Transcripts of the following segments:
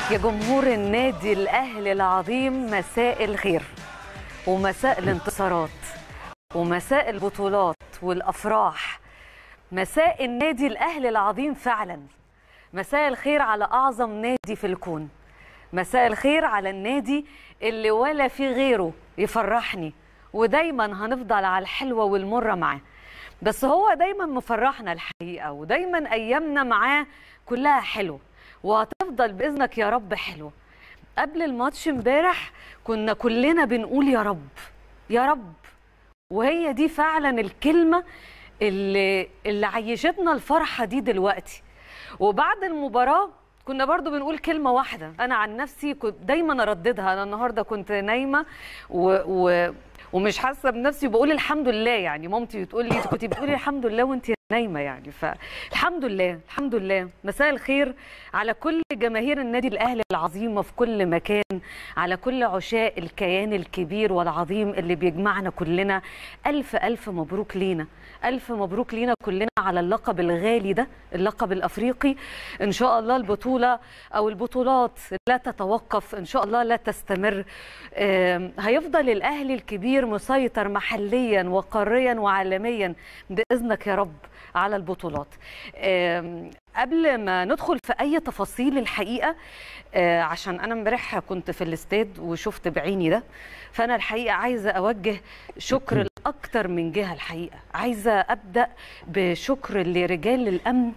يا جمهور النادي الأهلي العظيم مساء الخير ومساء الانتصارات ومساء البطولات والأفراح مساء النادي الأهلي العظيم فعلا مساء الخير على أعظم نادي في الكون مساء الخير على النادي اللي ولا في غيره يفرحني ودايما هنفضل على الحلوة والمرة معاه بس هو دايما مفرحنا الحقيقة ودايما أيامنا معاه كلها حلوة وهتفضل بإذنك يا رب حلوة قبل الماتش امبارح كنا كلنا بنقول يا رب يا رب وهي دي فعلا الكلمة اللي, اللي عيشتنا الفرحة دي دلوقتي وبعد المباراة كنا برضو بنقول كلمة واحدة أنا عن نفسي كنت دايما أرددها أنا النهاردة كنت نايمة و... و... ومش حاسة بنفسي وبقول الحمد لله يعني مامتي بتقول لي كنت بتقولي الحمد لله وانت نايمة يعني فالحمد لله الحمد لله مساء الخير على كل جماهير النادي الأهلي العظيمة في كل مكان على كل عشاق الكيان الكبير والعظيم اللي بيجمعنا كلنا ألف ألف مبروك لينا ألف مبروك لينا كلنا على اللقب الغالي ده اللقب الأفريقي إن شاء الله البطولة أو البطولات لا تتوقف إن شاء الله لا تستمر هيفضل الأهلي الكبير مسيطر محليا وقاريا وعالميا بإذنك يا رب على البطولات قبل ما ندخل في اي تفاصيل الحقيقه عشان انا امبارح كنت في الاستاد وشفت بعيني ده فانا الحقيقه عايزه اوجه شكر لاكثر من جهه الحقيقه عايزه ابدا بشكر لرجال الامن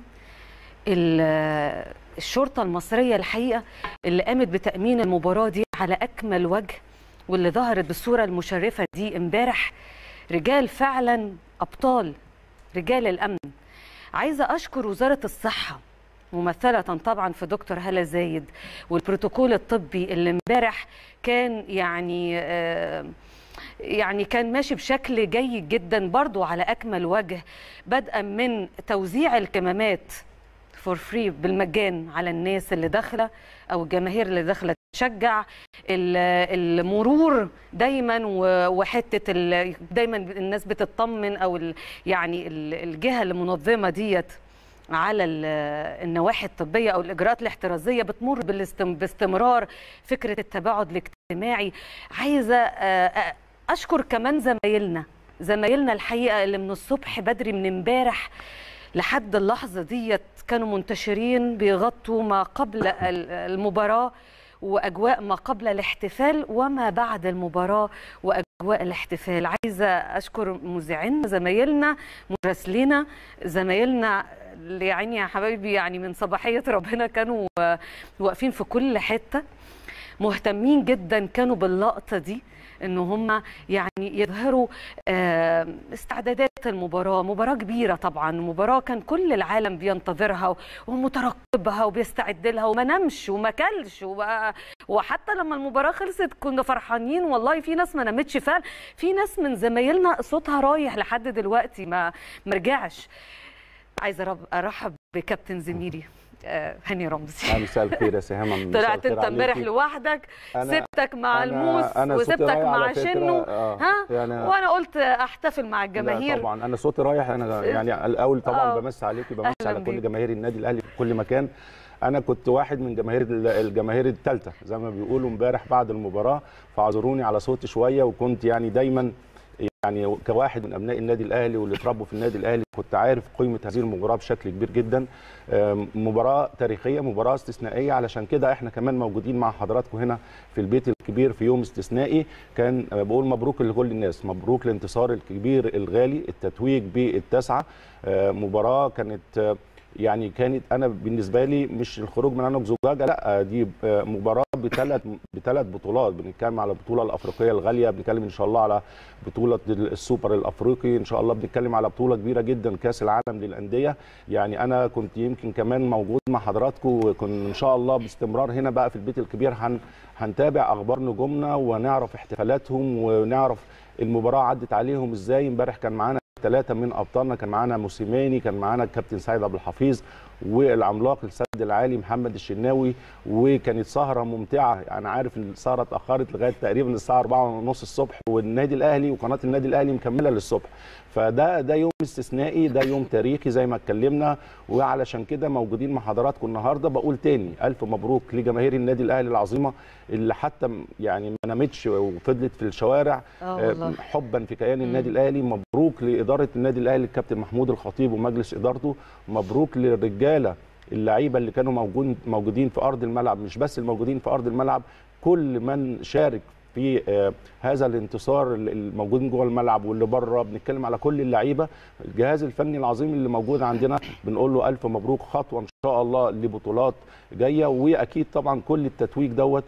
الشرطه المصريه الحقيقه اللي قامت بتامين المباراه دي على اكمل وجه واللي ظهرت بالصوره المشرفه دي امبارح رجال فعلا ابطال رجال الامن عايزه اشكر وزاره الصحه ممثله طبعا في دكتور هلا زايد والبروتوكول الطبي اللي امبارح كان يعني آه يعني كان ماشي بشكل جيد جدا برضو على اكمل وجه بدءا من توزيع الكمامات فور فري بالمجان على الناس اللي داخله او الجماهير اللي داخله تشجع المرور دايما وحته دايما الناس بتطمن او يعني الجهه المنظمه ديت على النواحي الطبيه او الاجراءات الاحترازيه بتمر باستمرار فكره التباعد الاجتماعي عايزه اشكر كمان زمايلنا زمايلنا الحقيقه اللي من الصبح بدري من امبارح لحد اللحظه ديت كانوا منتشرين بيغطوا ما قبل المباراه واجواء ما قبل الاحتفال وما بعد المباراه واجواء الاحتفال عايزه اشكر مذيعينا زمايلنا مراسلينا زمايلنا اللي يعني يا حبايبي يعني من صباحيه ربنا كانوا واقفين في كل حته مهتمين جدا كانوا باللقطه دي ان هم يعني يظهروا استعدادات المباراه مباراه كبيره طبعا مباراه كان كل العالم بينتظرها ومترقبها وبيستعد لها وما نامش وما كلش وحتى لما المباراه خلصت كنا فرحانين والله في ناس ما نامتش فعلا في ناس من زمايلنا صوتها رايح لحد دلوقتي ما مرجعش عايزه ارحب بكابتن زميلي هاني رمزي مساء الخير يا سهام طلعت انت امبارح لوحدك سبتك مع أنا الموس أنا وسبتك مع شنو آه ها يعني وانا قلت احتفل مع الجماهير لا طبعا انا صوتي رايح انا يعني الاول طبعا آه. بمس عليكي بمس أهلاً على كل بيك. جماهير النادي الاهلي في كل مكان انا كنت واحد من جماهير الجماهير الثالثه زي ما بيقولوا امبارح بعد المباراه فاعذروني على صوتي شويه وكنت يعني دايما يعني كواحد من ابناء النادي الاهلي واللي اتربوا في النادي الاهلي كنت عارف قيمه هذه المباراه بشكل كبير جدا مباراه تاريخيه مباراه استثنائيه علشان كده احنا كمان موجودين مع حضراتكم هنا في البيت الكبير في يوم استثنائي كان بقول مبروك لكل الناس مبروك الانتصار الكبير الغالي التتويج بالتسعه مباراه كانت يعني كانت انا بالنسبه لي مش الخروج من عنق زجاجه لا دي مباراه بثلاث بثلاث بطولات بنتكلم على البطوله الافريقيه الغاليه بنتكلم ان شاء الله على بطوله السوبر الافريقي ان شاء الله بنتكلم على بطوله كبيره جدا كاس العالم للانديه يعني انا كنت يمكن كمان موجود مع حضراتكم وكن ان شاء الله باستمرار هنا بقى في البيت الكبير هن هنتابع اخبار نجومنا ونعرف احتفالاتهم ونعرف المباراه عدت عليهم ازاي امبارح كان معانا ثلاثه من ابطالنا كان معانا موسيماني كان معانا الكابتن سيد عبد الحفيظ والعملاق السد العالي محمد الشناوي وكانت سهره ممتعه انا عارف ان السهره اتاخرت لغايه تقريبا الساعه 4:30 الصبح والنادي الاهلي وقناه النادي الاهلي مكمله للصبح فده ده يوم استثنائي ده يوم تاريخي زي ما اتكلمنا وعلشان كده موجودين مع حضراتكم النهارده بقول تاني الف مبروك لجماهير النادي الاهلي العظيمه اللي حتى م- يعني ما نامتش وفضلت في الشوارع اه والله آه، حبا في كيان النادي الاهلي مبروك لاداره النادي الاهلي الكابتن محمود الخطيب ومجلس ادارته مبروك للرجاله اللعيبه اللي كانوا موجود موجودين في ارض الملعب مش بس الموجودين في ارض الملعب كل من شارك في آه، هذا الانتصار ال- الموجودين جوه الملعب واللي بره بنتكلم على كل اللعيبه الجهاز الفني العظيم اللي موجود عندنا بنقول له الف مبروك خطوه ان شاء الله لبطولات جايه واكيد طبعا كل التتويج دوت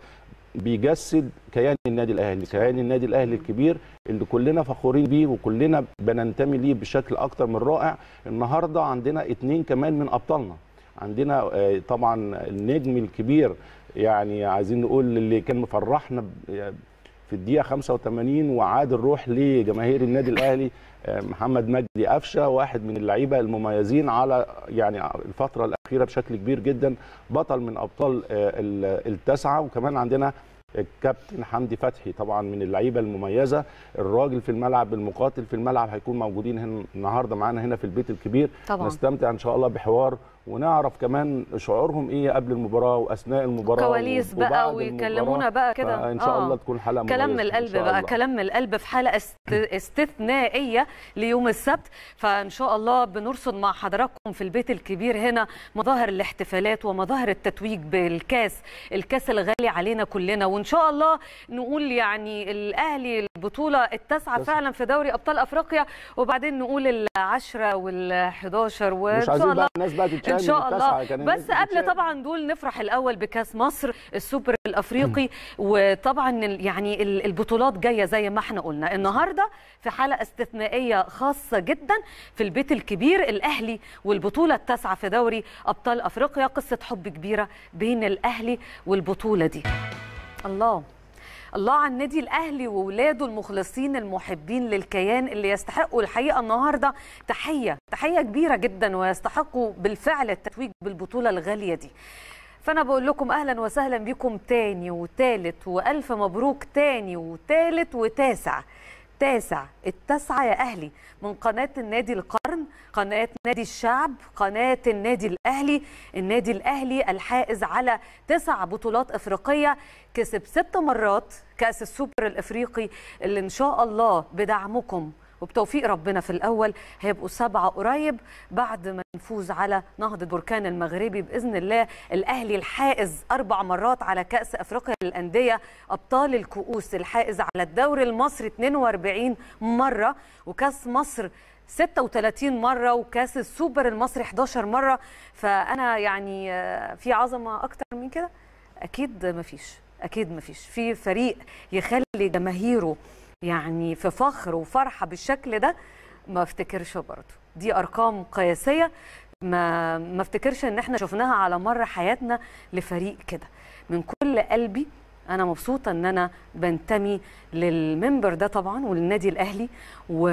بيجسد كيان النادي الاهلي كيان النادي الاهلي الكبير اللي كلنا فخورين بيه وكلنا بننتمي ليه بشكل اكتر من رائع النهارده عندنا اتنين كمان من ابطالنا عندنا آه، طبعا النجم الكبير يعني عايزين نقول اللي كان مفرحنا ب- في الدقيقه 85 وعاد الروح لجماهير النادي الاهلي آه، محمد مجدي قفشه واحد من اللعيبه المميزين على يعني الفتره الاخيره بشكل كبير جدا بطل من ابطال آه، ال- التسعه وكمان عندنا الكابتن حمدي فتحي طبعا من اللعيبه المميزه الراجل في الملعب المقاتل في الملعب هيكون موجودين هنا النهارده معانا هنا في البيت الكبير طبعا نستمتع ان شاء الله بحوار ونعرف كمان شعورهم ايه قبل المباراه واثناء المباراه كواليس وبعد بقى المباراة. ويكلمونا بقى كده فان شاء آه. الله تكون حلقه كلام من مميزة إن القلب شاء بقى الله. كلام من القلب في حلقه است... استثنائيه ليوم السبت فان شاء الله بنرصد مع حضراتكم في البيت الكبير هنا مظاهر الاحتفالات ومظاهر التتويج بالكاس الكاس الغالي علينا كلنا وان شاء الله نقول يعني الاهلي البطوله التاسعه تسعة. فعلا في دوري ابطال افريقيا وبعدين نقول العشره وال11 وان مش شاء عايزين الله بقى الناس بقى تتشائم ان شاء من التسعة، الله كان الناس بس قبل بتتشائم. طبعا دول نفرح الاول بكاس مصر السوبر الافريقي وطبعا ال- يعني ال- البطولات جايه زي ما احنا قلنا النهارده في حلقه استثنائيه خاصه جدا في البيت الكبير الاهلي والبطوله التاسعه في دوري ابطال افريقيا قصه حب كبيره بين الاهلي والبطوله دي الله الله على النادي الاهلي واولاده المخلصين المحبين للكيان اللي يستحقوا الحقيقه النهارده تحيه تحيه كبيره جدا ويستحقوا بالفعل التتويج بالبطوله الغاليه دي فانا بقول لكم اهلا وسهلا بكم تاني وتالت والف مبروك تاني وتالت وتاسع تاسع التاسعة يا أهلي من قناة النادي القرن قناة نادي الشعب قناة النادي الأهلي النادي الأهلي الحائز على تسع بطولات أفريقية كسب ست مرات كأس السوبر الأفريقي اللي إن شاء الله بدعمكم وبتوفيق ربنا في الأول هيبقوا سبعة قريب بعد ما نفوز على نهضة بركان المغربي بإذن الله الأهلي الحائز أربع مرات على كأس أفريقيا للأندية أبطال الكؤوس الحائز على الدوري المصري 42 مرة وكأس مصر 36 مرة وكأس السوبر المصري 11 مرة فأنا يعني آه، في عظمة أكتر من كده أكيد مفيش أكيد مفيش في فريق يخلي جماهيره يعني في فخر وفرحة بالشكل ده ما افتكرش برضه دي أرقام قياسية ما ما افتكرش ان احنا شفناها على مر حياتنا لفريق كده من كل قلبي انا مبسوطه ان انا بنتمي للمنبر ده طبعا وللنادي الاهلي و...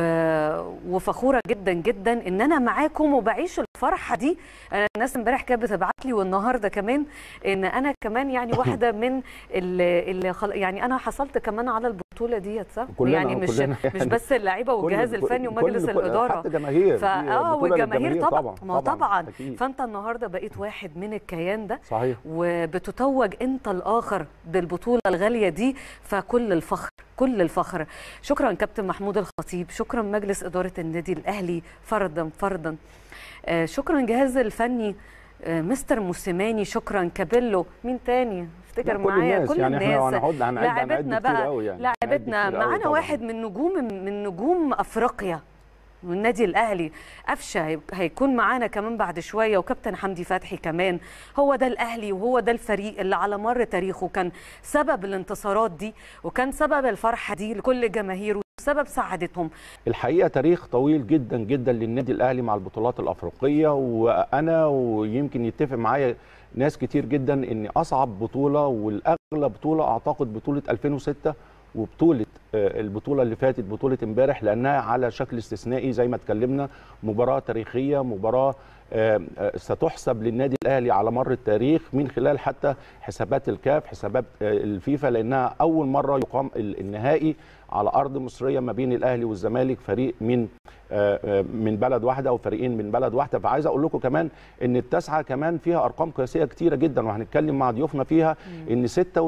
وفخوره جدا جدا ان انا معاكم وبعيش الفرحه دي انا الناس امبارح كانت بتبعت لي والنهارده كمان ان انا كمان يعني واحده من اللي, اللي خل... يعني انا حصلت كمان على البطوله ديت صح كلنا- يعني مش كلنا مش يعني بس اللعيبه والجهاز كل- الفني كل- ومجلس كل- الاداره حتى جماهير فا دي اه بطولة والجماهير للجماهير طبعا ما هو طبعا أكيد. فانت النهارده بقيت واحد من الكيان ده صحيح وبتتوج انت الاخر بالبطوله الغاليه دي فكل الفخر كل الفخر شكرا كابتن محمود الخطيب شكرا مجلس اداره النادي الاهلي فردا فردا آه، شكرا جهاز الفني آه، مستر موسيماني شكرا كابيلو مين تاني افتكر لا، كل معايا الناس. كل يعني إحنا الناس هنقعد- هنعد- هنعد لاعبتنا كتير بقى أوي يعني. هنعد لاعبتنا كتير أوي معانا طبعاً. واحد من نجوم من نجوم افريقيا والنادي الاهلي قفشه هي- هيكون معانا كمان بعد شويه وكابتن حمدي فتحي كمان هو ده الاهلي وهو ده الفريق اللي على مر تاريخه كان سبب الانتصارات دي وكان سبب الفرحه دي لكل جماهيره وسبب سعادتهم الحقيقه تاريخ طويل جدا جدا للنادي الاهلي مع البطولات الافريقيه وانا ويمكن يتفق معايا ناس كتير جدا ان اصعب بطوله والاغلى بطوله اعتقد بطوله 2006 وبطوله آه، البطوله اللي فاتت بطوله امبارح لانها على شكل استثنائي زي ما اتكلمنا مباراه تاريخيه مباراه آه، آه، ستحسب للنادي الاهلي على مر التاريخ من خلال حتى حسابات الكاف حسابات آه، الفيفا لانها اول مره يقام ال- النهائي على ارض مصريه ما بين الاهلي والزمالك فريق من آه، آه، من بلد واحده او فريقين من بلد واحده فعايز اقول لكم كمان ان التاسعه كمان فيها ارقام قياسيه كتيره جدا وهنتكلم مع ضيوفنا فيها ان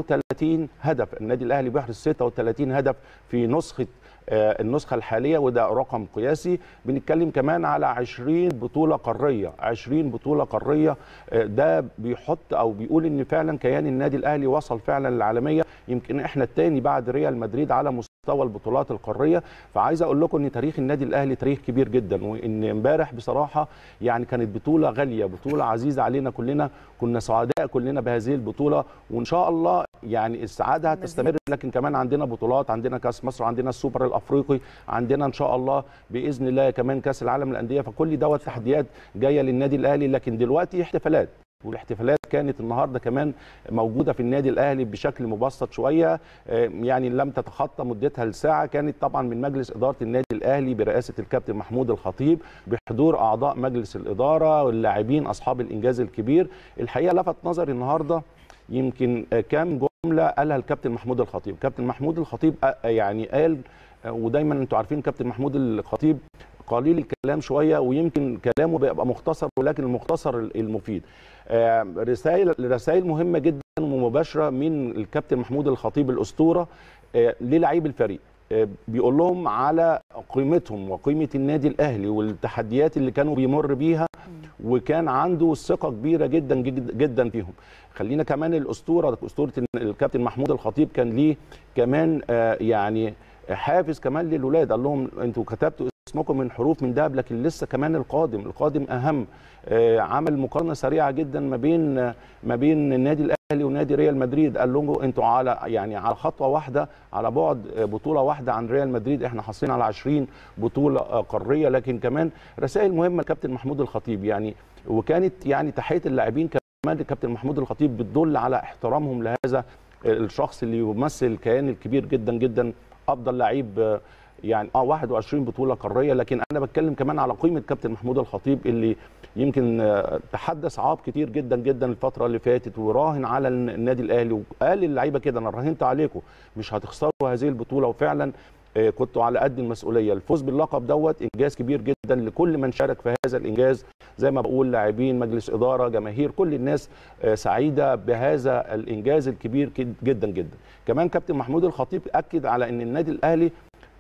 36 هدف النادي الاهلي بيحرز 36 هدف في نسخه آه، النسخه الحاليه وده رقم قياسي بنتكلم كمان على 20 بطوله قاريه 20 بطوله قاريه آه، ده بيحط او بيقول ان فعلا كيان النادي الاهلي وصل فعلا للعالميه يمكن احنا الثاني بعد ريال مدريد على مستوى البطولات القاريه فعايز اقول لكم ان تاريخ النادي الاهلي تاريخ كبير جدا وان امبارح بصراحه يعني كانت بطوله غاليه بطوله عزيزه علينا كلنا كنا سعداء كلنا بهذه البطوله وان شاء الله يعني السعاده هتستمر لكن كمان عندنا بطولات عندنا كاس مصر عندنا السوبر الافريقي عندنا ان شاء الله باذن الله كمان كاس العالم للانديه فكل دوت تحديات جايه للنادي الاهلي لكن دلوقتي احتفالات والاحتفالات كانت النهارده كمان موجوده في النادي الاهلي بشكل مبسط شويه آه، يعني لم تتخطى مدتها الساعه كانت طبعا من مجلس اداره النادي الاهلي برئاسه الكابتن محمود الخطيب بحضور اعضاء مجلس الاداره واللاعبين اصحاب الانجاز الكبير الحقيقه لفت نظري النهارده يمكن آه، كام جمله قالها الكابتن محمود الخطيب كابتن محمود الخطيب آه، يعني قال آه، ودايما انتوا عارفين كابتن محمود الخطيب قليل الكلام شويه ويمكن كلامه بيبقى مختصر ولكن المختصر المفيد آه، رسائل رسائل مهمه جدا ومباشره من الكابتن محمود الخطيب الاسطوره آه، للاعيب الفريق آه، بيقول لهم على قيمتهم وقيمه النادي الاهلي والتحديات اللي كانوا بيمر بيها وكان عنده ثقه كبيره جدا جدا جدا فيهم خلينا كمان الاسطوره اسطوره الكابتن محمود الخطيب كان ليه كمان آه، يعني حافز كمان للولاد قال لهم انتوا كتبتوا اسمكم من حروف من دهب لكن لسه كمان القادم القادم اهم آه، عمل مقارنه سريعه جدا ما بين آه، ما بين النادي الاهلي ونادي ريال مدريد قال لهم انتوا على يعني على خطوه واحده على بعد آه، بطوله واحده عن ريال مدريد احنا حاصلين على 20 بطوله آه، قاريه لكن كمان رسائل مهمه الكابتن محمود الخطيب يعني وكانت يعني تحيه اللاعبين كمان الكابتن محمود الخطيب بتدل على احترامهم لهذا الشخص اللي يمثل الكيان الكبير جدا جدا افضل لعيب آه، يعني اه 21 بطوله قاريه لكن انا بتكلم كمان على قيمه كابتن محمود الخطيب اللي يمكن آه، تحدث عاب كتير جدا جدا الفتره اللي فاتت وراهن على النادي الاهلي وقال للعيبه كده انا راهنت عليكم مش هتخسروا هذه البطوله وفعلا آه، كنتوا على قد المسؤوليه الفوز باللقب دوت انجاز كبير جدا لكل من شارك في هذا الانجاز زي ما بقول لاعبين مجلس اداره جماهير كل الناس آه، سعيده بهذا الانجاز الكبير كد- جدا جدا كمان كابتن محمود الخطيب اكد على ان النادي الاهلي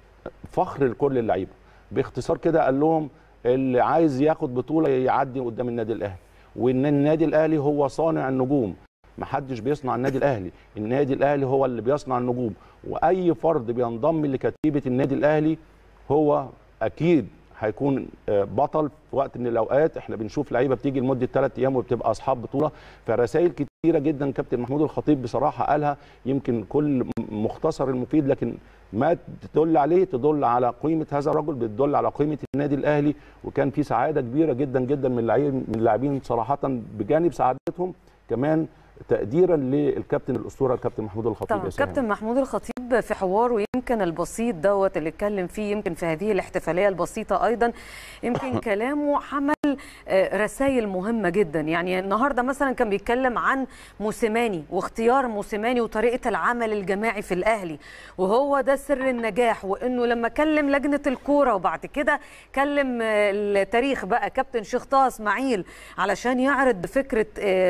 فخر لكل اللعيبه باختصار كده قال لهم اللي عايز ياخد بطوله يعدي قدام النادي الاهلي وان النادي الاهلي هو صانع النجوم محدش بيصنع النادي الاهلي النادي الاهلي هو اللي بيصنع النجوم واي فرد بينضم لكتيبه النادي الاهلي هو اكيد هيكون آه، بطل في وقت من الاوقات احنا بنشوف لعيبه بتيجي لمده ثلاث ايام وبتبقى اصحاب بطوله فرسائل كتيره جدا كابتن محمود الخطيب بصراحه قالها يمكن كل مختصر المفيد لكن ما تدل عليه تدل على قيمه هذا الرجل بتدل على قيمه النادي الاهلي وكان في سعاده كبيره جدا جدا من اللعيب من اللاعبين صراحه بجانب سعادتهم كمان تقديرا للكابتن الاسطوره الكابتن محمود الخطيب طبعا يا سهام. كابتن محمود الخطيب في حواره يمكن البسيط دوت اللي اتكلم فيه يمكن في هذه الاحتفاليه البسيطه ايضا يمكن كلامه حمل رسائل مهمه جدا يعني النهارده مثلا كان بيتكلم عن موسيماني واختيار موسيماني وطريقه العمل الجماعي في الاهلي وهو ده سر النجاح وانه لما كلم لجنه الكوره وبعد كده كلم التاريخ بقى كابتن شيخ طه اسماعيل علشان يعرض فكره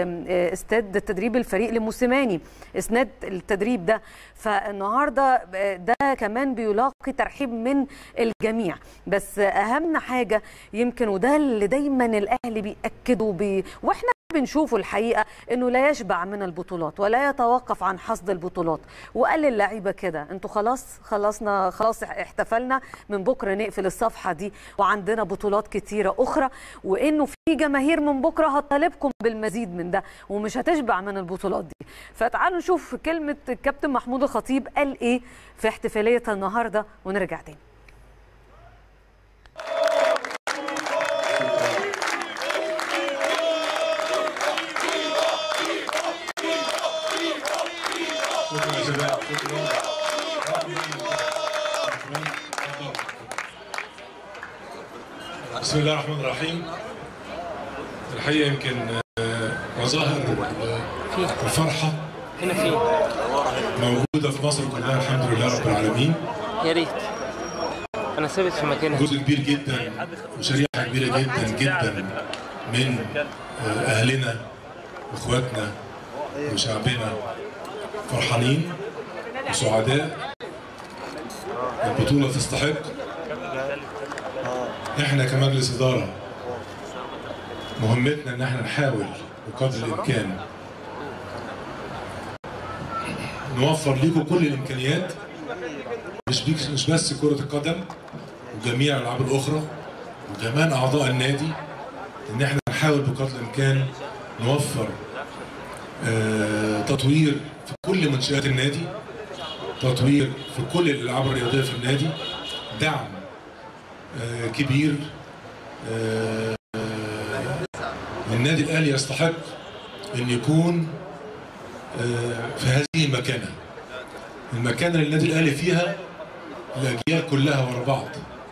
استاد تدريب الفريق لموسيماني اسناد التدريب ده فالنهارده ده كمان بيلاقي ترحيب من الجميع بس اهم حاجه يمكن وده اللي دايما الاهلي بياكدوا بي واحنا بنشوفه الحقيقه انه لا يشبع من البطولات ولا يتوقف عن حصد البطولات وقال للعيبه كده انتوا خلاص خلصنا خلاص احتفلنا من بكره نقفل الصفحه دي وعندنا بطولات كتيره اخرى وانه في جماهير من بكره هتطالبكم بالمزيد من ده ومش هتشبع من البطولات دي فتعالوا نشوف كلمه الكابتن محمود الخطيب قال ايه في احتفاليه النهارده ونرجع تاني شكرا يا شباب شكرا بسم الله الرحمن الرحيم الحقيقه يمكن آه، مظاهر الفرحه هنا فين؟ موجوده في مصر كلها الحمد لله رب العالمين يا ريت انا ثابت في مكاني جزء كبير جدا وشريحه كبيره جدا جدا من آه، اهلنا واخواتنا وشعبنا فرحانين وسعداء البطوله تستحق احنا كمجلس اداره مهمتنا ان احنا نحاول بقدر الامكان نوفر لكم كل الامكانيات مش بيك مش بس كره القدم وجميع الالعاب الاخرى وكمان اعضاء النادي ان احنا نحاول بقدر الامكان نوفر آه، تطوير في كل منشات النادي تطوير في كل الالعاب الرياضيه في النادي دعم آه، كبير آه، النادي الاهلي يستحق ان يكون آه، في هذه المكانه المكانه اللي النادي الاهلي فيها الاجيال كلها ورا بعض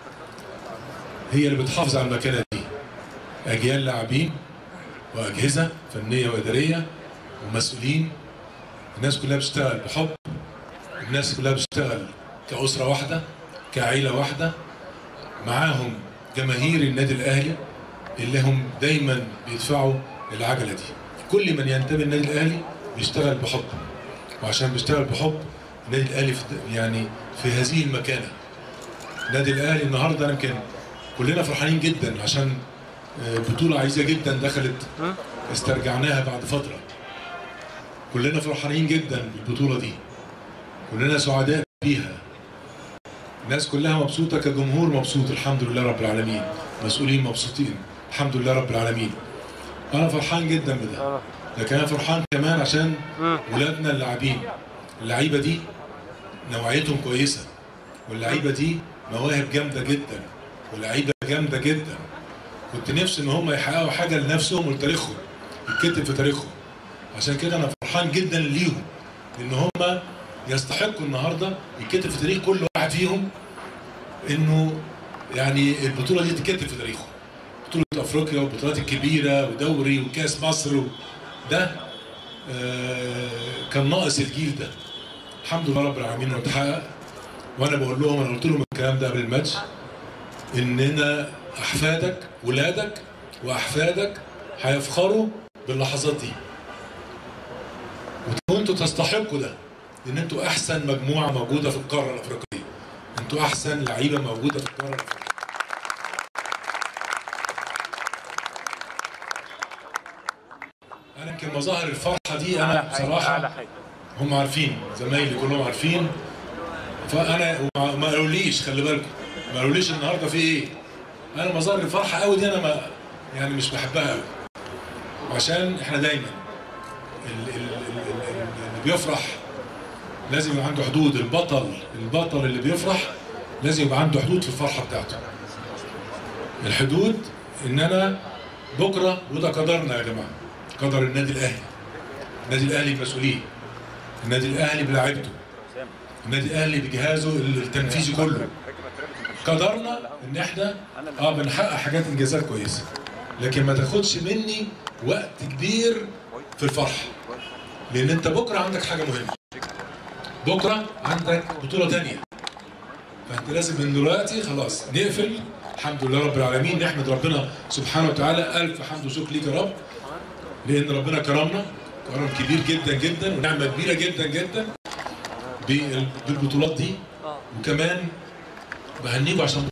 هي اللي بتحافظ على المكانه دي اجيال لاعبين واجهزه فنيه واداريه ومسؤولين الناس كلها بتشتغل بحب الناس كلها بتشتغل كاسره واحده كعيله واحده معاهم جماهير النادي الاهلي اللي هم دايما بيدفعوا العجله دي كل من ينتمي للنادي الاهلي بيشتغل بحب وعشان بيشتغل بحب النادي الاهلي في يعني في هذه المكانه النادي الاهلي النهارده يمكن كلنا فرحانين جدا عشان آه، بطوله عايزه جدا دخلت استرجعناها بعد فتره كلنا فرحانين جدا بالبطوله دي كلنا سعداء بيها الناس كلها مبسوطه كجمهور مبسوط الحمد لله رب العالمين مسؤولين مبسوطين الحمد لله رب العالمين انا فرحان جدا بده لكن انا فرحان كمان عشان ولادنا اللاعبين اللعيبه دي نوعيتهم كويسه واللعيبه دي مواهب جامده جدا واللعيبه جامده جدا كنت نفسي ان هم يحققوا حاجه لنفسهم ولتاريخهم يتكتب في تاريخهم عشان كده انا فرحان جدا ليهم ان هم يستحقوا النهارده يتكتب في تاريخ كل واحد فيهم انه يعني البطوله دي تتكتب في تاريخه بطوله افريقيا والبطولات الكبيره ودوري وكاس مصر و- ده آه، كان ناقص الجيل ده الحمد لله رب العالمين انه اتحقق وانا بقول لهم انا قلت لهم الكلام ده قبل الماتش اننا احفادك ولادك واحفادك هيفخروا باللحظات دي وانتوا تستحقوا ده لان انتوا احسن مجموعه موجوده في القاره الافريقيه انتوا احسن لعيبه موجوده في القاره الافريقيه انا يمكن مظاهر الفرحه دي انا بصراحه هم عارفين زمايلي كلهم عارفين فانا وما- ما قالوليش خلي بالكم ما قالوليش النهارده في ايه انا مظاهر الفرحه قوي دي انا ما يعني مش بحبها قوي عشان احنا دايما ال- ال- ال- ال- ال- اللي بيفرح لازم يبقى عنده حدود البطل البطل اللي بيفرح لازم يبقى عنده حدود في الفرحه بتاعته الحدود ان انا بكره وده قدرنا يا جماعه قدر النادي الاهلي النادي الاهلي بمسؤوليه النادي الاهلي بلاعيبته النادي الاهلي بجهازه التنفيذي كله قدرنا ان احنا اه بنحقق حاجات انجازات كويسه لكن ما تاخدش مني وقت كبير في الفرح لان انت بكره عندك حاجه مهمه بكره عندك بطوله تانية فانت لازم من دلوقتي خلاص نقفل الحمد لله رب العالمين نحمد ربنا سبحانه وتعالى الف حمد وشكر ليك يا رب لان ربنا كرمنا كرم كبير جدا جدا ونعمه كبيره جدا جدا بال- بالبطولات دي وكمان بهنيكوا عشان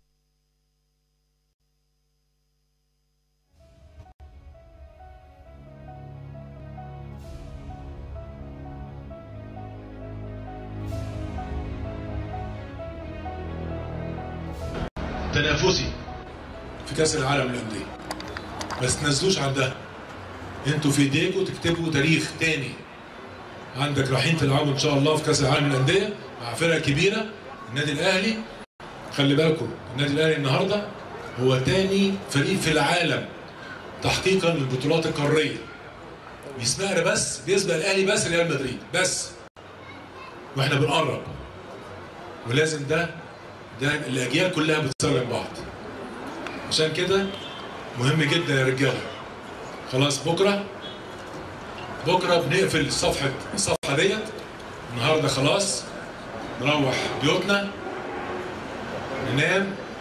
تنافسي في كاس العالم للانديه بس تنزلوش عن ده انتوا في ايديكم تكتبوا تاريخ تاني عندك رايحين تلعبوا ان شاء الله في كاس العالم للانديه مع فرقه كبيره النادي الاهلي خلي بالكم النادي الاهلي النهارده هو تاني فريق في العالم تحقيقا للبطولات القاريه بيسبقنا بس بيسبق الاهلي بس ريال مدريد بس واحنا بنقرب ولازم ده ده الاجيال كلها بتسلم بعض عشان كده مهم جدا يا رجاله خلاص بكره بكره بنقفل صفحه الصفحه ديت النهارده خلاص نروح بيوتنا ننام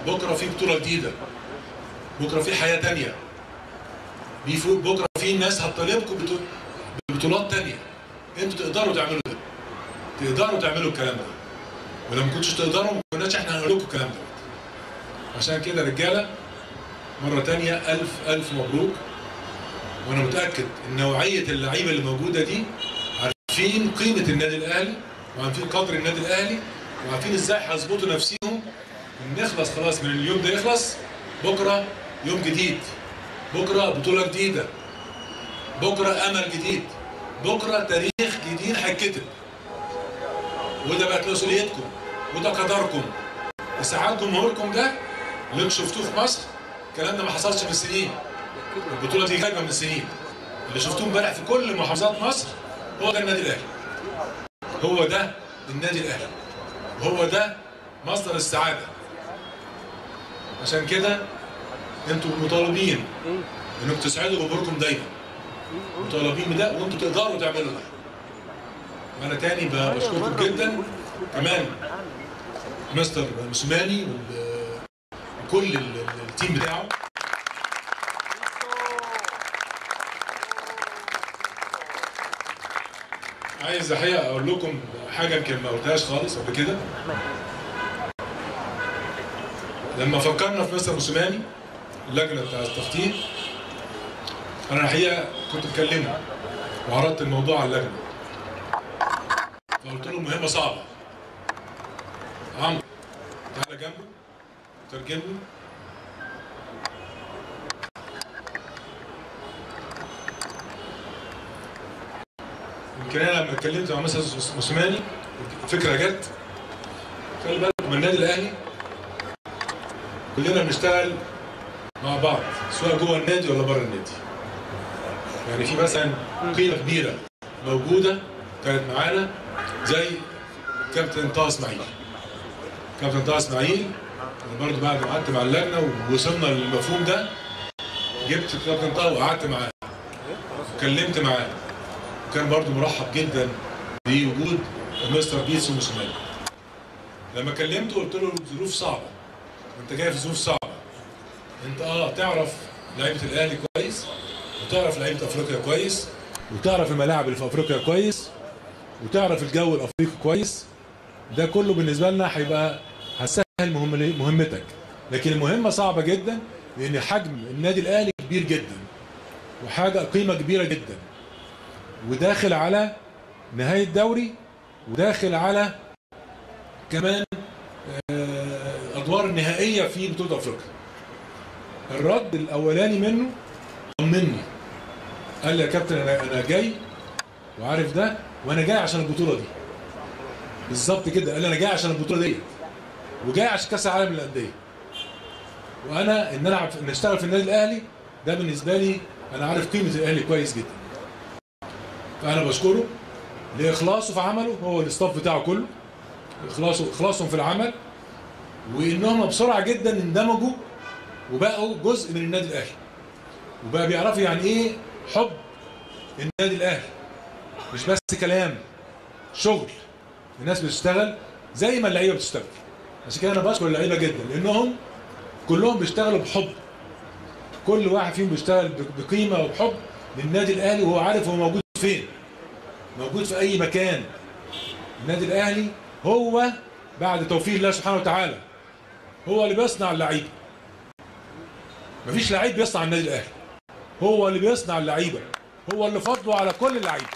بكره في بطوله جديده بكره في حياه تانية بيفوق بكره في ناس هتطالبكم بطو- ببطولات تانية انتوا تقدروا تعملوا ده تقدروا تعملوا الكلام ده ولما كنتش تقدروا ما كناش احنا هنقول لكم الكلام ده عشان كده رجاله مره تانية الف الف مبروك وانا متاكد ان نوعيه اللعيبه اللي موجوده دي عارفين قيمه النادي الاهلي وعارفين قدر النادي الاهلي وعارفين ازاي هيظبطوا نفسيهم نخلص خلاص من اليوم ده يخلص بكره يوم جديد بكره بطوله جديده بكره امل جديد بكره تاريخ جديد هيتكتب وده بقت مسؤوليتكم وده قدركم اسعاد جمهوركم ده اللي انتوا شفتوه في مصر الكلام ده ما حصلش من سنين البطوله دي غايبه من سنين اللي شفتوه امبارح في كل محافظات مصر هو ده النادي الاهلي هو ده النادي الاهلي هو ده مصدر السعاده عشان كده انتوا مطالبين انكم تسعدوا جمهوركم دايما مطالبين بده وانتوا تقدروا تعملوا ده وانا تاني ب- بشكركم جدا كمان مستر موسيماني وال- وكل ال- ال- التيم بتاعه عايز الحقيقه اقول لكم حاجه يمكن ما قلتهاش خالص قبل كده لما فكرنا في مستر موسيماني اللجنه بتاع التخطيط انا الحقيقه كنت بكلمه وعرضت الموضوع على اللجنه فقلت له مهمه صعبه عمرو تعالى جنبه ترجم له يمكن انا لما اتكلمت مع مستر موسيماني الفكره جت خلي بالك من النادي الاهلي كلنا بنشتغل مع بعض سواء جوه النادي ولا بره النادي يعني في مثلا قيمه كبيره موجوده كانت معانا زي كابتن طه اسماعيل كابتن طه اسماعيل انا برضه بعد ما قعدت مع اللجنه ووصلنا للمفهوم ده جبت كابتن طه وقعدت معاه وكلمت معاه وكان برضه مرحب جدا بوجود مستر بيتسو موسيماني لما كلمته قلت له الظروف صعبه انت جاي في ظروف صعبه انت اه تعرف لعيبه الاهلي كويس وتعرف لعيبه افريقيا كويس وتعرف الملاعب اللي في افريقيا كويس وتعرف الجو الافريقي كويس ده كله بالنسبه لنا هيبقى هتسهل مهم مهمتك لكن المهمه صعبه جدا لان حجم النادي الاهلي كبير جدا وحاجه قيمه كبيره جدا وداخل على نهايه دوري وداخل على كمان آه، ادوار النهائيه في بطوله افريقيا الرد الاولاني منه طمني قال لي يا كابتن انا انا جاي وعارف ده وانا جاي عشان البطوله دي بالظبط كده قال لي انا جاي عشان البطوله دي وجاي عشان كاس العالم للانديه وانا ان انا ألعب- ان اشتغل في النادي الاهلي ده بالنسبه لي انا عارف قيمه الاهلي كويس جدا فانا بشكره لاخلاصه في عمله هو الاستاف بتاعه كله اخلاصه اخلاصهم في العمل وانهم بسرعه جدا اندمجوا وبقوا جزء من النادي الاهلي وبقى بيعرفوا يعني ايه حب النادي الاهلي مش بس كلام شغل الناس بتشتغل زي ما اللعيبه بتشتغل عشان كده انا بشكر اللعيبه جدا لانهم كلهم بيشتغلوا بحب كل واحد فيهم بيشتغل ب- بقيمه وبحب للنادي الاهلي وهو عارف هو موجود فين موجود في اي مكان النادي الاهلي هو بعد توفيق الله سبحانه وتعالى هو اللي بيصنع اللعيبه مفيش لعيب بيصنع النادي الاهلي هو اللي بيصنع اللعيبه هو اللي فضله على كل اللعيبه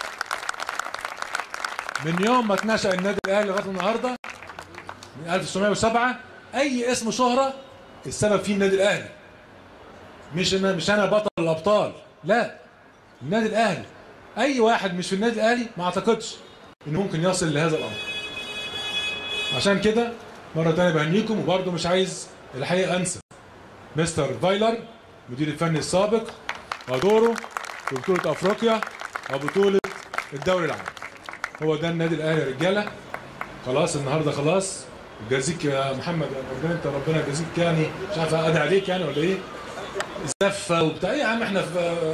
من يوم ما اتنشأ النادي الاهلي لغايه النهارده من 1907 اي اسم شهره السبب فيه النادي الاهلي مش انا مش انا بطل الابطال لا النادي الاهلي اي واحد مش في النادي الاهلي ما اعتقدش انه ممكن يصل لهذا الامر عشان كده مره تانية بهنيكم وبرضه مش عايز الحقيقه انسى مستر فايلر المدير الفني السابق ودوره في بطوله افريقيا وبطوله الدوري العام هو ده النادي الاهلي يا رجاله خلاص النهارده خلاص جازيك يا محمد ربنا انت ربنا يجازيك يعني مش عارف ادعي عليك يعني ولا ايه زفه وبتاع ايه يا عم احنا في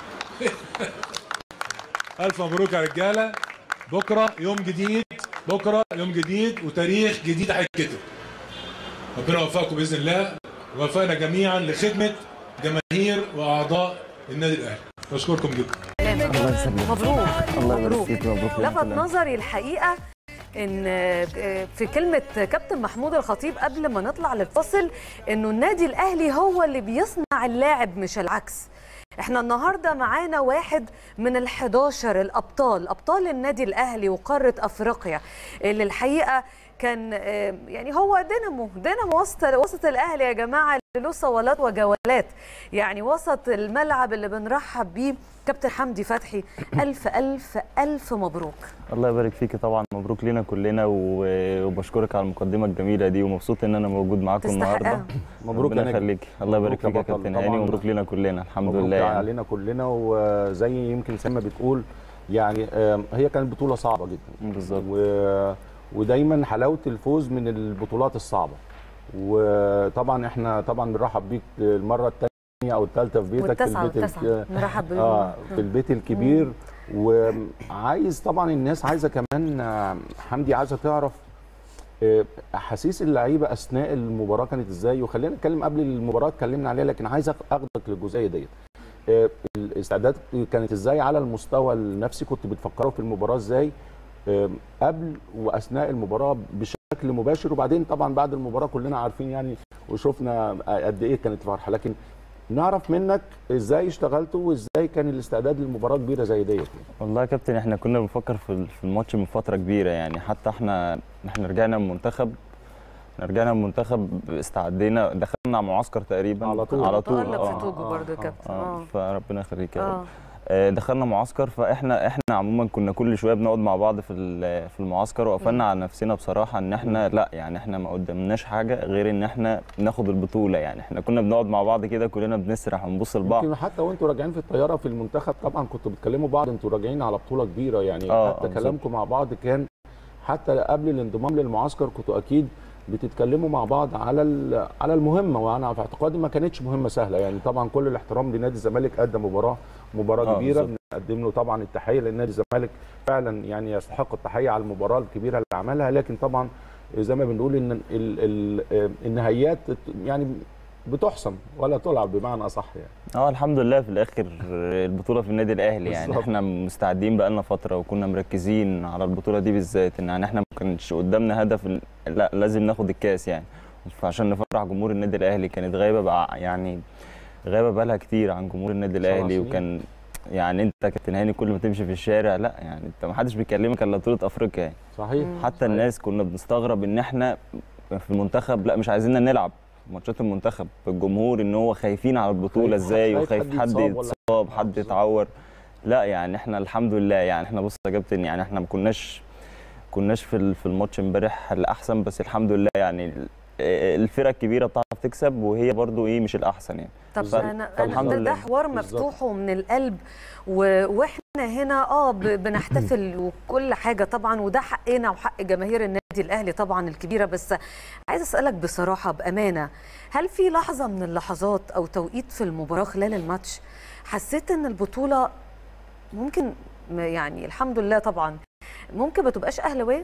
الف مبروك يا رجاله بكره يوم جديد بكره يوم جديد وتاريخ جديد هيتكتب ربنا يوفقكم باذن الله ووفقنا جميعا لخدمه جماهير واعضاء النادي الاهلي بشكركم جدا الله يسلمك مبروك الله يبارك مبروك فيك مبروك لنا لفت كلنا. نظري الحقيقه ان في كلمه كابتن محمود الخطيب قبل ما نطلع للفصل انه النادي الاهلي هو اللي بيصنع اللاعب مش العكس احنا النهارده معانا واحد من ال11 الابطال ابطال النادي الاهلي وقاره افريقيا اللي الحقيقه كان آه، يعني هو دينامو دينامو وسط وسط الاهلي يا جماعه اللي له صولات وجولات يعني وسط الملعب اللي بنرحب بيه كابتن حمدي فتحي الف الف الف مبروك الله يبارك فيكي طبعا مبروك لينا كلنا و- وبشكرك على المقدمه الجميله دي ومبسوط ان انا موجود معاكم النهارده تستحقها مبروك يا ربنا نجم. يخليك الله يبارك مبروك يا فيك يا بطل. كابتن طبعاً. هاني ومبروك لينا كلنا الحمد مبروك لله يعني علينا كلنا وزي يمكن سما بتقول يعني آم، هي كانت بطوله صعبه جدا بالظبط و... ودايما حلاوه الفوز من البطولات الصعبه وطبعا احنا طبعا بنرحب بيك المره الثانيه او الثالثه في بيتك والتسعه في البيت والتسعه نرحب بيهم اه في البيت الكبير وعايز طبعا الناس عايزه كمان آه، حمدي عايزه تعرف آه، احاسيس اللعيبه اثناء المباراه كانت ازاي وخلينا نتكلم قبل المباراه اتكلمنا عليها لكن عايز اخدك للجزئيه ديت آه، الاستعداد كانت ازاي على المستوى النفسي كنت بتفكروا في المباراه ازاي آه، قبل واثناء المباراه بشكل مباشر وبعدين طبعا بعد المباراه كلنا عارفين يعني وشفنا قد ايه كانت الفرحه لكن نعرف منك ازاي اشتغلتوا وازاي كان الاستعداد للمباراه كبيره زي ديت والله يا كابتن احنا كنا بنفكر في في الماتش من فتره كبيره يعني حتى احنا احنا رجعنا من المنتخب رجعنا من المنتخب استعدينا دخلنا معسكر تقريبا على طول. على طول تألق في آه. توجو آه، برضه يا آه، كابتن اه اه فربنا يخليك يا رب اه آه، دخلنا معسكر فاحنا احنا عموما كنا كل شويه بنقعد مع بعض في ال- في المعسكر وقفلنا على نفسنا بصراحه ان احنا لا يعني احنا ما قدامناش حاجه غير ان احنا ناخد البطوله يعني احنا كنا بنقعد مع بعض كده كلنا بنسرح ونبص لبعض يمكن حتى وانتوا راجعين في الطياره في المنتخب طبعا كنتوا بتكلموا بعض انتوا راجعين على بطوله كبيره يعني آه، حتى آه، كلامكم مع بعض كان حتى قبل الانضمام للمعسكر كنتوا اكيد بتتكلموا مع بعض على ال- على المهمه وانا في اعتقادي ما كانتش مهمه سهله يعني طبعا كل الاحترام لنادي الزمالك قدم مباراه مباراه آه، كبيره بالظبط. بنقدم له طبعا التحيه لان نادي الزمالك فعلا يعني يستحق التحيه على المباراه الكبيره اللي عملها لكن طبعا زي ما بنقول ان ال ال النهايات يعني بتحسم ولا تلعب بمعنى اصح يعني اه الحمد لله في الاخر البطوله في النادي الاهلي يعني بالظبط. احنا مستعدين بقالنا فتره وكنا مركزين على البطوله دي بالذات ان يعني احنا ما كانش قدامنا هدف ال- لا لازم ناخد الكاس يعني فعشان نفرح جمهور النادي الاهلي كانت غايبه بقى يعني غايبه بقالها كتير عن جمهور النادي سبع الاهلي سنين. وكان يعني انت كابتن هاني كل ما تمشي في الشارع لا يعني انت ما حدش بيكلمك الا بطوله افريقيا يعني صحيح حتى صحيح. الناس كنا بنستغرب ان احنا في المنتخب لا مش عايزيننا نلعب ماتشات المنتخب الجمهور ان هو خايفين على البطوله خايف- ازاي خايف وخايف حد حد يتصاب ولا- يتصاب آه، حد بالظبط. يتعور لا يعني احنا الحمد لله يعني احنا بص يا كابتن يعني احنا ما كناش كناش في ال- في الماتش امبارح الاحسن بس الحمد لله يعني ال- الفرق الكبيره بتعرف تكسب وهي برضو ايه مش الاحسن يعني طب ف- انا انا فالحمد ده, ده لله. حوار بالظبط. مفتوح ومن القلب و... واحنا هنا اه ب... بنحتفل وكل حاجه طبعا وده حقنا وحق جماهير النادي الاهلي طبعا الكبيره بس عايز اسالك بصراحه بامانه هل في لحظه من اللحظات او توقيت في المباراه خلال الماتش حسيت ان البطوله ممكن م- يعني الحمد لله طبعا ممكن ما تبقاش اهلاويه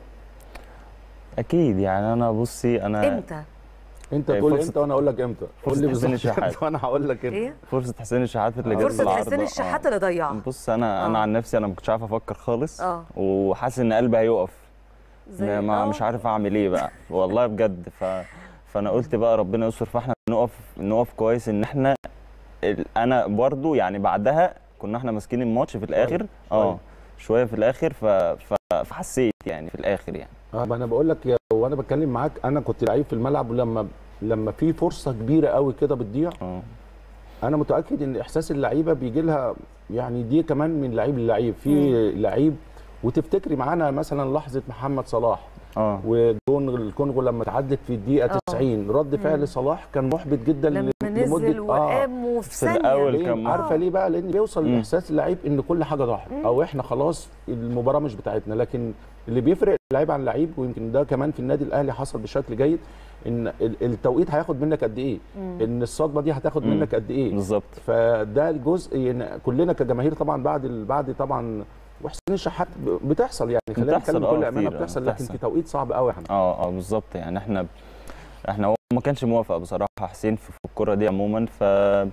اكيد يعني انا بصي انا امتى انت إيه، تقول فرصة- امتى وانا اقول لك امتى قول لي فرصة حسين بالظبط الشحات. وانا هقول لك امتى ايه فرصه حسين الشحات اللي جت في فرصه العارضة. حسين آه. الشحات اللي ضيعها بص انا انا آه. عن نفسي انا ما كنتش عارف افكر خالص اه وحاسس ان قلبي هيقف زي ما آه. مش عارف اعمل ايه بقى والله بجد ف فانا قلت بقى ربنا يستر فاحنا نقف نقف كويس ان احنا ال- انا برضو يعني بعدها كنا احنا ماسكين الماتش في الاخر اه شويه في الاخر ف... ف... فحسيت يعني في الاخر يعني اه ما انا بقول لك يا- وانا بتكلم معاك انا كنت لعيب في الملعب ولما لما في فرصه كبيره قوي كده بتضيع اه انا متاكد ان احساس اللعيبه بيجي لها يعني دي كمان من لعيب للعيب في لعيب وتفتكري معانا مثلا لحظه محمد صلاح اه وجون الكونغو لما اتعدت في الدقيقه آه. 90 رد فعل صلاح كان محبط جدا لما ل- نزل آه. وقام وفي في ثانيه الأول ليه؟ كان- عارفه ليه بقى لان بيوصل مم. لاحساس اللعيب ان كل حاجه ضاعت او احنا خلاص المباراه مش بتاعتنا لكن اللي بيفرق اللعيب عن لعيب ويمكن ده كمان في النادي الاهلي حصل بشكل جيد ان ال- التوقيت هياخد منك قد ايه ان الصدمه دي هتاخد مم. منك قد ايه بالظبط فده الجزء يعني كلنا كجماهير طبعا بعد ال- بعد طبعا وحسين الشحات ب- بتحصل يعني خلينا بتحصل، نتكلم آه، بكل امانه كتير، آه، بتحصل لكن بتحصل. في توقيت صعب قوي يا حمد اه اه بالظبط يعني احنا احنا هو ما كانش موافق بصراحه حسين في في الكره دي عموما ف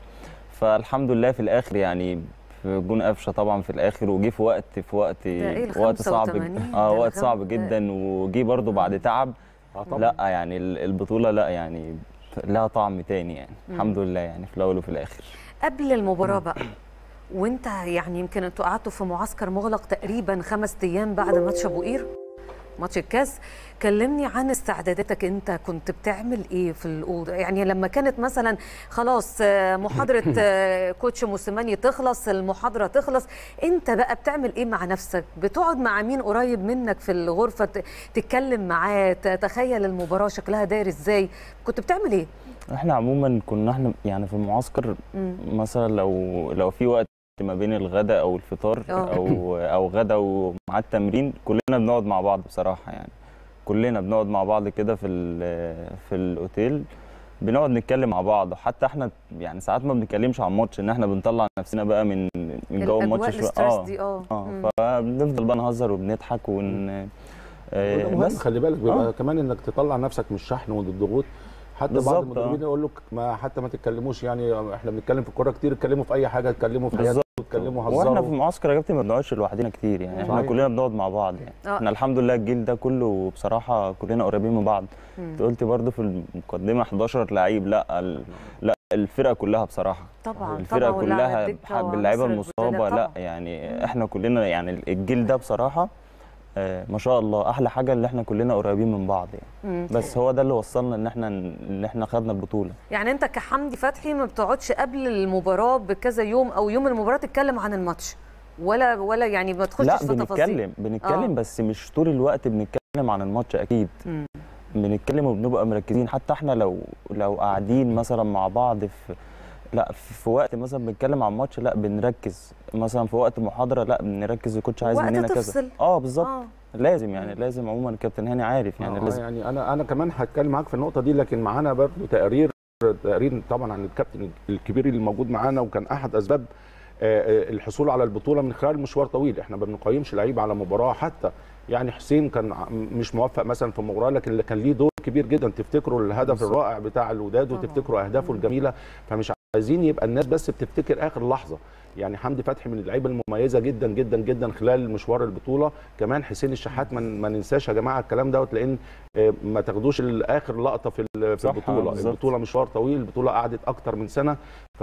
فالحمد لله في الاخر يعني في جون قفشه طبعا في الاخر وجي في وقت في وقت إيه وقت صعب 85 اه ده وقت الخم- صعب جدا وجي برضو بعد تعب آه طبعا لا يعني ال- البطوله لا يعني لها طعم تاني يعني الحمد لله يعني في الاول وفي الاخر قبل المباراه بقى وانت يعني يمكن انتوا قعدتوا في معسكر مغلق تقريبا خمس ايام بعد ماتش ابو قير ماتش الكاس كلمني عن استعداداتك انت كنت بتعمل ايه في الاوضه يعني لما كانت مثلا خلاص آه، محاضره آه، كوتش موسيماني تخلص المحاضره تخلص انت بقى بتعمل ايه مع نفسك بتقعد مع مين قريب منك في الغرفه ت- تتكلم معاه تتخيل المباراه شكلها داير ازاي كنت بتعمل ايه احنا عموما كنا احنا يعني في المعسكر مم. مثلا لو لو في وقت ما بين الغداء او الفطار اه. او او غدا ومع التمرين كلنا بنقعد مع بعض بصراحه يعني كلنا بنقعد مع بعض كده في ال- في الاوتيل بنقعد نتكلم مع بعض حتى احنا يعني ساعات ما بنتكلمش عن ماتش ان احنا بنطلع نفسنا بقى من من جو الاجواء الماتش شويه الستريس اه دي اه اه مم. فبنفضل بقى نهزر وبنضحك ون آه، وده مهم بس خلي بالك بيبقى آه. كمان انك تطلع نفسك من الشحن والضغوط حتى بعض بالظبط، المدربين آه. يقول لك ما حتى ما تتكلموش يعني احنا بنتكلم في الكوره كتير اتكلموا في اي حاجه اتكلموا في حياتكم بالظبط اتكلموا واحنا في هزروا المعسكر يا كابتن ما بنقعدش لوحدنا كتير يعني احنا صحيح. كلنا بنقعد مع بعض يعني آه. احنا الحمد لله الجيل ده كله بصراحه كلنا قريبين من بعض مم. انت قلت برضو في المقدمه 11 لعيب لا ال... لا الفرقه كلها بصراحه طبعا الفرقه طبعا كلها واللاعب الدكة بح- باللعيبه وعنصر المصابه البدلاء لا طبعاً. يعني احنا كلنا يعني الجيل ده بصراحه آه، ما شاء الله احلى حاجه اللي احنا كلنا قريبين من بعض يعني مم. بس هو ده اللي وصلنا ان احنا ان احنا خدنا البطوله يعني انت كحمدي فتحي ما بتقعدش قبل المباراه بكذا يوم او يوم المباراه تتكلم عن الماتش ولا ولا يعني ما تخشش لا في تفاصيل بنتكلم بنتكلم آه. بس مش طول الوقت بنتكلم عن الماتش اكيد مم. بنتكلم وبنبقى مركزين حتى احنا لو لو قاعدين مثلا مع بعض في لا في وقت مثلا بنتكلم عن ماتش لا بنركز مثلا في وقت محاضره لا بنركز الكوتش عايز وقت مننا كذا تفصل. اه بالظبط اه لازم يعني لازم عموما الكابتن هاني عارف يعني آه، لازم يعني انا انا كمان هتكلم معاك في النقطه دي لكن معانا برضه تقرير تقرير طبعا عن الكابتن الكبير اللي موجود معانا وكان احد اسباب آه، آه، الحصول على البطوله من خلال مشوار طويل احنا ما بنقيمش لعيب على مباراه حتى يعني حسين كان ع- مش موفق مثلا في مباراه لكن اللي كان ليه دور كبير جدا تفتكروا الهدف بالظبط. الرائع بتاع الوداد طبعاً. وتفتكروا اهدافه الجميله فمش عايزين يبقى الناس بس بتفتكر اخر لحظه يعني حمدي فتحي من اللعيبه المميزه جدا جدا جدا خلال مشوار البطوله كمان حسين الشحات ما ما ننساش يا جماعه الكلام دوت لان آه، ما تاخدوش الاخر لقطه في ال- في صح، البطوله بالظبط. البطوله مشوار طويل البطوله قعدت اكتر من سنه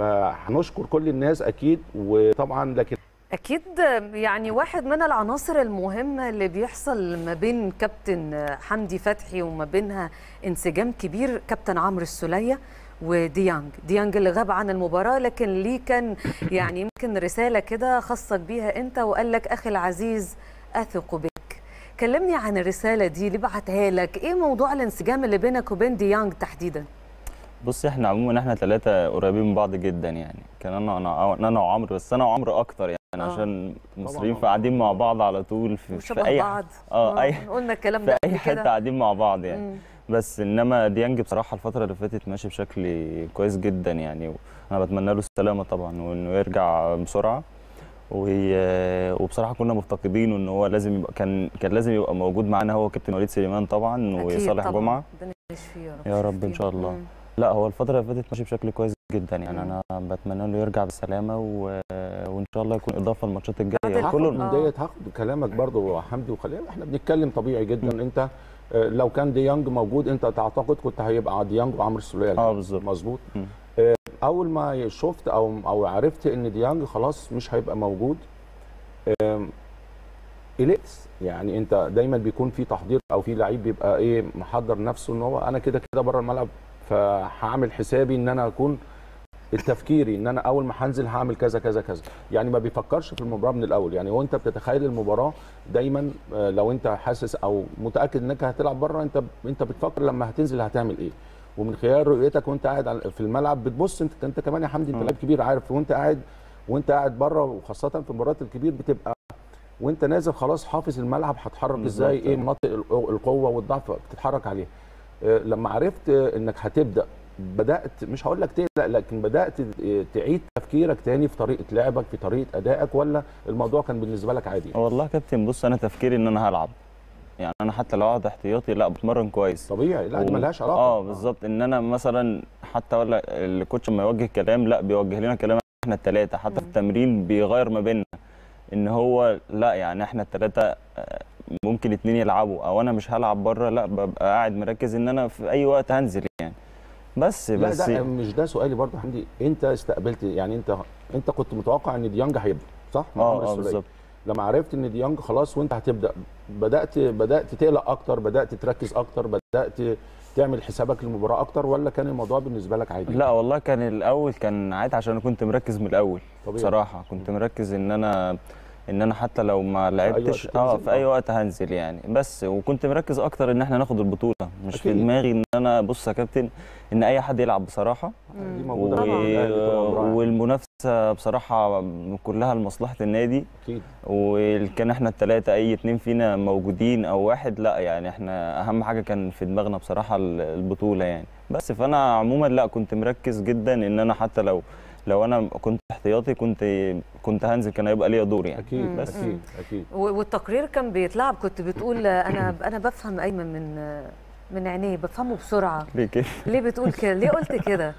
فهنشكر كل الناس اكيد وطبعا لكن اكيد يعني واحد من العناصر المهمه اللي بيحصل ما بين كابتن حمدي فتحي وما بينها انسجام كبير كابتن عمرو السوليه وديانج ديانج اللي غاب عن المباراه لكن ليه كان يعني يمكن رساله كده خاصك بيها انت وقال لك اخي العزيز اثق بك كلمني عن الرساله دي اللي بعتها لك ايه موضوع الانسجام اللي بينك وبين ديانج تحديدا بص احنا عموما احنا ثلاثه قريبين من بعض جدا يعني كان انا انا انا وعمرو بس انا وعمرو اكتر يعني آه. عشان مصريين طبعاً. فقاعدين مع بعض على طول في, في وشبه اي بعض اه اي قلنا الكلام في ده اي قبل حته كده. قاعدين مع بعض يعني مم. بس انما ديانج بصراحه الفتره اللي فاتت ماشي بشكل كويس جدا يعني وانا بتمنى له السلامه طبعا وانه يرجع بسرعه وهي- وبصراحه كنا مفتقدينه ان هو لازم يبقى كان كان لازم يبقى موجود معانا هو كابتن وليد سليمان طبعا أكيد وصالح طبعاً. جمعه ربنا يشفيه يا رب يا رب ان يشفيه. شاء الله مم. لا هو الفتره اللي فاتت ماشي بشكل كويس جدا يعني مم. انا بتمنى له يرجع بالسلامه و... وان شاء الله يكون اضافه للماتشات الجايه بعد هاخد كله من آه. ديت هاخد كلامك برضو يا حمدي وخلينا احنا بنتكلم طبيعي جدا انت آه، لو كان ديانج موجود انت تعتقد كنت هيبقى ديانج وعمرو السوليه اه بالظبط مظبوط مم. آه، اول ما شفت او او عرفت ان ديانج خلاص مش هيبقى موجود آم، قلقت يعني انت دايما بيكون في تحضير او في لعيب بيبقى ايه محضر نفسه ان هو انا كده كده بره الملعب فهعمل حسابي ان انا اكون التفكيري ان انا اول ما هنزل هعمل كذا كذا كذا يعني ما بيفكرش في المباراه من الاول يعني وانت بتتخيل المباراه دايما آه، لو انت حاسس او متاكد انك هتلعب بره انت انت بتفكر لما هتنزل هتعمل ايه ومن خلال رؤيتك وانت قاعد على- في الملعب بتبص انت انت كمان يا حمدي انت مم. لعيب كبير عارف وانت قاعد وانت قاعد بره وخاصه في المباريات الكبير بتبقى وانت نازل خلاص حافظ الملعب هتحرك ازاي بالظبط. ايه مناطق القو- القوه والضعف بتتحرك عليها آه، لما عرفت آه، انك هتبدا بدات مش هقول لك تقلق لكن بدات آه، تعيد تفكيرك تاني في طريقه لعبك في طريقه ادائك ولا الموضوع كان بالنسبه لك عادي والله يا كابتن بص انا تفكيري ان انا هلعب يعني انا حتى لو اقعد احتياطي لا بتمرن كويس طبيعي لا دي و- ملهاش علاقه اه بالظبط ان انا مثلا حتى ولا الكوتش لما يوجه كلام لا بيوجه لنا كلام احنا الثلاثه حتى في التمرين بيغير ما بيننا ان هو لا يعني احنا الثلاثه ممكن اتنين يلعبوا او انا مش هلعب بره لا ببقى قاعد مركز ان انا في اي وقت هنزل يعني بس لا بس ده مش ده سؤالي برضه يا حمدي انت استقبلت يعني انت انت كنت متوقع ان ديانج هيبدا صح؟ مع عمرو اه اه السولية. بالظبط لما عرفت ان ديانج خلاص وانت هتبدا بدات بدات تقلق اكتر بدات تركز اكتر بدات تعمل حسابك للمباراه اكتر ولا كان الموضوع بالنسبه لك عادي؟ لا والله كان الاول كان عادي عشان انا كنت مركز من الاول طبيعي. بصراحه كنت مركز ان انا ان انا حتى لو ما لعبتش وقت اه تنزل، في اي آه. وقت هنزل يعني بس وكنت مركز اكتر ان احنا ناخد البطوله مش في أكيد. دماغي ان انا بص يا كابتن ان اي حد يلعب بصراحه دي و... موجوده في الأهلي طول عمرها. والمنافسه بصراحه كلها لمصلحه النادي اكيد وكان احنا الثلاثه اي اتنين فينا موجودين او واحد لا يعني احنا اهم حاجه كان في دماغنا بصراحه ال- البطوله يعني بس فانا عموما لا كنت مركز جدا ان انا حتى لو لو انا كنت احتياطي كنت كنت هنزل كان هيبقى ليا دور يعني اكيد بس. اكيد اكيد و- والتقرير كان بيتلعب كنت بتقول انا انا بفهم ايمن من من عينيه بفهمه بسرعه ليه كده ليه بتقول كده ليه قلت كده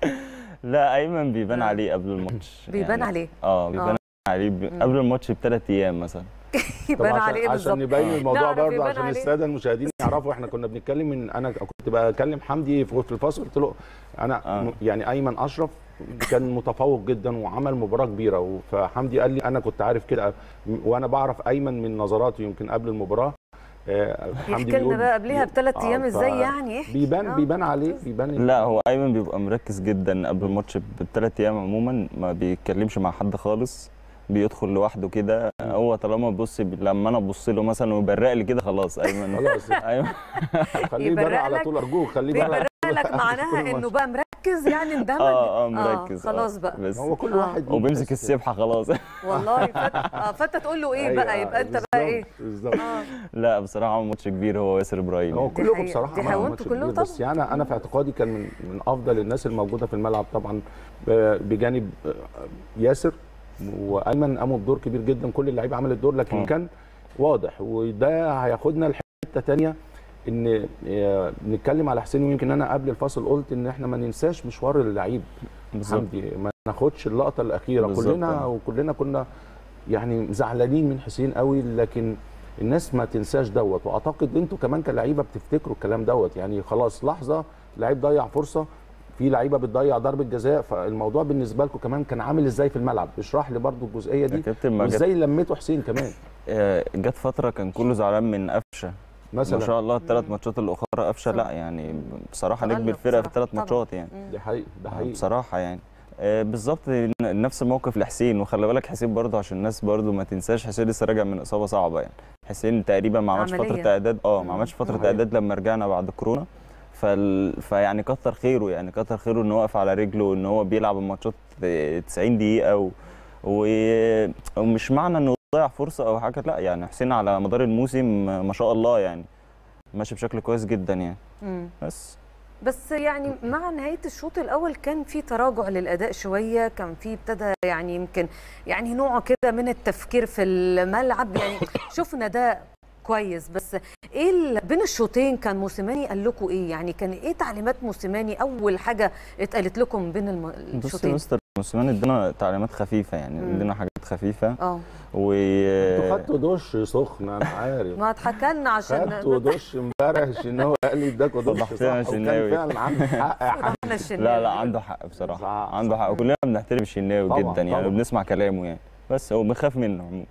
لا ايمن بيبان آه. عليه قبل الماتش بيبان يعني عليه اه بيبان آه. عليه ب... قبل الماتش بثلاث ايام مثلا طب يبان عشان- عليه عشان بالظبط نبين الموضوع نعرف برضه يبان عشان عليه. الساده المشاهدين يعرفوا احنا كنا بنتكلم من انا كنت بكلم حمدي في في الفصل قلت له انا آه. م- يعني ايمن اشرف كان متفوق جدا وعمل مباراه كبيره فحمدي قال لي انا كنت عارف كده م- وانا بعرف ايمن من نظراته يمكن قبل المباراه آه، حمدي يحكي لنا بيقول- بقى قبليها بثلاث آه، ايام ف- ازاي يعني احكي بيبان آه. بيبان عليه بيبان لا هو ايمن بيبقى مركز جدا قبل الماتش بالثلاث ايام عموما ما بيتكلمش مع حد خالص بيدخل لوحده كده هو طالما بص لما انا ابص له مثلا ويبرق لي كده خلاص ايمن خلاص ايمن خليه يبرق يبرق على لك- طول ارجوك خليه يبرق بيبرق لك كل معناها انه ماتش. بقى مركز يعني اندمج اه اه مركز آه. خلاص بقى بس هو كل آه. واحد ليه وبيمسك بس- السبحه خلاص والله فت... آه فانت تقول له ايه أيوة، بقى يبقى انت بقى ايه بالظبط اه لا بصراحه عمل ماتش كبير هو ياسر ابراهيم هو يعني. دي كلكم حقيقة. بصراحه دي عملوا حقيقة. ماتش وانتوا كلكم كبير بس طبعاً. يعني انا في اعتقادي كان من من افضل الناس الموجوده في الملعب طبعا ب- بجانب ياسر وايمن قاموا بدور كبير جدا كل اللعيبه عملت دور لكن مم. كان واضح وده هياخدنا لحته تانية ان آه، نتكلم على حسين ويمكن انا قبل الفاصل قلت ان احنا ما ننساش مشوار اللعيب بالظبط حمدي ما ناخدش اللقطه الاخيره بالظبط. كلنا وكلنا كنا يعني زعلانين من حسين قوي لكن الناس ما تنساش دوت واعتقد انتوا كمان كلعيبه بتفتكروا الكلام دوت يعني خلاص لحظه لعيب ضيع فرصه في لعيبه بتضيع ضربه جزاء فالموضوع بالنسبه لكم كمان كان عامل ازاي في الملعب اشرح لي برضو الجزئيه يا دي كابتن ما جت وازاي لميتوا حسين كمان آه، جت فتره كان كله زعلان من قفشه مثلا ما شاء الله الثلاث ماتشات الاخرى قفشه لا يعني بصراحه تألق نجم الفرقه في بصراحة. الثلاث طبعاً. ماتشات يعني مم. دي حقيقي ده حقيقي بصراحه يعني آه، بالظبط ن- نفس الموقف لحسين وخلي بالك حسين برضه عشان الناس برضه ما تنساش حسين لسه راجع من اصابه صعبه يعني حسين تقريبا ما عملش عملية. فتره اعداد اه مم. ما عملش فتره صحيح. اعداد لما رجعنا بعد كورونا فال... فيعني كتر خيره يعني كتر خيره ان هو واقف على رجله وان هو بيلعب الماتشات 90 دقيقه و... و... ومش معنى انه ضيع فرصه او حاجه لا يعني حسين على مدار الموسم ما شاء الله يعني ماشي بشكل كويس جدا يعني مم. بس بس يعني مع نهايه الشوط الاول كان في تراجع للاداء شويه كان في ابتدى يعني يمكن يعني نوع كده من التفكير في الملعب يعني شفنا ده كويس بس ايه ال- بين الشوطين كان موسيماني قال لكم ايه يعني كان ايه تعليمات موسيماني اول حاجه اتقالت لكم بين الم- بص الشوطين مستر موسيماني ادانا تعليمات خفيفه يعني مم. ادانا حاجات خفيفه اه و انتوا خدتوا دش سخن انا عارف ما اتحكى لنا عشان خدتوا دش امبارح الشناوي قال لي اداكوا دش وضحت صح لنا وكان الشناوي. فعلا عنده حق يا حبيبي وضحنا الشناوي. لا لا عنده حق بصراحه صح، عنده صح. حق وكلنا بنحترم الشناوي طبعاً، جدا يعني طبعاً. وبنسمع كلامه يعني بس هو بنخاف منه عموما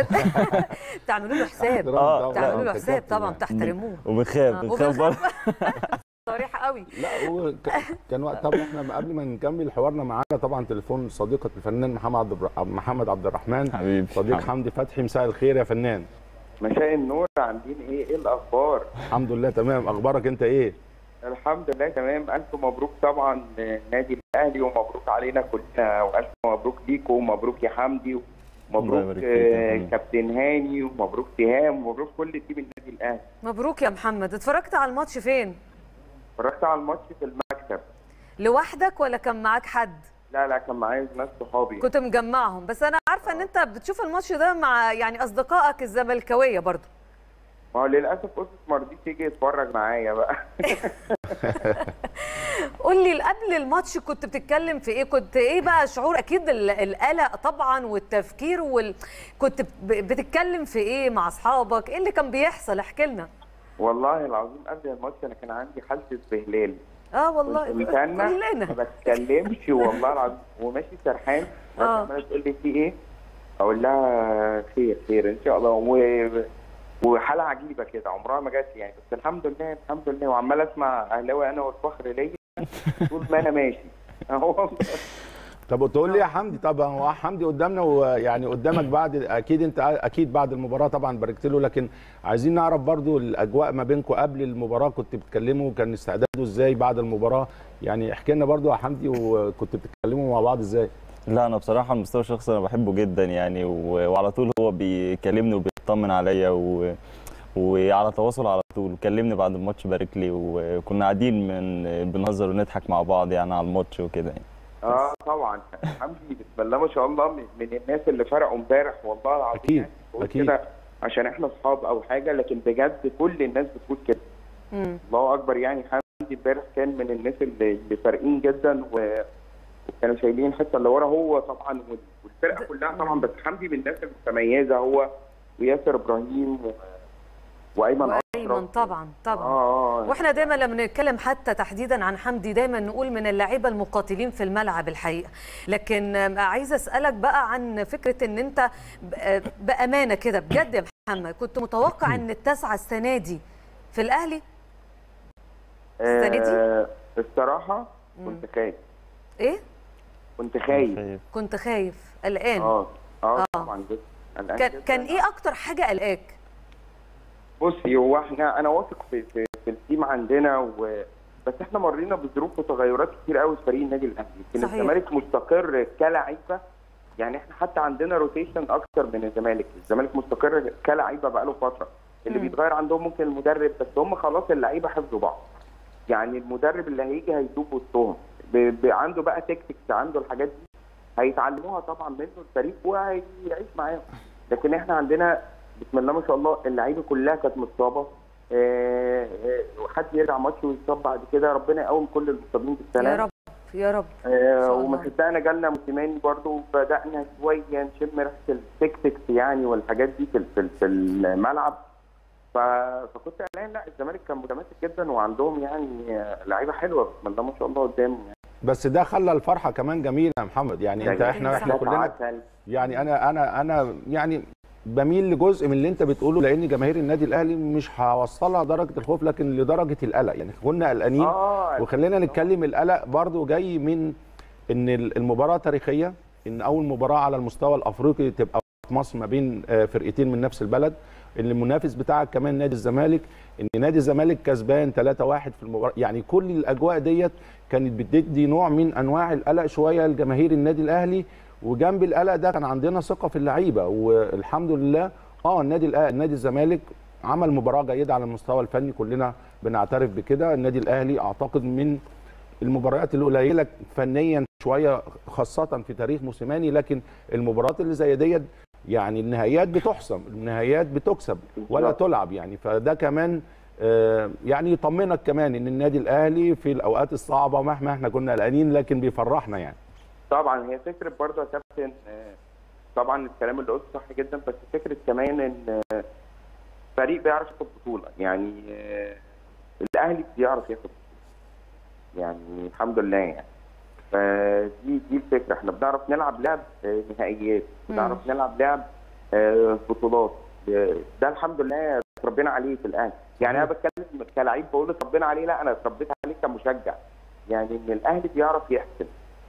تعملوا له حساب آه، طبعاً، تعملوا له أنت حساب كابتن طبعا يعني. تحترموه وبنخاف آه، بنخاف برضه صريحه قوي لا هو ك- كان وقت طب احنا قبل ما نكمل حوارنا معانا طبعا تليفون صديقه الفنان محمد عبد الر- محمد عبد الرحمن حبيبي صديق حبيبي. حمدي فتحي مساء الخير يا فنان مساء النور عاملين ايه ايه الاخبار الحمد لله تمام اخبارك انت ايه الحمد لله تمام الف مبروك طبعا النادي الاهلي ومبروك علينا كلنا والف مبروك ليكم ومبروك يا حمدي الله ومبروك يبارك فيك يا آه، حبيبي. كابتن هاني ومبروك سهام ومبروك كل تيم النادي الاهلي مبروك يا محمد اتفرجت على الماتش فين اتفرجت على الماتش في المكتب لوحدك ولا كان معاك حد لا لا كان معايا ناس صحابي كنت مجمعهم بس انا عارفه ان انت بتشوف الماتش ده مع يعني اصدقائك الزملكاويه برضو ما هو للاسف اسس ما رضيش يجي يتفرج معايا بقى قول لي قبل الماتش كنت بتتكلم في ايه كنت ايه بقى شعور اكيد ال- القلق طبعا والتفكير وال... كنت ب- بتتكلم في ايه مع اصحابك ايه اللي كان بيحصل احكي لنا والله العظيم قبل الماتش انا كان عندي حاله استهلال اه والله كنت مستنى ما كلنا بتكلمش والله العظيم وماشي سرحان بس آه. عماله تقول لي في ايه اقول لها خير خير ان شاء الله و... وحاله عجيبه كده عمرها ما جت يعني بس الحمد لله الحمد لله وعمال اسمع اهلاوي انا والفخر ليا طول ما انا ماشي اهو طب تقول لي يا حمدي طب هو حمدي قدامنا ويعني قدامك بعد اكيد انت اكيد بعد المباراه طبعا باركت له لكن عايزين نعرف برضو الاجواء ما بينكم قبل المباراه كنت بتتكلموا كان استعداده ازاي بعد المباراه يعني احكي لنا برضو يا حمدي وكنت بتتكلموا مع بعض ازاي لا انا بصراحه على المستوى الشخصي انا بحبه جدا يعني و- وعلى طول هو بيكلمني وبيطمن عليا و... وعلى تواصل على طول كلمني بعد الماتش بارك لي وكنا قاعدين من بنهزر ونضحك مع بعض يعني على الماتش وكده يعني. اه طبعا حمدي بسم الله ما شاء الله من, من الناس اللي فرقوا امبارح والله العظيم أكيد، يعني بقول أكيد. كده عشان احنا اصحاب او حاجه لكن بجد كل الناس بتقول كده مم. الله اكبر يعني حمدي امبارح كان من الناس اللي, اللي فارقين جدا و... وكانوا شايلين الحته اللي ورا هو طبعا وال- والفرقه كلها طبعا بس حمدي من الناس المتميزه هو وياسر ابراهيم و... وايمن وايمن أشرف. طبعا طبعا اه اه واحنا دايما لما نتكلم حتى تحديدا عن حمدي دايما نقول من اللعيبه المقاتلين في الملعب الحقيقه لكن آم، عايزه اسالك بقى عن فكره ان انت ب- آه، بامانه كده بجد يا محمد كنت متوقع ان التاسعه السنه دي في الاهلي السنة دي؟ آه الصراحه كنت خايف ايه كنت خايف خايف. كنت خايف قلقان اه اه آه. طبعا جدا قلقان كان جداً. كان ايه اكتر حاجه قلقاك بصي هو احنا انا واثق في, في, في التيم عندنا و بس احنا مرينا بظروف وتغيرات كتير قوي في فريق النادي الاهلي يمكن صحيح. الزمالك مستقر كلاعيبه يعني احنا حتى عندنا روتيشن اكتر من الزمالك الزمالك مستقر كلاعيبه بقاله فتره اللي مم. بيتغير عندهم ممكن المدرب بس هم خلاص اللعيبه حفظوا بعض يعني المدرب اللي هيجي هيدوب وسطهم ب... ب... عنده بقى تكتكس عنده الحاجات دي هيتعلموها طبعا منه الفريق وهيعيش معاهم لكن احنا عندنا بسم الله ما شاء الله اللعيبه كلها كانت مصابه آه، آه، وحد يرجع ماتش ويتصاب بعد كده ربنا يقوم كل المصابين بالسلامه يا رب يا رب آه شاء وما الله. صدقنا جالنا موسيماني برضو بدانا شويه نشم ريحه التكتكس يعني والحاجات دي في في, في الملعب ف... فكنت قلقان لا الزمالك كان متماسك جدا وعندهم يعني آه، لعيبه حلوه بسم الله ما شاء الله قدام يعني بس ده خلى الفرحه كمان جميله يا محمد يعني انت احنا احنا صح. كلنا عسل. يعني انا انا انا يعني بميل لجزء من اللي انت بتقوله لان جماهير النادي الاهلي مش هوصلها درجه الخوف لكن لدرجه القلق يعني كنا قلقانين اه وخلينا نتكلم القلق برضو جاي من ان المباراه تاريخيه ان اول مباراه على المستوى الافريقي تبقى في مصر ما بين آه، فرقتين من نفس البلد ان المنافس بتاعك كمان نادي الزمالك ان نادي الزمالك كسبان 3-1 في المباراه يعني كل الاجواء ديت كانت بتدي نوع من انواع القلق شويه لجماهير النادي الاهلي وجنب القلق ده كان عندنا ثقه في اللعيبه والحمد لله اه النادي الأهلي نادي الزمالك عمل مباراه جيده على المستوى الفني كلنا بنعترف بكده النادي الاهلي اعتقد من المباريات القليله فنيا شويه خاصه في تاريخ موسيماني لكن المباريات اللي زي ديت يعني النهائيات بتحسم النهائيات بتكسب ولا بالظبط. تلعب يعني فده كمان آه، يعني يطمنك كمان ان النادي الاهلي في الاوقات الصعبه مهما احنا كنا قلقانين لكن بيفرحنا يعني طبعا هي فكره برضه يا كابتن آه، طبعا الكلام اللي قلته صح جدا بس فكره كمان ان آه، فريق بيعرف ياخد بطوله يعني آه، الاهلي بيعرف ياخد بطوله يعني الحمد لله يعني فدي دي الفكره احنا بنعرف نلعب لعب آه، نهائيات بنعرف نلعب لعب آه، بطولات آه، ده الحمد لله اتربينا عليه في الاهلي يعني انا بتكلم كلاعب بقول اتربينا عليه لا انا اتربيت عليه كمشجع يعني ان الاهلي بيعرف يحسن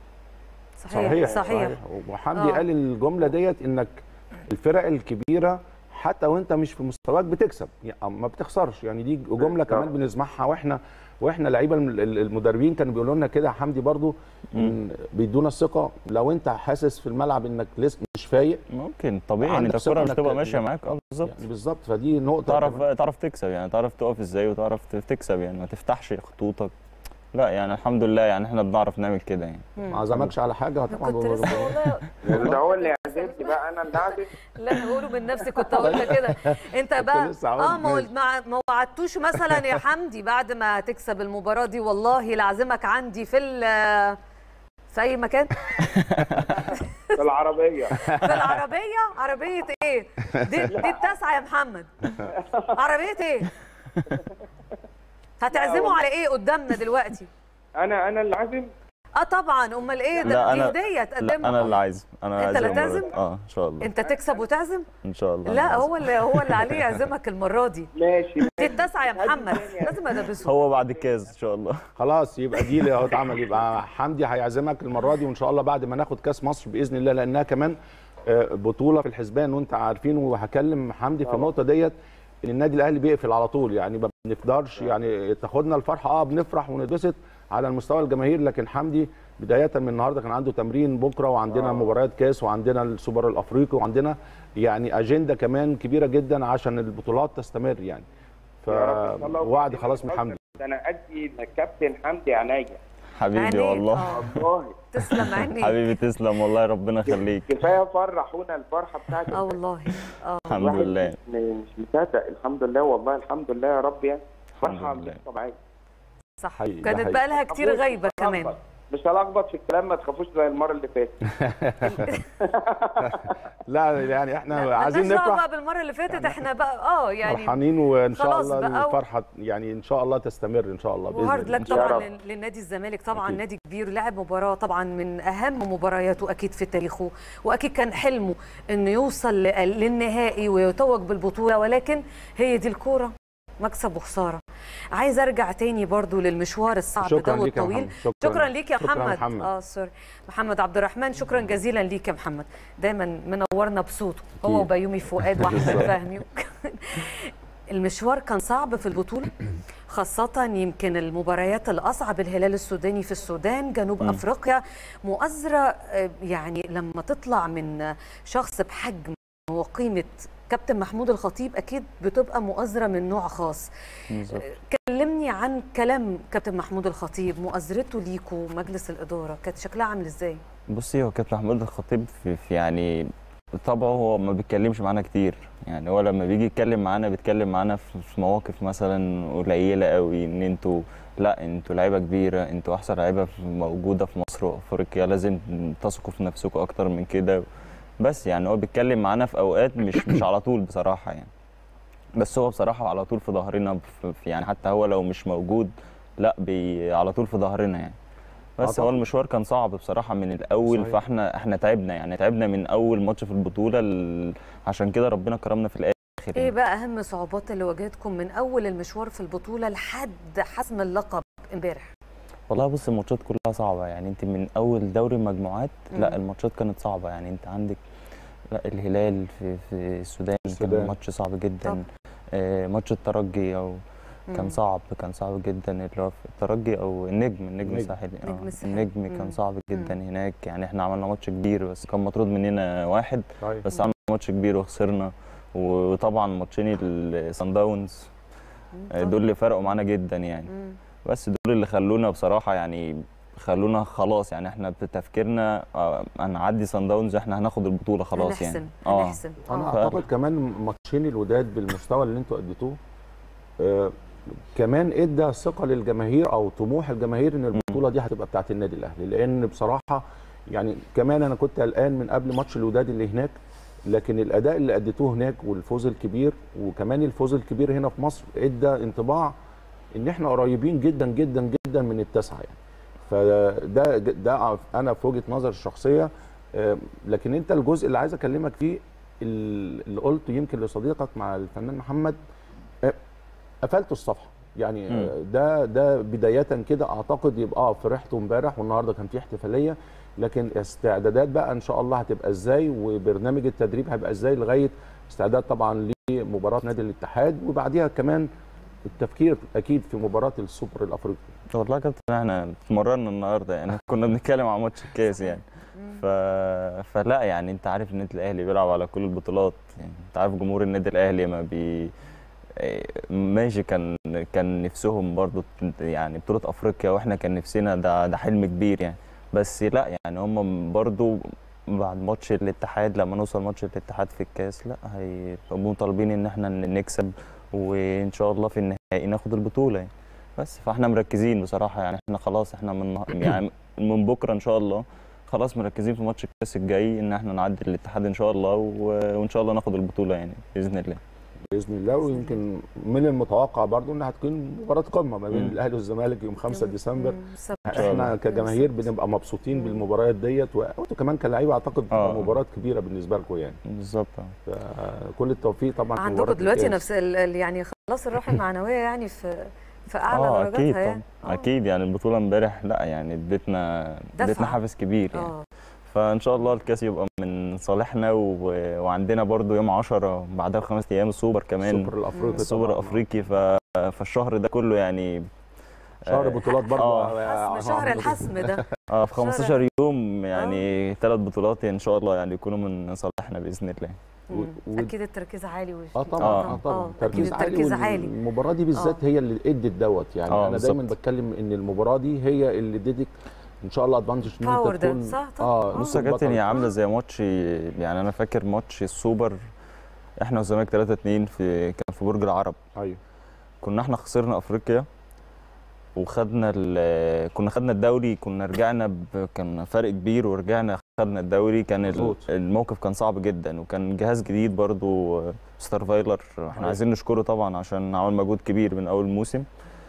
صحيح صحيح, وحمدي آه. قال الجمله ديت انك الفرق الكبيره حتى وانت مش في مستواك بتكسب يعني ما بتخسرش يعني دي جمله بالظبط. كمان بنسمعها واحنا واحنا لعيبه الم- ال- المدربين كانوا بيقولوا لنا كده يا حمدي برضو إن بيدونا الثقه لو انت حاسس في الملعب انك لسه مش فايق ممكن طبيعي ان عندك انت الكوره مش ثقة تبقى إنك- ماشيه معاك اه بالظبط يعني بالظبط فدي نقطه تعرف كمان. تعرف تكسب يعني تعرف تقف ازاي وتعرف تكسب يعني ما تفتحش خطوطك لا يعني الحمد لله يعني احنا بنعرف نعمل كده يعني ما عزمكش على حاجه طبعا كنت لسه والله ده هو اللي تعزمني بقى انا اللي اعزم لا انا بقوله من نفسي كنت هقول لك كده انت بقى لسه هقول اه ما ماشي. قلت- ما ما وعدتوش مثلا يا حمدي بعد ما تكسب المباراه دي والله لعزمك عندي في ال- في اي مكان في العربيه في العربيه عربيه ايه دي, دي التاسعه يا محمد عربيه ايه هتعزموا على ايه قدامنا دلوقتي انا انا اللي عازم اه طبعا امال ايه لا، ده دي أنا- هديه لا تقدمها انا اللي عايز انا أنت عايز اللي المرة تعزم؟ دي. اه ان شاء الله انت تكسب وتعزم ان شاء الله لا أنا هو اللي هو اللي عليه يعزمك المره دي ماشي دي التاسعه يا محمد لازم ادبسه هو بعد الكاس ان شاء الله خلاص يبقى دي اللي هو اتعمل يبقى حمدي هيعزمك المره دي وان شاء الله بعد ما ناخد كاس مصر باذن الله لانها كمان آه، بطوله في الحسبان وانت عارفين وهكلم حمدي في النقطه ديت ان النادي الاهلي بيقفل على طول يعني ما بنقدرش يعني تاخدنا الفرحه اه بنفرح ونتبسط على المستوى الجماهير لكن حمدي بدايه من النهارده كان عنده تمرين بكره وعندنا آه. مباريات كاس وعندنا السوبر الافريقي وعندنا يعني اجنده كمان كبيره جدا عشان البطولات تستمر يعني يا رب إن شاء الله. فوعد خلاص من حمدي ده انا ادي الكابتن حمدي عينيا حبيبي عينيك. والله آه. والله تسلم عينيك حبيبي تسلم والله ربنا يخليك كفايه فرحونا الفرحه بتاعتك اه والله اه الحمد الواحد لله مش مش مصدق الحمد لله والله الحمد لله يا رب يعني الحمد فرحه لله. مش طبيعيه صح حقيقي، ده كانت حقيقي. بقى لها كتير مش غايبه كمان هلخبط. مش هلخبط في الكلام ما تخافوش زي المره اللي فاتت لا يعني احنا عايزين مالناش دعوة نفرح بقى بالمره اللي فاتت احنا بقى اه يعني فرحانين وان شاء خلاص الله بقى و- الفرحه يعني ان شاء الله تستمر ان شاء الله باذن وهارد الله لك يا طبعا رب. لل- للنادي الزمالك طبعا أكيد. نادي كبير لعب مباراه طبعا من اهم مبارياته اكيد في تاريخه واكيد كان حلمه انه يوصل ل- للنهائي ويتوج بالبطوله ولكن هي دي الكوره مكسب وخساره عايز ارجع تاني برضو للمشوار الصعب ده شكرا ليك يا والطويل محمد شكرا ليك يا شكراً محمد. محمد. اه سوري محمد عبد الرحمن شكرا جزيلا ليك يا محمد دايما منورنا بصوته هو أكيد. وبيومي فؤاد واحمد بالظبط. فهمي المشوار كان صعب في البطوله خاصة يمكن المباريات الأصعب الهلال السوداني في السودان جنوب مم. أفريقيا مؤازرة آه، يعني لما تطلع من شخص بحجم وقيمة كابتن محمود الخطيب أكيد بتبقى مؤازرة من نوع خاص بالظبط كلمني عن كلام كابتن محمود الخطيب مؤازرته ليكوا مجلس الإدارة كانت شكلها عامل إزاي؟ بصي هو كابتن محمود الخطيب في, في يعني طبعه هو ما بيتكلمش معانا كتير يعني هو لما بيجي يتكلم معانا بيتكلم معانا في في مواقف مثلا قليله قوي ان انتوا لا انتوا لعيبه كبيره انتوا احسن لعيبه في- موجوده في مصر وافريقيا لازم تثقوا في نفسكم اكتر من كده بس يعني هو بيتكلم معانا في اوقات مش مش على طول بصراحه يعني بس هو بصراحه على طول في ظهرنا في في- يعني حتى هو لو مش موجود لا بي على طول في ظهرنا يعني بس هو طبعاً. المشوار كان صعب بصراحه من الاول صحيح. فاحنا احنا تعبنا يعني تعبنا من اول ماتش في البطوله ال- عشان كده ربنا كرمنا في الاخر إيه يعني. بقى أهم صعوبات اللي واجهتكم من أول المشوار في البطولة لحد حسم اللقب امبارح؟ والله بص الماتشات كلها صعبه يعني انت من اول دوري المجموعات لا مم. الماتشات كانت صعبه يعني انت عندك لا الهلال في في السودان كان السودان. ماتش صعب جدا طب. آه ماتش الترجي او كان مم. صعب كان صعب جدا اللي هو في الترجي او النجم النجم النجم. الساحلي النجم اه الساحلي. النجم مم. كان صعب جدا مم. هناك يعني احنا عملنا ماتش كبير بس كان مطرود مننا واحد طيب بس عملنا ماتش كبير وخسرنا وطبعا ماتشين الصن داونز مم. دول اللي فرقوا معانا جدا يعني مم. بس دول اللي خلونا بصراحه يعني خلونا خلاص يعني احنا بتفكيرنا آه، هنعدي صن داونز احنا هناخد البطوله خلاص هنحسم يعني اه هنحسم انا آه. اعتقد كمان ماتشين الوداد بالمستوى اللي انتوا اديتوه آه كمان ادى ثقه للجماهير او طموح الجماهير ان البطوله دي هتبقى بتاعت النادي الاهلي لان بصراحه يعني كمان انا كنت قلقان من قبل ماتش الوداد اللي هناك لكن الاداء اللي اديتوه هناك والفوز الكبير وكمان الفوز الكبير هنا في مصر ادى انطباع ان احنا قريبين جدا جدا جدا من التسعه يعني فده ده انا في وجهه نظري الشخصيه آه، لكن انت الجزء اللي عايز اكلمك فيه اللي قلته يمكن لصديقك مع الفنان محمد آه، قفلت الصفحه يعني مم. آه، ده ده بدايه كده اعتقد يبقى اه فرحت امبارح والنهارده كان في احتفاليه لكن استعدادات بقى ان شاء الله هتبقى ازاي وبرنامج التدريب هيبقى ازاي لغايه استعداد طبعا لمباراه نادي الاتحاد وبعديها كمان التفكير اكيد في مباراه السوبر الافريقي والله يا كابتن احنا اتمرنا النهارده يعني كنا بنتكلم عن ماتش الكاس يعني ف... فلا يعني انت عارف النادي الاهلي بيلعب على كل البطولات يعني انت عارف جمهور النادي الاهلي ما بي إيه، ماشي كان كان نفسهم برضو يعني بطولة افريقيا واحنا كان نفسنا ده ده حلم كبير يعني بس لا يعني هم برضو بعد ماتش الاتحاد لما نوصل ماتش الاتحاد في الكاس لا هيبقوا طالبين ان احنا نكسب وان شاء الله في النهائي ناخد البطوله يعني بس فاحنا مركزين بصراحه يعني احنا خلاص احنا من يعني من بكره ان شاء الله خلاص مركزين في ماتش الكاس الجاي ان احنا نعدي الاتحاد ان شاء الله و- وان شاء الله ناخد البطوله يعني باذن الله باذن الله ويمكن من المتوقع برضو انها هتكون مباراه قمه ما بين مم. الاهلي والزمالك يوم 5 ديسمبر مم، سب- شاء الله. احنا كجماهير بنبقى مبسوطين مم. بالمباريات ديت وانتوا كمان كلاعيبه اعتقد آه. بتبقى مباراه كبيره بالنسبه لكم يعني بالظبط فكل التوفيق طبعا في عندكم مباراة دلوقتي الكاس. نفس ال- ال- يعني خلاص الروح المعنويه يعني في في اعلى اه درجاتها اكيد يعني طبعا آه. اكيد يعني البطوله امبارح لا يعني ادتنا دفعة. ادتنا حافز كبير يعني اه فان شاء الله الكاس يبقى من صالحنا و... وعندنا برضو يوم 10 بعدها بخمس ايام السوبر كمان السوبر الافريقي السوبر طبعاً. الافريقي ف... فالشهر ده كله يعني شهر آه، بطولات برضه آه. حسم شهر الحسم ده اه في شهر- 15 يوم يعني ثلاث بطولات ان شاء الله يعني يكونوا من صالحنا باذن الله مم. و- اكيد التركيز عالي وش... اه طبعا آه. اه طبعا اكيد التركيز عالي المباراه دي بالذات هي اللي ادت دوت يعني آه، انا دايما بالظبط. بتكلم ان المباراه دي هي اللي ادتك ان شاء الله ادفانتج ان باور انت ده، تكون صح طبعاً. اه بص يا تكون كابتن بطل. هي عامله زي ماتش يعني انا فاكر ماتش السوبر احنا والزمالك 3 2 في كان في برج العرب ايوه كنا احنا خسرنا افريقيا وخدنا ال- كنا خدنا الدوري كنا رجعنا ب... كان فرق كبير ورجعنا خدنا الدوري كان ال- مظبوط. الموقف كان صعب جدا وكان جهاز جديد برضو ستار فايلر احنا أيوة. عايزين نشكره طبعا عشان عمل مجهود كبير من اول موسم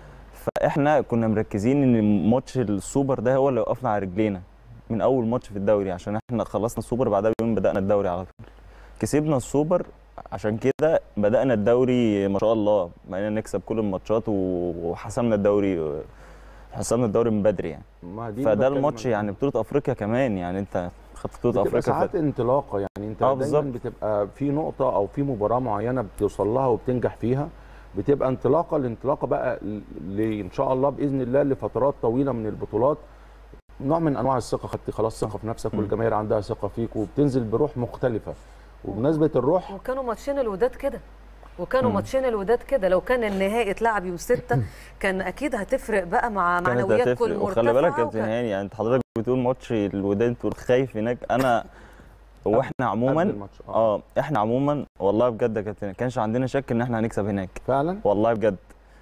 فاحنا كنا مركزين ان ماتش السوبر ده هو اللي وقفنا على رجلينا من اول ماتش في الدوري عشان احنا خلصنا السوبر بعدها بيوم بدانا الدوري على طول كسبنا السوبر عشان كده بدانا الدوري ما شاء الله بقينا نكسب كل الماتشات و- وحسمنا الدوري حسمنا الدوري من بدري يعني ما دي فده بتكلم الماتش عن- يعني بطوله افريقيا كمان يعني انت خدت بطوله بتبقى افريقيا ساعات ف... انطلاقه يعني انت آه، دايما بالظبط. بتبقى في نقطه او في مباراه معينه بتوصل لها وبتنجح فيها بتبقى انطلاقه الانطلاقه بقى ل- ل- ان شاء الله باذن الله لفترات طويله من البطولات نوع من انواع الثقه خدت خلاص ثقه في نفسك م. والجماهير عندها ثقه فيك وبتنزل بروح مختلفه وبمناسبه الروح وكانوا ماتشين الوداد كده وكانوا مم. ماتشين الوداد كده لو كان النهائي اتلعب يوم ستة كان اكيد هتفرق بقى مع كانت معنويات كل هتفرق مرتفعه وخلي بالك يا كابتن وكان- هاني يعني انت حضرتك بتقول ماتش الوداد تقول خايف هناك انا هو احنا قبل عموما الماتش اه اه احنا عموما والله بجد يا كابتن ما كانش عندنا شك ان احنا هنكسب هناك فعلا والله بجد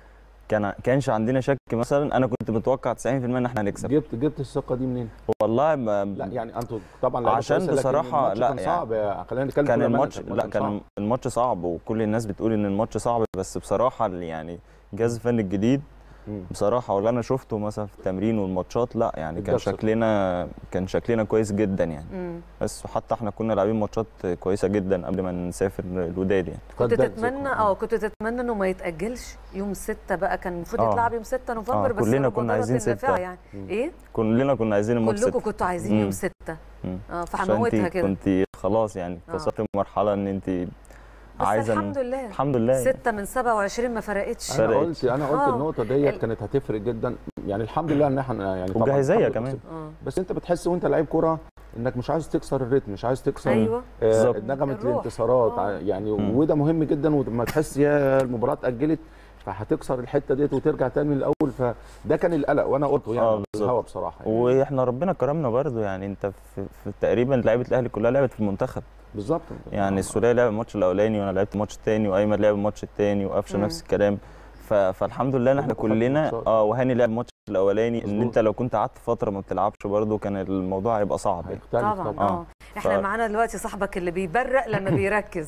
كان كانش عندنا شك مثلا انا كنت متوقع 90% ان احنا هنكسب جبت جبت الثقه دي منين؟ والله ما لا يعني انتوا طبعا لعيبة عشان كويسة، لكن بصراحة الماتش لا كان يعني صعب يا- خلينا نتكلم كان بكل أمانة، الماتش لا كان صعب. الماتش صعب وكل الناس بتقول ان الماتش صعب بس بصراحه اللي يعني الجهاز الفني الجديد مم. بصراحه واللي انا شفته مثلا في التمرين والماتشات لا يعني كان اتدرست. شكلنا كان شكلنا كويس جدا يعني مم. بس وحتى احنا كنا لاعبين ماتشات كويسه جدا قبل ما نسافر الوداد يعني كنت فده تتمنى ذكر. اه كنت تتمنى انه ما يتاجلش يوم ستة بقى كان المفروض آه. يتلعب يوم 6 نوفمبر آه، بس كلنا ربنا كنا عايزين النافعة ستة. يعني مم. ايه كلنا كنا عايزين الماتش كلكم ستة. كنتوا عايزين يوم مم. 6 مم. اه عشان فهموتها انت كده كنت خلاص يعني آه. وصلت لمرحله ان انت بس عايزه الحمد لله الحمد لله 6 من 27 ما فرقتش انا فرقت. قلت انا قلت آه. النقطه ديت ال- كانت هتفرق جدا يعني الحمد لله ان احنا يعني طبعاً وجاهزيه الحمد كمان لله. اه بس انت بتحس وانت لعيب كوره انك مش عايز تكسر الريتم مش عايز تكسر ايوه آه بالظبط. نغمه الروح. الانتصارات آه. يعني مم. وده مهم جدا ولما تحس يا المباراه اتاجلت فهتكسر الحته ديت وترجع تاني من الاول فده كان القلق وانا قلته يعني آه، في بالظبط. الهوا بصراحه يعني. واحنا ربنا كرمنا برضو يعني انت في, في تقريبا لعيبه الاهلي كلها لعبت في المنتخب بالظبط يعني السوليه لعب الماتش الاولاني وانا لعبت الماتش الثاني وايمن لعب الماتش الثاني وقفشه مم. نفس الكلام ف... فالحمد لله ان احنا كلكم خدتوا كلنا ماتشات. اه وهاني لعب الماتش الاولاني ان مظبوط. انت لو كنت قعدت فتره ما بتلعبش برضو كان الموضوع هيبقى صعب يعني. هيختلف طبعا طبعا اه احنا ف- معانا دلوقتي صاحبك اللي بيبرق لما بيركز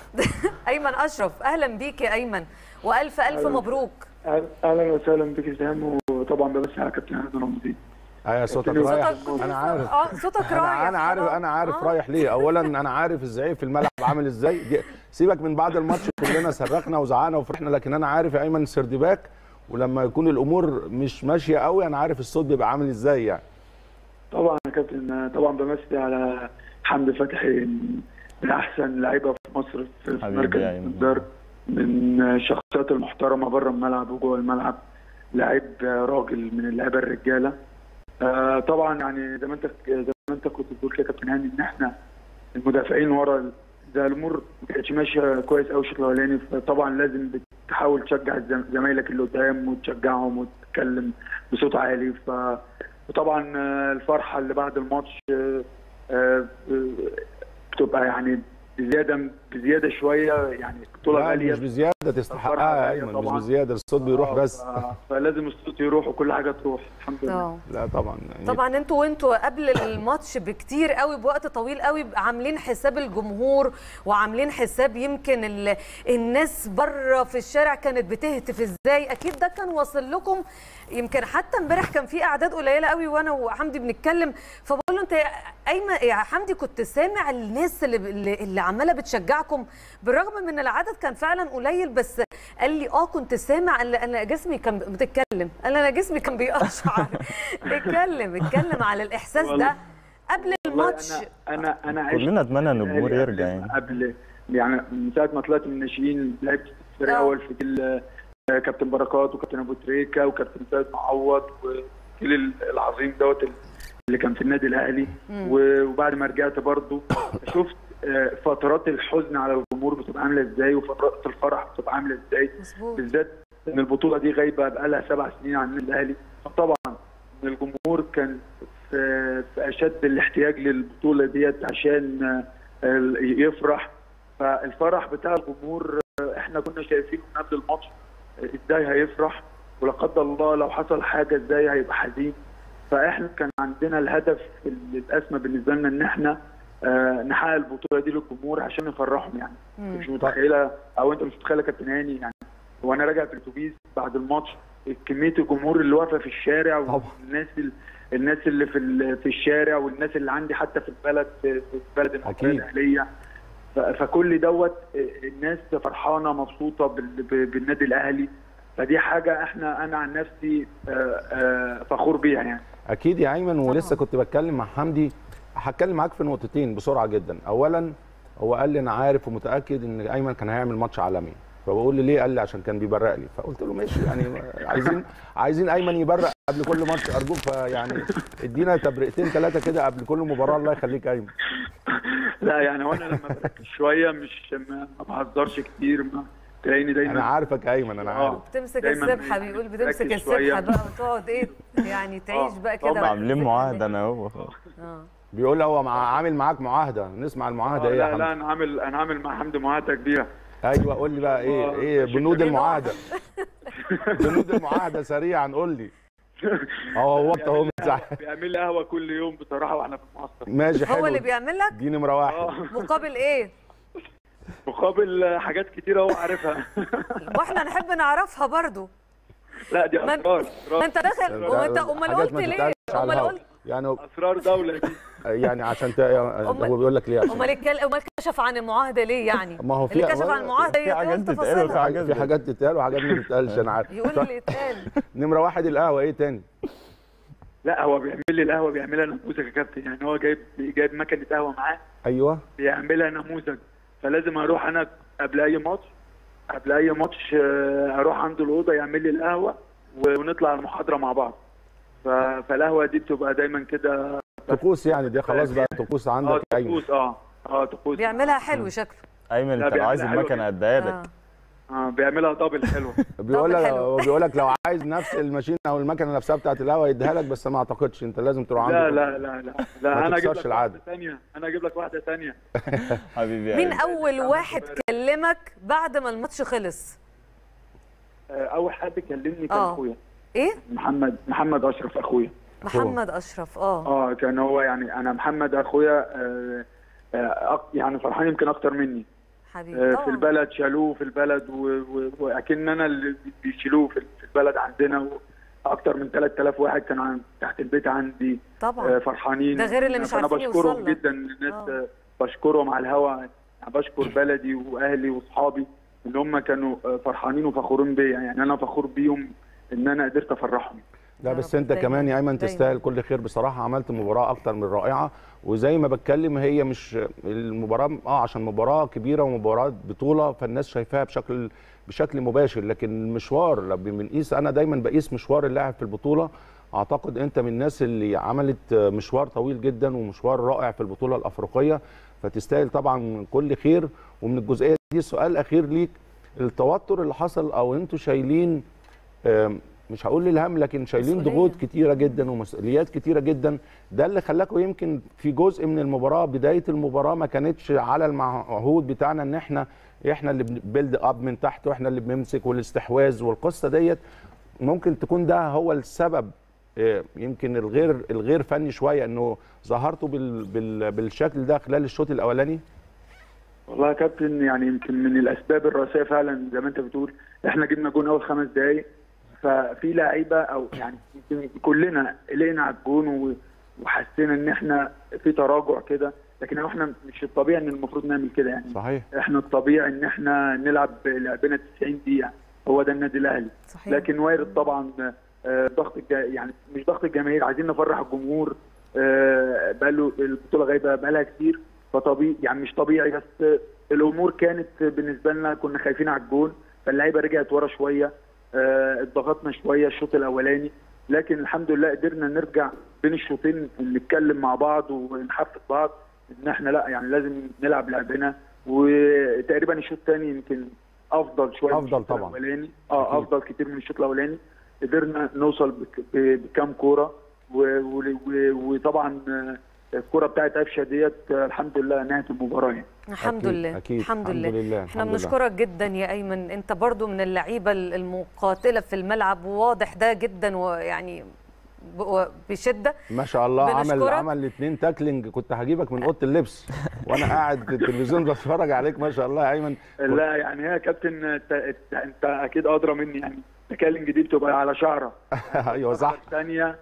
ايمن اشرف اهلا بيك يا ايمن والف الف أهلاً. مبروك اهلا وسهلا بك اسلام وطبعا بمسي على كابتن حسن رمزي ايوه صوتك صوتك رايح صوتك انا عارف اه صوتك رايح انا انا عارف خلاص. انا عارف آه. رايح ليه اولا انا عارف الزعيق في الملعب عامل ازاي دي- سيبك من بعد الماتش كلنا صرخنا وزعقنا وفرحنا لكن انا عارف يا ايمن سردباك ولما يكون الامور مش ماشيه قوي انا عارف الصوت بيبقى عامل ازاي يعني طبعا يا كابتن طبعا بمسي على حمدي فتحي من احسن لعيبه في مصر في في حبيبي مركز يا أيمن. الدار من الشخصيات المحترمه بره الملعب وجوه الملعب لعيب راجل من اللعيبه الرجاله آه، طبعا يعني زي ما انت زي ما انت كنت بتقول كده يا كابتن هاني ان احنا المدافعين ورا ده الامور ما كانتش ماشيه كويس قوي الشوط الاولاني فطبعا لازم بتحاول تشجع الزم- زمايلك اللي قدام وتشجعهم وتتكلم بصوت عالي ف وطبعا آه، الفرحه اللي بعد الماتش آه، آه، بتبقى يعني بزياده بزياده شويه يعني بطوله لا غاليه مش بزياده تستحقها يا غالية ايمن مش طبعاً. بزياده الصوت بيروح آه، بس ف- فلازم الصوت يروح وكل حاجه تروح الحمد لله اه لا طبعا يعني طبعا انتوا وانتوا قبل الماتش بكتير قوي بوقت طويل قوي عاملين حساب الجمهور وعاملين حساب يمكن ال... الناس بره في الشارع كانت بتهتف ازاي اكيد ده كان واصل لكم يمكن حتى امبارح كان في اعداد قليله قوي وانا وحمدي بنتكلم فبقول له انت يا ايمن يا حمدي كنت سامع الناس اللي اللي, اللي عماله بتشجعكم بالرغم من العدد كان فعلا قليل بس قال لي اه كنت سامع انا أنا جسمي كان بتتكلم قال انا جسمي كان بيقشعر اتكلم اتكلم على الاحساس ده والله- قبل والله الماتش انا انا انا عشت كلنا اتمنى ان الجمهور قبل- يرجع يعني قبل يعني من ساعه ما طلعت من الناشئين لعبت في الفريق آه. الاول في جيل آه، كابتن بركات وكابتن ابو تريكه وكابتن سيد معوض والجيل العظيم دوت اللي كان في النادي الاهلي و- وبعد ما رجعت برضو شفت آه، فترات الحزن على الجمهور بتبقى عامله ازاي وفترات الفرح بتبقى عامله ازاي مظبوط بالذات ان البطوله دي غايبه بقالها سبع سنين عن النادي الاهلي فطبعا إن الجمهور كان في, في اشد الاحتياج للبطوله ديت عشان آه، ال- يفرح فالفرح بتاع الجمهور آه، احنا كنا شايفينه من قبل الماتش آه، ازاي هيفرح ولا قدر الله لو حصل حاجه ازاي هيبقى حزين فاحنا كان عندنا الهدف الاسمى بالنسبه لنا ان احنا آه، نحقق البطوله دي للجمهور عشان نفرحهم يعني مم. مش متخيله او انت مش متخيله يا كابتن هاني يعني وانا راجع في الاتوبيس بعد الماتش كميه الجمهور اللي واقفه في الشارع طبعا. والناس ال- الناس اللي في ال- في الشارع والناس اللي عندي حتى في البلد في في البلد المصريه أكيد. الاهليه ف- فكل دوت الناس فرحانه مبسوطه بال- ب- بالنادي الاهلي فدي حاجه احنا انا عن نفسي آه، آه، فخور بيها يعني اكيد يا ايمن ولسه كنت بتكلم مع حمدي هتكلم معاك في نقطتين بسرعه جدا اولا هو قال لي انا عارف ومتاكد ان ايمن كان هيعمل ماتش عالمي فبقول لي ليه قال لي عشان كان بيبرق لي فقلت له ماشي يعني عايزين عايزين ايمن يبرق قبل كل ماتش ارجوك فيعني ادينا تبرئتين ثلاثه كده قبل كل مباراه الله يخليك يا ايمن لا يعني وانا لما بركز شويه مش ما ما بهزرش كتير ما تلاقيني دايما انا عارفك يا ايمن انا عارف آه. بتمسك دايماً السبحه بيقول ركز بتمسك شوية. السبحه بقى وتقعد ايه يعني تعيش آه. بقى كده طبعاً. عاملين معاهده انا هو اه بيقول هو مع عامل معاك معاهده نسمع المعاهده آه، ايه يا لا لا حمدي انا عامل انا عامل مع حمدي معاهده كبيره ايوه قول لي بقى ايه آه، ايه ماشي. بنود إيه المعاهده بنود المعاهده سريعا قول لي اه هو انت اهو من ساعة. بيعمل لي قهوه كل يوم بصراحه واحنا في المعسكر ماشي حلو هو اللي بيعمل لك دي نمره واحد اه مقابل ايه مقابل حاجات كتيره هو عارفها واحنا نحب نعرفها برضو لا دي ما- اسرار ما اسرار انت داخل وانت امال حاجات قلت ما ليه تتقالش على امال الهوا. قلت يعني اسرار دوله دي يعني عشان ت... هو بيقول لك ليه عشان امال الكل- امال كشف عن المعاهده ليه يعني ما هو في- اللي كشف عن المعاهده في حاجات يقول تتقال تفاصيلها وفي حاجات في حاجات تتقال وحاجات ما تتقالش انا عارف يقول اللي يتقال نمره واحد القهوه ايه تاني لا هو بيعمل لي القهوه بيعملها نموذج يا كابتن يعني هو جايب جايب مكنه قهوه معاه ايوه بيعملها نموذج فلازم اروح انا قبل اي ماتش قبل اي ماتش آه، اروح عنده الاوضه يعمل لي القهوه ونطلع المحاضره مع بعض ف- فالقهوه دي بتبقى دايما كده طقوس يعني دي خلاص بقى طقوس اه عندك يا ايمن طقوس اه اه طقوس بيعملها حلو شكله ايمن لا، انت لو عايز بيعملها المكنه حلوة اديها آه. لك اه بيعملها دبل حلوه بيقول طب لك حلو. هو بيقول لك لو عايز نفس الماشين او المكنه نفسها بتاعت القهوه يديها لك بس ما اعتقدش انت لازم تروح عنده لا لا لا لا لا ما انا اجيب تكسرش لك العادة. واحده ثانيه انا اجيب لك واحده ثانيه حبيبي يا مين أيمن. اول واحد كلمك بعد ما الماتش خلص اول حد كلمني كان آه. اخويا ايه محمد محمد اشرف اخويا محمد اشرف اه اه كان هو يعني انا محمد اخويا آه آه أك- يعني فرحان يمكن اكتر مني حبيبي آه، في طبعا البلد شالوه في البلد و- و- واكن انا اللي بيشيلوه في في البلد عندنا اكتر من 3000 واحد كان عن تحت البيت عندي آه، طبعا فرحانين ده غير اللي مش فانا عارفين بشكرهم يوصل لك. جدا الناس آه. آه، بشكرهم على الهوا يعني بشكر بلدي واهلي واصحابي ان هم كانوا آه، فرحانين وفخورين بيا يعني انا فخور بيهم ان انا قدرت افرحهم لا يا بس رب انت دايماً- كمان يا ايمن دايماً. تستاهل كل خير بصراحه عملت مباراه اكتر من رائعه وزي ما بتكلم هي مش المباراه اه عشان مباراه كبيره ومباراه بطوله فالناس شايفاها بشكل بشكل مباشر لكن المشوار لما بنقيس انا دايما بقيس مشوار اللاعب في البطوله اعتقد انت من الناس اللي عملت مشوار طويل جدا ومشوار رائع في البطوله الافريقيه فتستاهل طبعا كل خير ومن الجزئيه دي سؤال اخير ليك التوتر اللي حصل او انتوا شايلين آم، مش هقول الهم لكن شايلين مسؤولية. ضغوط كتيره جدا ومسؤوليات كتيره جدا ده اللي خلاكم يمكن في جزء من المباراه بدايه المباراه ما كانتش على المعهود بتاعنا ان احنا احنا اللي بنبيلد اب من تحت واحنا اللي بنمسك والاستحواذ والقصه ديت ممكن تكون ده هو السبب آه، يمكن الغير الغير فني شويه انه ظهرتوا بال بال بالشكل ده خلال الشوط الاولاني والله يا كابتن يعني يمكن من الاسباب الرئيسيه فعلا زي ما انت بتقول احنا جبنا جون اول خمس دقائق ففي لعيبه او يعني يمكن كلنا قلقنا على الجون و- وحسينا ان احنا في تراجع كده لكن هو احنا مش الطبيعي ان المفروض نعمل كده يعني صحيح احنا الطبيعي ان احنا نلعب لعبنا 90 دقيقه هو ده النادي الاهلي صحيح لكن وارد طبعا آه، ضغط الج... يعني مش ضغط الجماهير عايزين نفرح الجمهور آه، بقاله البطوله غايبه بقالها كتير فطبيعي يعني مش طبيعي بس الامور كانت بالنسبه لنا كنا خايفين على الجون فاللعيبه رجعت ورا شويه آه، اتضغطنا شويه الشوط الاولاني لكن الحمد لله قدرنا نرجع بين الشوطين نتكلم مع بعض ونحفز بعض ان احنا لا يعني لازم نلعب لعبنا وتقريبا الشوط الثاني يمكن افضل شويه من أفضل الشوط طبعاً. الاولاني اه أكيد. افضل كتير من الشوط الاولاني قدرنا نوصل بك- ب- بكام كوره و- و- و- وطبعا آه، الكوره بتاعت قفشه ديت آه، الحمد لله نهت المباراه يعني الحمد أكيد، لله أكيد. الحمد الحمد لله لله، احنا الحمد لله. بنشكرك جدا يا ايمن انت برضو من اللعيبه المقاتله في الملعب وواضح ده جدا ويعني ب- بشده ما شاء الله عمل بنشكرك. عمل الاثنين تاكلينج كنت هجيبك من اوضه اللبس وانا قاعد في التلفزيون بتفرج عليك ما شاء الله يا ايمن لا يعني هي يا كابتن انت, انت, انت اكيد ادرى مني يعني التكالنج دي بتبقى على شعره ايوه صح ثانيه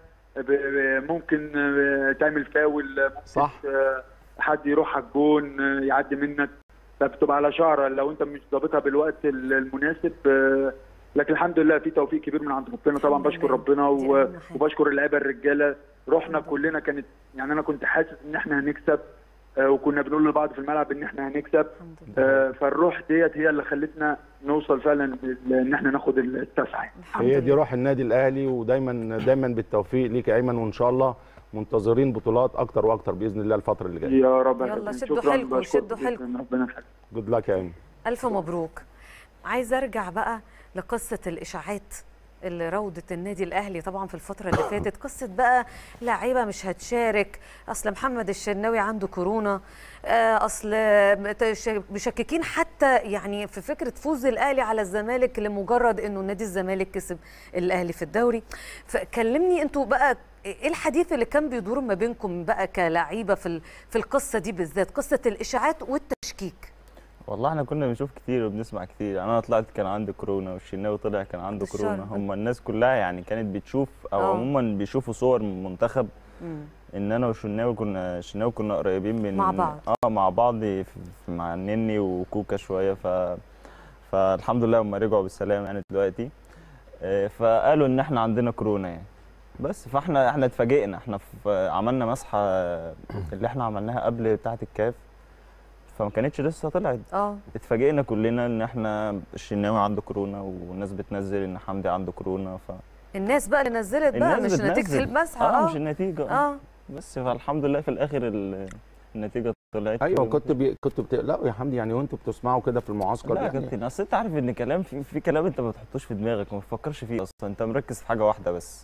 ممكن آه، تعمل فاول آه، ممكن صح. آه، حد يروح على الجون آه، يعدي منك فبتبقى على شعره لو انت مش ظابطها بالوقت ال- المناسب آه، لكن الحمد لله في توفيق كبير من عند ربنا طبعا الحمد بشكر لله. ربنا دي و- أهم حاجة. وبشكر اللعيبه الرجاله روحنا كلنا كانت يعني انا كنت حاسس ان احنا هنكسب آه، وكنا بنقول لبعض في الملعب ان احنا هنكسب الحمد لله آه، فالروح ديت هي اللي خلتنا نوصل فعلا ل- ان احنا ناخد التسعه الحمد هي دي لله. روح النادي الاهلي ودايما دايما بالتوفيق ليك يا ايمن وان شاء الله منتظرين بطولات اكتر واكتر باذن الله الفتره اللي جايه يا رب يا يلا كابتن. شدوا شكراً، حيلكم، بشكرك شدوا جداً. حيلكم. ربنا يخليك جود لك يا ايمن الف مبروك عايزه ارجع بقى لقصه الاشاعات اللي روضت النادي الاهلي طبعا في الفتره اللي فاتت قصه بقى لعيبه مش هتشارك اصل محمد الشناوي عنده كورونا آه، اصل متش- مشككين حتى يعني في فكره فوز الاهلي على الزمالك لمجرد انه نادي الزمالك كسب الاهلي في الدوري فكلمني انتوا بقى ايه الحديث اللي كان بيدور ما بينكم بقى كلعيبه في ال- في القصه دي بالذات قصه الاشاعات والتشكيك والله احنا كنا بنشوف كتير وبنسمع كتير انا طلعت كان عندي كورونا والشناوي طلع كان عنده الشر. كورونا هم الناس كلها يعني كانت بتشوف او آه. عموما بيشوفوا صور من المنتخب مم. ان انا وشناوي كنا الشناوي كنا قريبين من مع بعض. اه مع بعض في في- مع النني وكوكا شويه ف فالحمد لله هم رجعوا بالسلامه يعني دلوقتي آه، فقالوا ان احنا عندنا كورونا يعني بس فاحنا احنا اتفاجئنا احنا في عملنا مسحه اللي احنا عملناها قبل بتاعه الكاف فما كانتش لسه طلعت اه اتفاجئنا كلنا ان احنا الشناوي عنده كورونا والناس بتنزل ان حمدي عنده كورونا ف الناس بقى اللي نزلت بقى الناس مش نتيجه بتنزل. المسحه اه اه مش النتيجه اه بس فالحمد لله في الاخر ال- النتيجه طلعت ايوه كنت بي... كنتوا بتقلقوا يا حمدي يعني وانتوا بتسمعوا كده في المعسكر لا يا يعني كابتن اصل انت عارف ان كلام في, في كلام انت ما بتحطوش في دماغك وما بتفكرش فيه اصلا انت مركز في حاجه واحده بس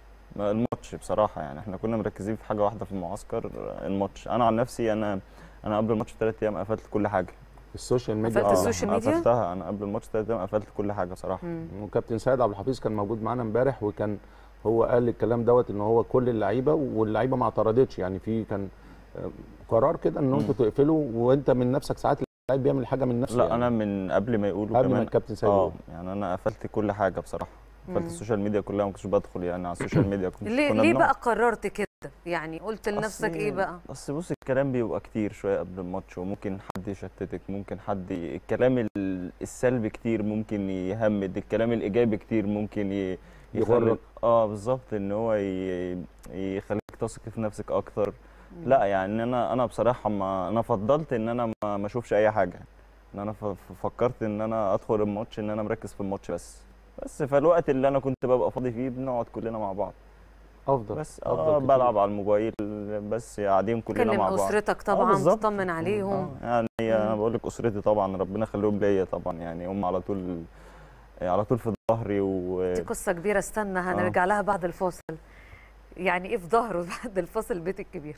ما الماتش بصراحه يعني احنا كنا مركزين في حاجه واحده في المعسكر الماتش انا عن نفسي انا انا قبل الماتش بثلاث ايام قفلت كل حاجه السوشيال ميديا قفلت آه. السوشيال ميديا؟ قفلتها انا قبل الماتش ثلاث ايام قفلت كل حاجه صراحه مم. وكابتن سيد عبد الحفيظ كان موجود معانا امبارح وكان هو قال الكلام دوت ان هو كل اللعيبه واللعيبه ما اعترضتش يعني في كان آه، قرار كده ان انتوا تقفلوا وانت من نفسك ساعات اللعيب بيعمل حاجه من نفسه لا يعني. انا من قبل ما يقولوا قبل ما كمان الكابتن سيد اه يقول. يعني انا قفلت كل حاجه بصراحه قفلت مم. السوشيال ميديا كلها ما كنتش بدخل يعني على السوشيال ميديا كنت ليه كنا ليه بنقعد- بقى قررت كده يعني قلت لنفسك أصل- ايه بقى اصل بص الكلام بيبقى كتير شويه قبل الماتش وممكن حد يشتتك ممكن حد ي... الكلام ال- السلبي كتير ممكن يهمد الكلام الايجابي كتير ممكن ي... يغرك. يخليك اه بالظبط ان هو ي... يخليك تثق في نفسك اكتر لا يعني انا انا بصراحه ما انا فضلت ان انا ما ما اشوفش اي حاجه ان انا ف... ف- فكرت ان انا ادخل الماتش ان انا مركز في الماتش بس بس فالوقت اللي انا كنت ببقى فاضي فيه بنقعد كلنا مع بعض افضل بس أفضل اه كتير. بلعب على الموبايل بس قاعدين كلنا كلم مع بعض اسرتك آه، طبعا بالظبط. تطمن عليهم آه، يعني مم. انا بقول لك اسرتي طبعا ربنا يخليهم ليا طبعا يعني هم على طول على طول في ظهري و دي قصه كبيره استنى هنرجع لها بعد الفاصل يعني ايه في ظهره بعد الفاصل البيت الكبير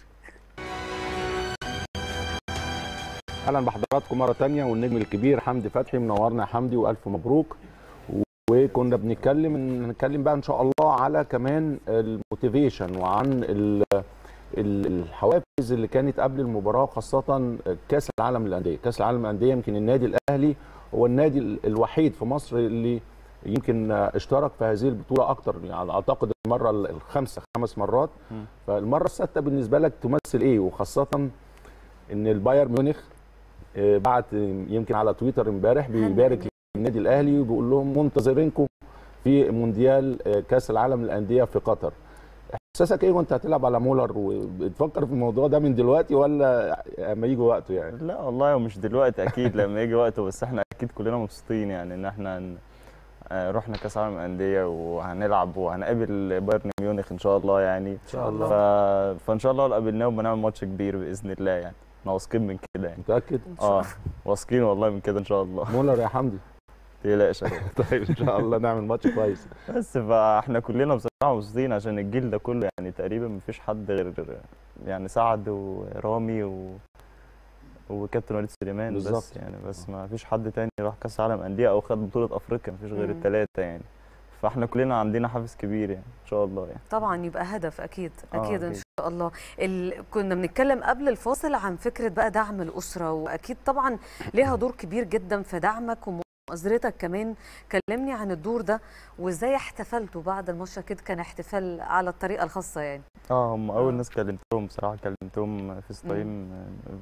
اهلا بحضراتكم مره تانية والنجم الكبير حمدي فتحي منورنا يا حمدي والف مبروك وكنا بنتكلم نتكلم بقى ان شاء الله على كمان الموتيفيشن وعن ال- ال- الحوافز اللي كانت قبل المباراه خاصه كاس العالم للانديه كاس العالم للانديه يمكن النادي الاهلي هو النادي ال- الوحيد في مصر اللي يمكن اشترك في هذه البطوله اكتر يعني اعتقد المره الخامسه خمس مرات مم. فالمره السادسه بالنسبه لك تمثل ايه وخاصه ان البايرن ميونخ آه، بعت يمكن على تويتر امبارح بيبارك للنادي الاهلي وبيقول لهم منتظرينكم في مونديال آه، كاس العالم للانديه في قطر احساسك ايه وانت هتلعب على مولر وبتفكر في الموضوع ده من دلوقتي ولا اما يجي وقته يعني لا والله هو مش دلوقتي اكيد لما يجي وقته بس احنا اكيد كلنا مبسوطين يعني ان احنا ن- آه، رحنا كاس العالم للانديه وهنلعب وهنقابل بايرن ميونخ ان شاء الله يعني ان شاء الله. ف... فان شاء الله لو قابلناهم هنعمل ماتش كبير باذن الله يعني احنا واثقين من كده يعني متاكد ان شاء اه الله واثقين والله من كده ان شاء الله مولر يا حمدي تقلقش يا بابا. طيب ان شاء الله نعمل ماتش كويس بس فاحنا كلنا بصراحه مبسوطين عشان الجيل ده كله يعني تقريبا مفيش حد غير يعني سعد ورامي و وكابتن وليد سليمان بس بالظبط. يعني بس ما فيش حد تاني راح كاس عالم انديه او خد بطوله افريقيا مفيش غير مم. الثلاثه يعني فاحنا كلنا عندنا حافز كبير يعني ان شاء الله يعني طبعا يبقى هدف اكيد آه، اكيد ان أكيد. شاء الله ال... كنا بنتكلم قبل الفاصل عن فكره بقى دعم الاسره واكيد طبعا ليها دور كبير جدا في دعمك ومؤازرتك كمان كلمني عن الدور ده وازاي احتفلتوا بعد الماتش اكيد كان احتفال على الطريقه الخاصه يعني اه هم اول آه. ناس كلمتهم بصراحه كلمتهم في ستايم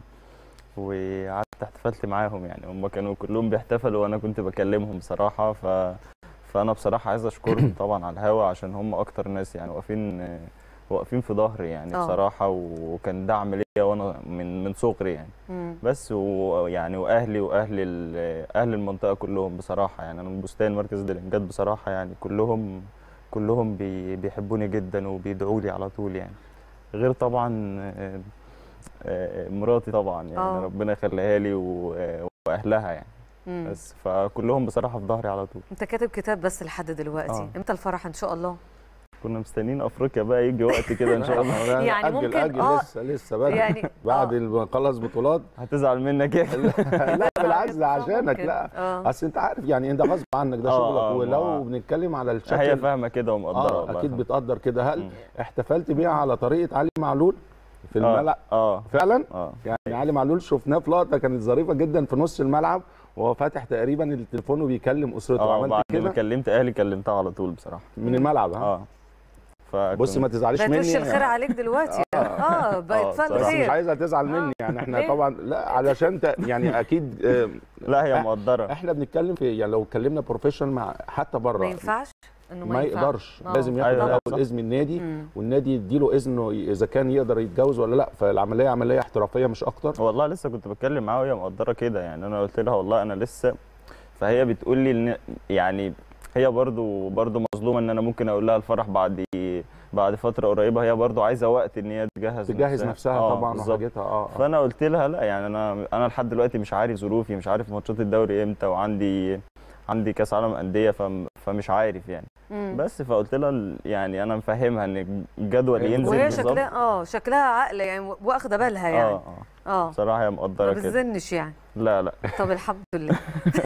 وقعدت احتفلت معاهم يعني هم كانوا كلهم بيحتفلوا وانا كنت بكلمهم بصراحه ف فانا بصراحه عايز اشكرهم طبعا على الهوا عشان هم اكتر ناس يعني واقفين واقفين في ظهري يعني آه. بصراحه وكان دعم ليا وانا من من صغري يعني مم. بس ويعني واهلي واهل ال- اهل المنطقه كلهم بصراحه يعني انا من بستان مركز دلنجات بصراحه يعني كلهم كلهم بي بيحبوني جدا وبيدعوا لي على طول يعني غير طبعا آه، آه، مراتي طبعا يعني آه. ربنا يخليها لي و- آه، واهلها يعني مم. بس فكلهم بصراحه في ظهري على طول انت كاتب كتاب بس لحد دلوقتي آه. امتى الفرح ان شاء الله كنا مستنيين افريقيا بقى يجي وقت كده ان شاء الله يعني أجل ممكن- أجل آه. لسه لسه بدري يعني بعد آه. ما نخلص بطولات هتزعل منك ايه لا بالعكس ده عشانك ممكن. لا اه اصل انت عارف يعني انت غصب عنك ده آه، شغلك آه، ولو ما- بنتكلم على الشكل هي فاهمه كده ومقدره اه والله اكيد فاهمة. بتقدر كده هل مم. احتفلت بيها على طريقه علي معلول في اه الملعب اه فعلا اه يعني علي معلول شفناه في لقطه كانت ظريفه جدا في نص الملعب وهو فاتح تقريبا التليفون وبيكلم اسرته اه عملت بعد ما كده كلمت اهلي كلمتها على طول بصراحه من الملعب ها اه بص ما تزعليش بقت وش مني الخير عليك دلوقتي اه بقت آه، فال بصراحة. بس مش خير عايزها تزعل آه. مني يعني احنا ليه؟ طبعا لا علشان ت... يعني اكيد آه، لا هي إح- مقدره احنا بنتكلم في يعني لو اتكلمنا بروفيشنال مع حتى ما بره ينفعش انه ما ينفعش. يقدرش آه. لازم ياخد أيوة، الاول صح. اذن النادي مم. والنادي يديله اذنه اذا كان يقدر يتجوز ولا لا فالعمليه عمليه احترافيه مش اكتر والله لسه كنت بتكلم معاها وهي مقدره كده يعني انا قلت لها والله انا لسه فهي بتقول لي ان يعني هي برضو برضو مظلومه ان انا ممكن اقول لها الفرح بعد بعد فتره قريبه هي برضو عايزه وقت ان هي تجهز تجهز نفسها آه، طبعا بالظبط. وحاجتها اه آه. فانا قلت لها لا يعني انا انا لحد دلوقتي مش عارف ظروفي مش عارف ماتشات الدوري امتى وعندي عندي كاس عالم انديه فم- فمش عارف يعني مم. بس فقلت لها ال- يعني انا مفهمها ان الجدول وهي ينزل وهي بالظبط. شكلها اه شكلها عاقله يعني واخده بالها اه يعني اه اه بصراحه هي ما مقدره كده بتزنش يعني لا لا طب الحمد لله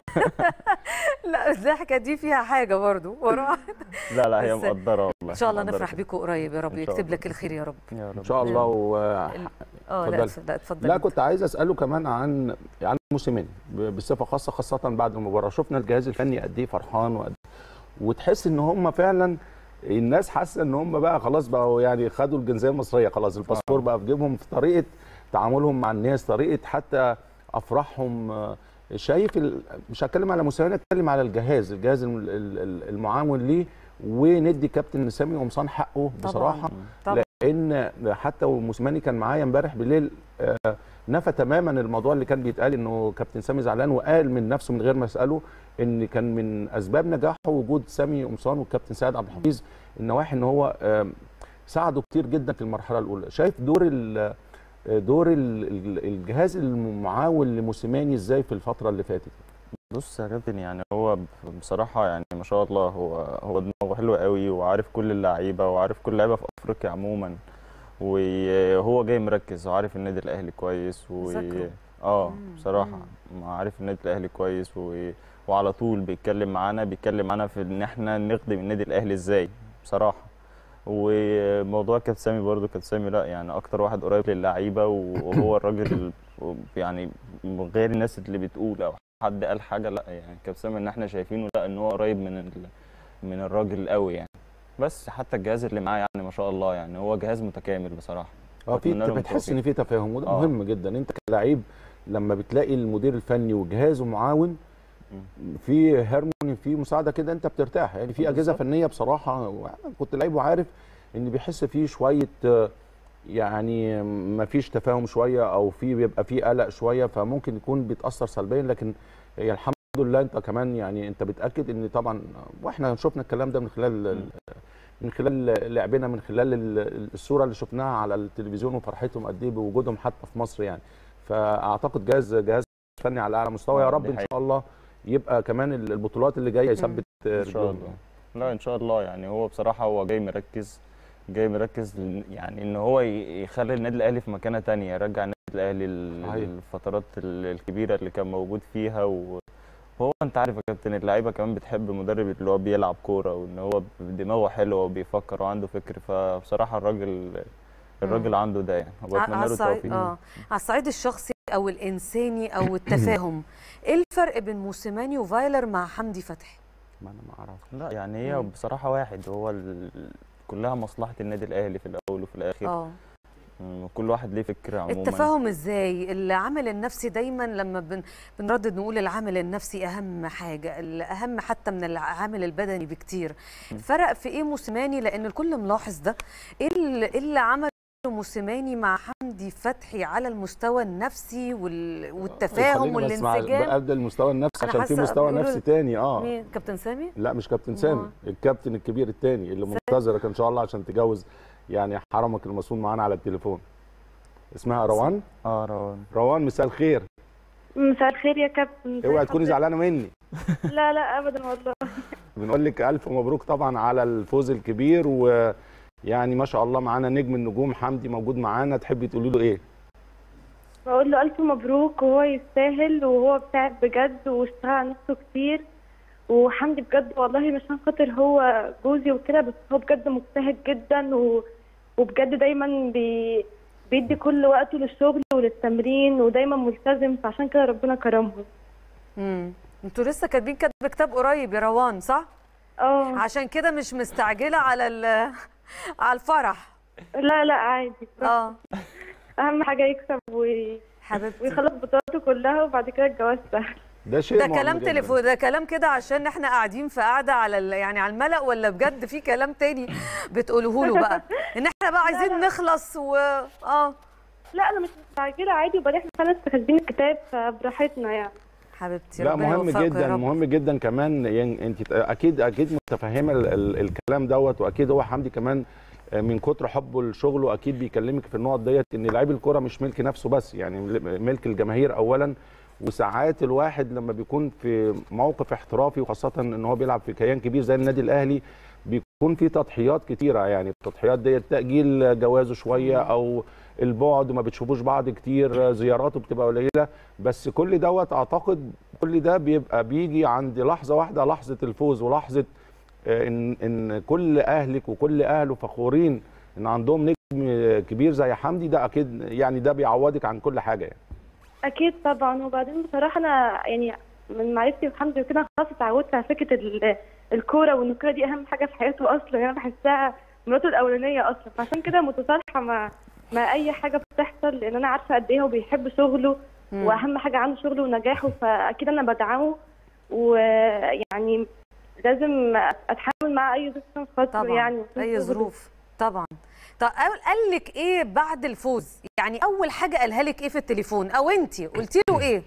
لا الضحكه دي فيها حاجه برضو وراها لا لا هي بس مقدره والله ان شاء الله مقدرة نفرح كده. بيكم قريب يا رب إن شاء يكتب الله. لك الخير يا رب يا رب ان شاء الله و... اه لا اتفضلي. لا اتفضل لا كنت عايز اساله كمان عن عن موسيماني ب- بصفه خاصه خاصه بعد المباراه شفنا الجهاز الفني قد ايه فرحان وقد وتحس ان هم فعلا الناس حاسه ان هم بقى خلاص بقوا يعني خدوا الجنسيه المصريه خلاص الباسبور بقى في جيبهم في طريقه تعاملهم مع الناس طريقه حتى افراحهم آه، شايف ال... مش هتكلم على موسيماني اتكلم على الجهاز الجهاز الم- ال- ال- المعاون ليه وندي كابتن سامي قمصان حقه بصراحه طبعا لان حتى وموسيماني كان معايا امبارح بالليل آه، نفى تماما الموضوع اللي كان بيتقال انه كابتن سامي زعلان وقال من نفسه من غير ما اساله ان كان من اسباب نجاحه وجود سامي قمصان والكابتن سيد عبد الحفيظ النواحي ان هو آم، ساعده كتير جدا في المرحله الاولى شايف دور ال- دور ال- ال- الجهاز المعاون لموسيماني ازاي في الفتره اللي فاتت بص يا كابتن يعني هو ب- بصراحة يعني ما شاء الله هو هو دماغه حلو قوي وعارف كل اللعيبة وعارف كل لعيبة في أفريقيا عموما وهو جاي مركز وعارف النادي الأهلي كويس و ذاكره. اه مم. بصراحة عارف النادي الأهلي كويس و... وعلى طول بيتكلم معانا بيتكلم معانا في إن احنا نخدم النادي الأهلي ازاي بصراحة وموضوع كابتن سامي برضو كابتن سامي لا يعني أكتر واحد قريب للعيبة وهو الراجل يعني غير الناس اللي بتقول أو حد قال حاجه لا يعني كابتن سامي ان احنا شايفينه لا ان هو قريب من ال... من الراجل قوي يعني بس حتى الجهاز اللي معاه يعني ما شاء الله يعني هو جهاز متكامل بصراحه اه في أتمنى لهم بتحس التوفيق. ان في تفاهم وده آه. مهم جدا انت كلاعب لما بتلاقي المدير الفني وجهازه معاون في هارموني في مساعده كده انت بترتاح يعني في اجهزه بالظبط. فنيه بصراحه وأنا كنت لعيب وعارف ان بيحس فيه شويه آه، يعني ما فيش تفاهم شويه او في بيبقى في قلق شويه فممكن يكون بيتاثر سلبيا لكن هي الحمد لله انت كمان يعني انت بتاكد ان طبعا واحنا شفنا الكلام ده من خلال ال- من خلال لعبنا من خلال ال- الصوره اللي شفناها على التلفزيون وفرحتهم قد ايه بوجودهم حتى في مصر يعني فاعتقد جهاز جهاز فني على اعلى مستوى آه، يا رب دي ان حقيقة. شاء الله يبقى كمان ال- البطولات اللي جايه يثبت ان شاء رجلهم الله لا ان شاء الله يعني هو بصراحه هو جاي مركز جاي مركز ل- يعني ان هو ي- يخلي النادي الاهلي في مكانه تانية يرجع النادي الاهلي ال- صحيح. الفترات ال- الكبيره اللي كان موجود فيها و- وهو انت عارف يا كابتن اللعيبه كمان بتحب المدرب اللي هو بيلعب كوره وان هو دماغه حلوه وبيفكر وعنده فكر فبصراحه الراجل الراجل عنده ده يعني ع- وبتمنى على له الصعيد التوفيق اه على الصعيد الشخصي او الانساني او التفاهم ايه الفرق بين موسيماني وفايلر مع حمدي فتحي ما انا ما اعرف لا يعني هي مم. بصراحه واحد هو ال... كلها مصلحه النادي الاهلي في الاول وفي الاخر اه مم، كل واحد ليه فكره عموما التفاهم ازاي العامل النفسي دايما لما بن بنردد نقول العامل النفسي اهم حاجه الاهم حتى من العامل البدني بكتير فرق في ايه موسيماني لان الكل ملاحظ ده ايه اللي, إيه اللي عمله موسيماني مع حمدي فتحي على المستوى النفسي وال... والتفاهم خليني بس مع- والانسجام بقدر المستوى النفسي أنا عشان في حاسة مستوى بيقولوا- نفسي تاني اه مين كابتن سامي لا مش كابتن سامي أمال؟ الكابتن الكبير التاني اللي منتظرك ان شاء الله عشان تجوز يعني حرمك المصون معانا على التليفون اسمها روان اه روان روان مساء الخير مساء الخير يا كابتن ازي اوعي تكوني حضرتك؟ زعلانه مني لا لا ابدا والله بنقول لك الف مبروك طبعا على الفوز الكبير ويعني ما شاء الله معانا نجم النجوم حمدي موجود معانا تحبي تقولي له ايه بقول له الف مبروك وهو يستاهل وهو بتاعب بجد واشتغل على نفسه كتير وحمدي بجد والله مش عشان خاطر هو جوزي وكده بس هو بجد مجتهد جدا و... وبجد دايما بي... بيدي كل وقته للشغل وللتمرين ودايما ملتزم فعشان كده ربنا كرمه امم انتوا لسه كاتبين كاتب كتاب قريب يا روان صح اه عشان كده مش مستعجله على ال- على الفرح لا لا عادي اه اهم حاجه يكسب و... حبيبتي ويخلص بطولاته كلها وبعد كده الجواز سهل ده شيء ده مهم كلام جداً. تليفون ده كلام كده عشان احنا قاعدين في قاعده على ال- يعني على الملأ ولا بجد في كلام تاني بتقوله له بقى ان احنا بقى عايزين نخلص و اه لا انا مش مستعجله عادي وبعدين احنا خلاص كاتبين الكتاب فبراحتنا يعني حبيبتي لا ربنا مهم يوفقكوا يا جدا رب. مهم جدا كمان يعني انت اكيد اكيد متفهمه ال- ال- الكلام دوت واكيد هو حمدي كمان من كتر حبه لشغله اكيد بيكلمك في النقط ديت ان لعيب الكوره مش ملك نفسه بس يعني ملك الجماهير اولا وساعات الواحد لما بيكون في موقف احترافي وخاصه ان هو بيلعب في كيان كبير زي النادي الاهلي بيكون في تضحيات كتيره يعني التضحيات ديت تاجيل جوازه شويه او البعد ما بتشوفوش بعض كتير زياراته بتبقى قليله بس كل دوت اعتقد كل ده بيبقى بيجي عند لحظه واحده لحظه الفوز ولحظه آه، ان ان كل اهلك وكل اهله فخورين ان عندهم نجم كبير زي حمدي ده اكيد يعني ده بيعوضك عن كل حاجه يعني اكيد طبعا وبعدين بصراحه انا يعني من معرفتي بحمدي وكده خلاص اتعودت على فكره ال- الكوره وان الكوره دي اهم حاجه في حياته اصلا يعني انا بحسها مراته الاولانيه اصلا فعشان كده متصالحه مع مع اي حاجه بتحصل لان انا عارفه قد ايه هو بيحب شغله مم. واهم حاجه عنده شغله ونجاحه فاكيد انا بدعمه ويعني لازم اتحمل مع اي ظروف عشان خاطره طبعا يعني اي ظروف طبعا طب قال قال لك ايه بعد الفوز يعني اول حاجه قالها لك ايه في التليفون او انت قلتي له ايه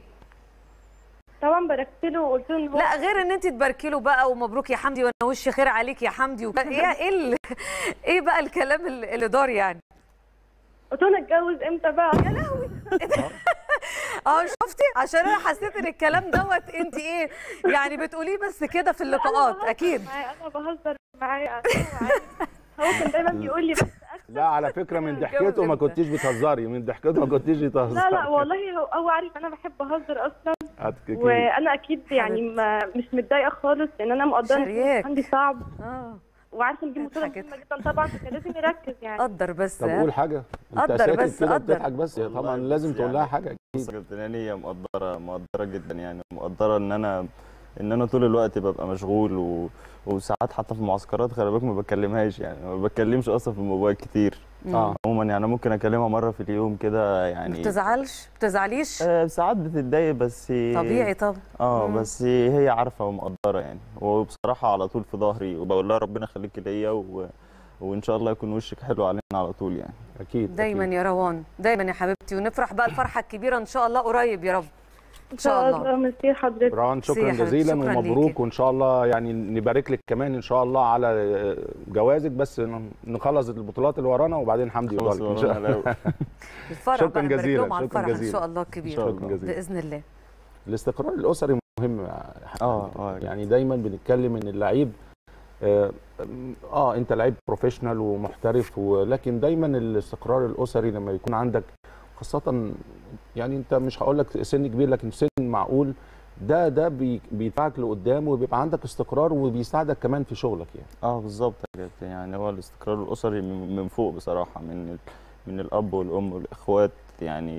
طبعا باركت له وقلت له ان هو لا غير ان انت تباركي له بقى ومبروك يا حمدي وانا وشي خير عليك يا حمدي وك... ايه ايه ال... ايه بقى الكلام اللي اللي دار يعني قلت له نتجوز امتى بقى يا لهوي اه شفتي عشان انا حسيت ان الكلام دوت انت ايه يعني بتقوليه بس كده في اللقاءات اكيد معاه انا بهزر معاه هو عارف. هو كان دايما بيقول لي بس أكتر. لا على فكره من ضحكته ما جدا. كنتيش بتهزري من ضحكته ما كنتيش بتهزري لا لا والله هو, هو عارف انا بحب اهزر اصلا هتككي. وانا اكيد يعني ما مش متضايقه خالص لان انا مقدره إن شرياك. عندي صعب اه وعارفه ان دي بطوله اضحك مهمه جدا طبعا فكان لازم يركز يعني قدر بس طب ها؟ قول حاجه انت قدر ساكت بس، كده قدر. بتضحك بس هي طبعا والله لازم بس تقول لها يعني حاجه بص يا كابتن هاني هي مقدره مقدره جدا يعني مقدره ان انا ان انا طول الوقت ببقى مشغول و... وساعات حتى في المعسكرات خلي بالك ما بكلمهاش يعني ما بتكلمش اصلا في الموبايل كتير اه عموما يعني ممكن اكلمها مره في اليوم كده ما يعني بتزعلش بتزعليش آه، ساعات بتتضايق بس طبيعي طب اه مم. بس هي عارفه ومقدره يعني وبصراحه على طول في ظهري وبقول لها ربنا يخليكي ليا و... وان شاء الله يكون وشك حلو علينا على طول يعني اكيد دايما أكيد. يا روان دايما يا حبيبتي ونفرح بقى الفرحه الكبيره ان شاء الله قريب يا رب ان شاء الله ميرسي حضرتك روان ميرسي يا شكرا حبيبتي، جزيلا شكراً ومبروك ليكي. وان شاء الله يعني نبارك لك كمان ان شاء الله على جوازك بس نخلص البطولات اللي ورانا وبعدين حمدي خلاص يقول ان شاء ورانا الله الأول. الفرح شكراً بقى نبارك جزيلاً، لهم على شكراً الفرح ان جزيلاً. شاء الله إن الكبير شاء شكرا جزيلا باذن الله الاستقرار الاسري مهم اه اه يعني دايما بنتكلم ان اللعيب اه, آه انت لعيب بروفيشنال ومحترف ولكن دايما الاستقرار الاسري لما يكون عندك خاصه يعني انت مش هقول لك سن كبير لكن سن معقول ده ده بي- بيدفعك لقدام وبيبقى عندك استقرار وبيساعدك كمان في شغلك يعني اه بالظبط يا كابتن يعني هو الاستقرار الاسري من من فوق بصراحه من ال- من الاب والام والاخوات يعني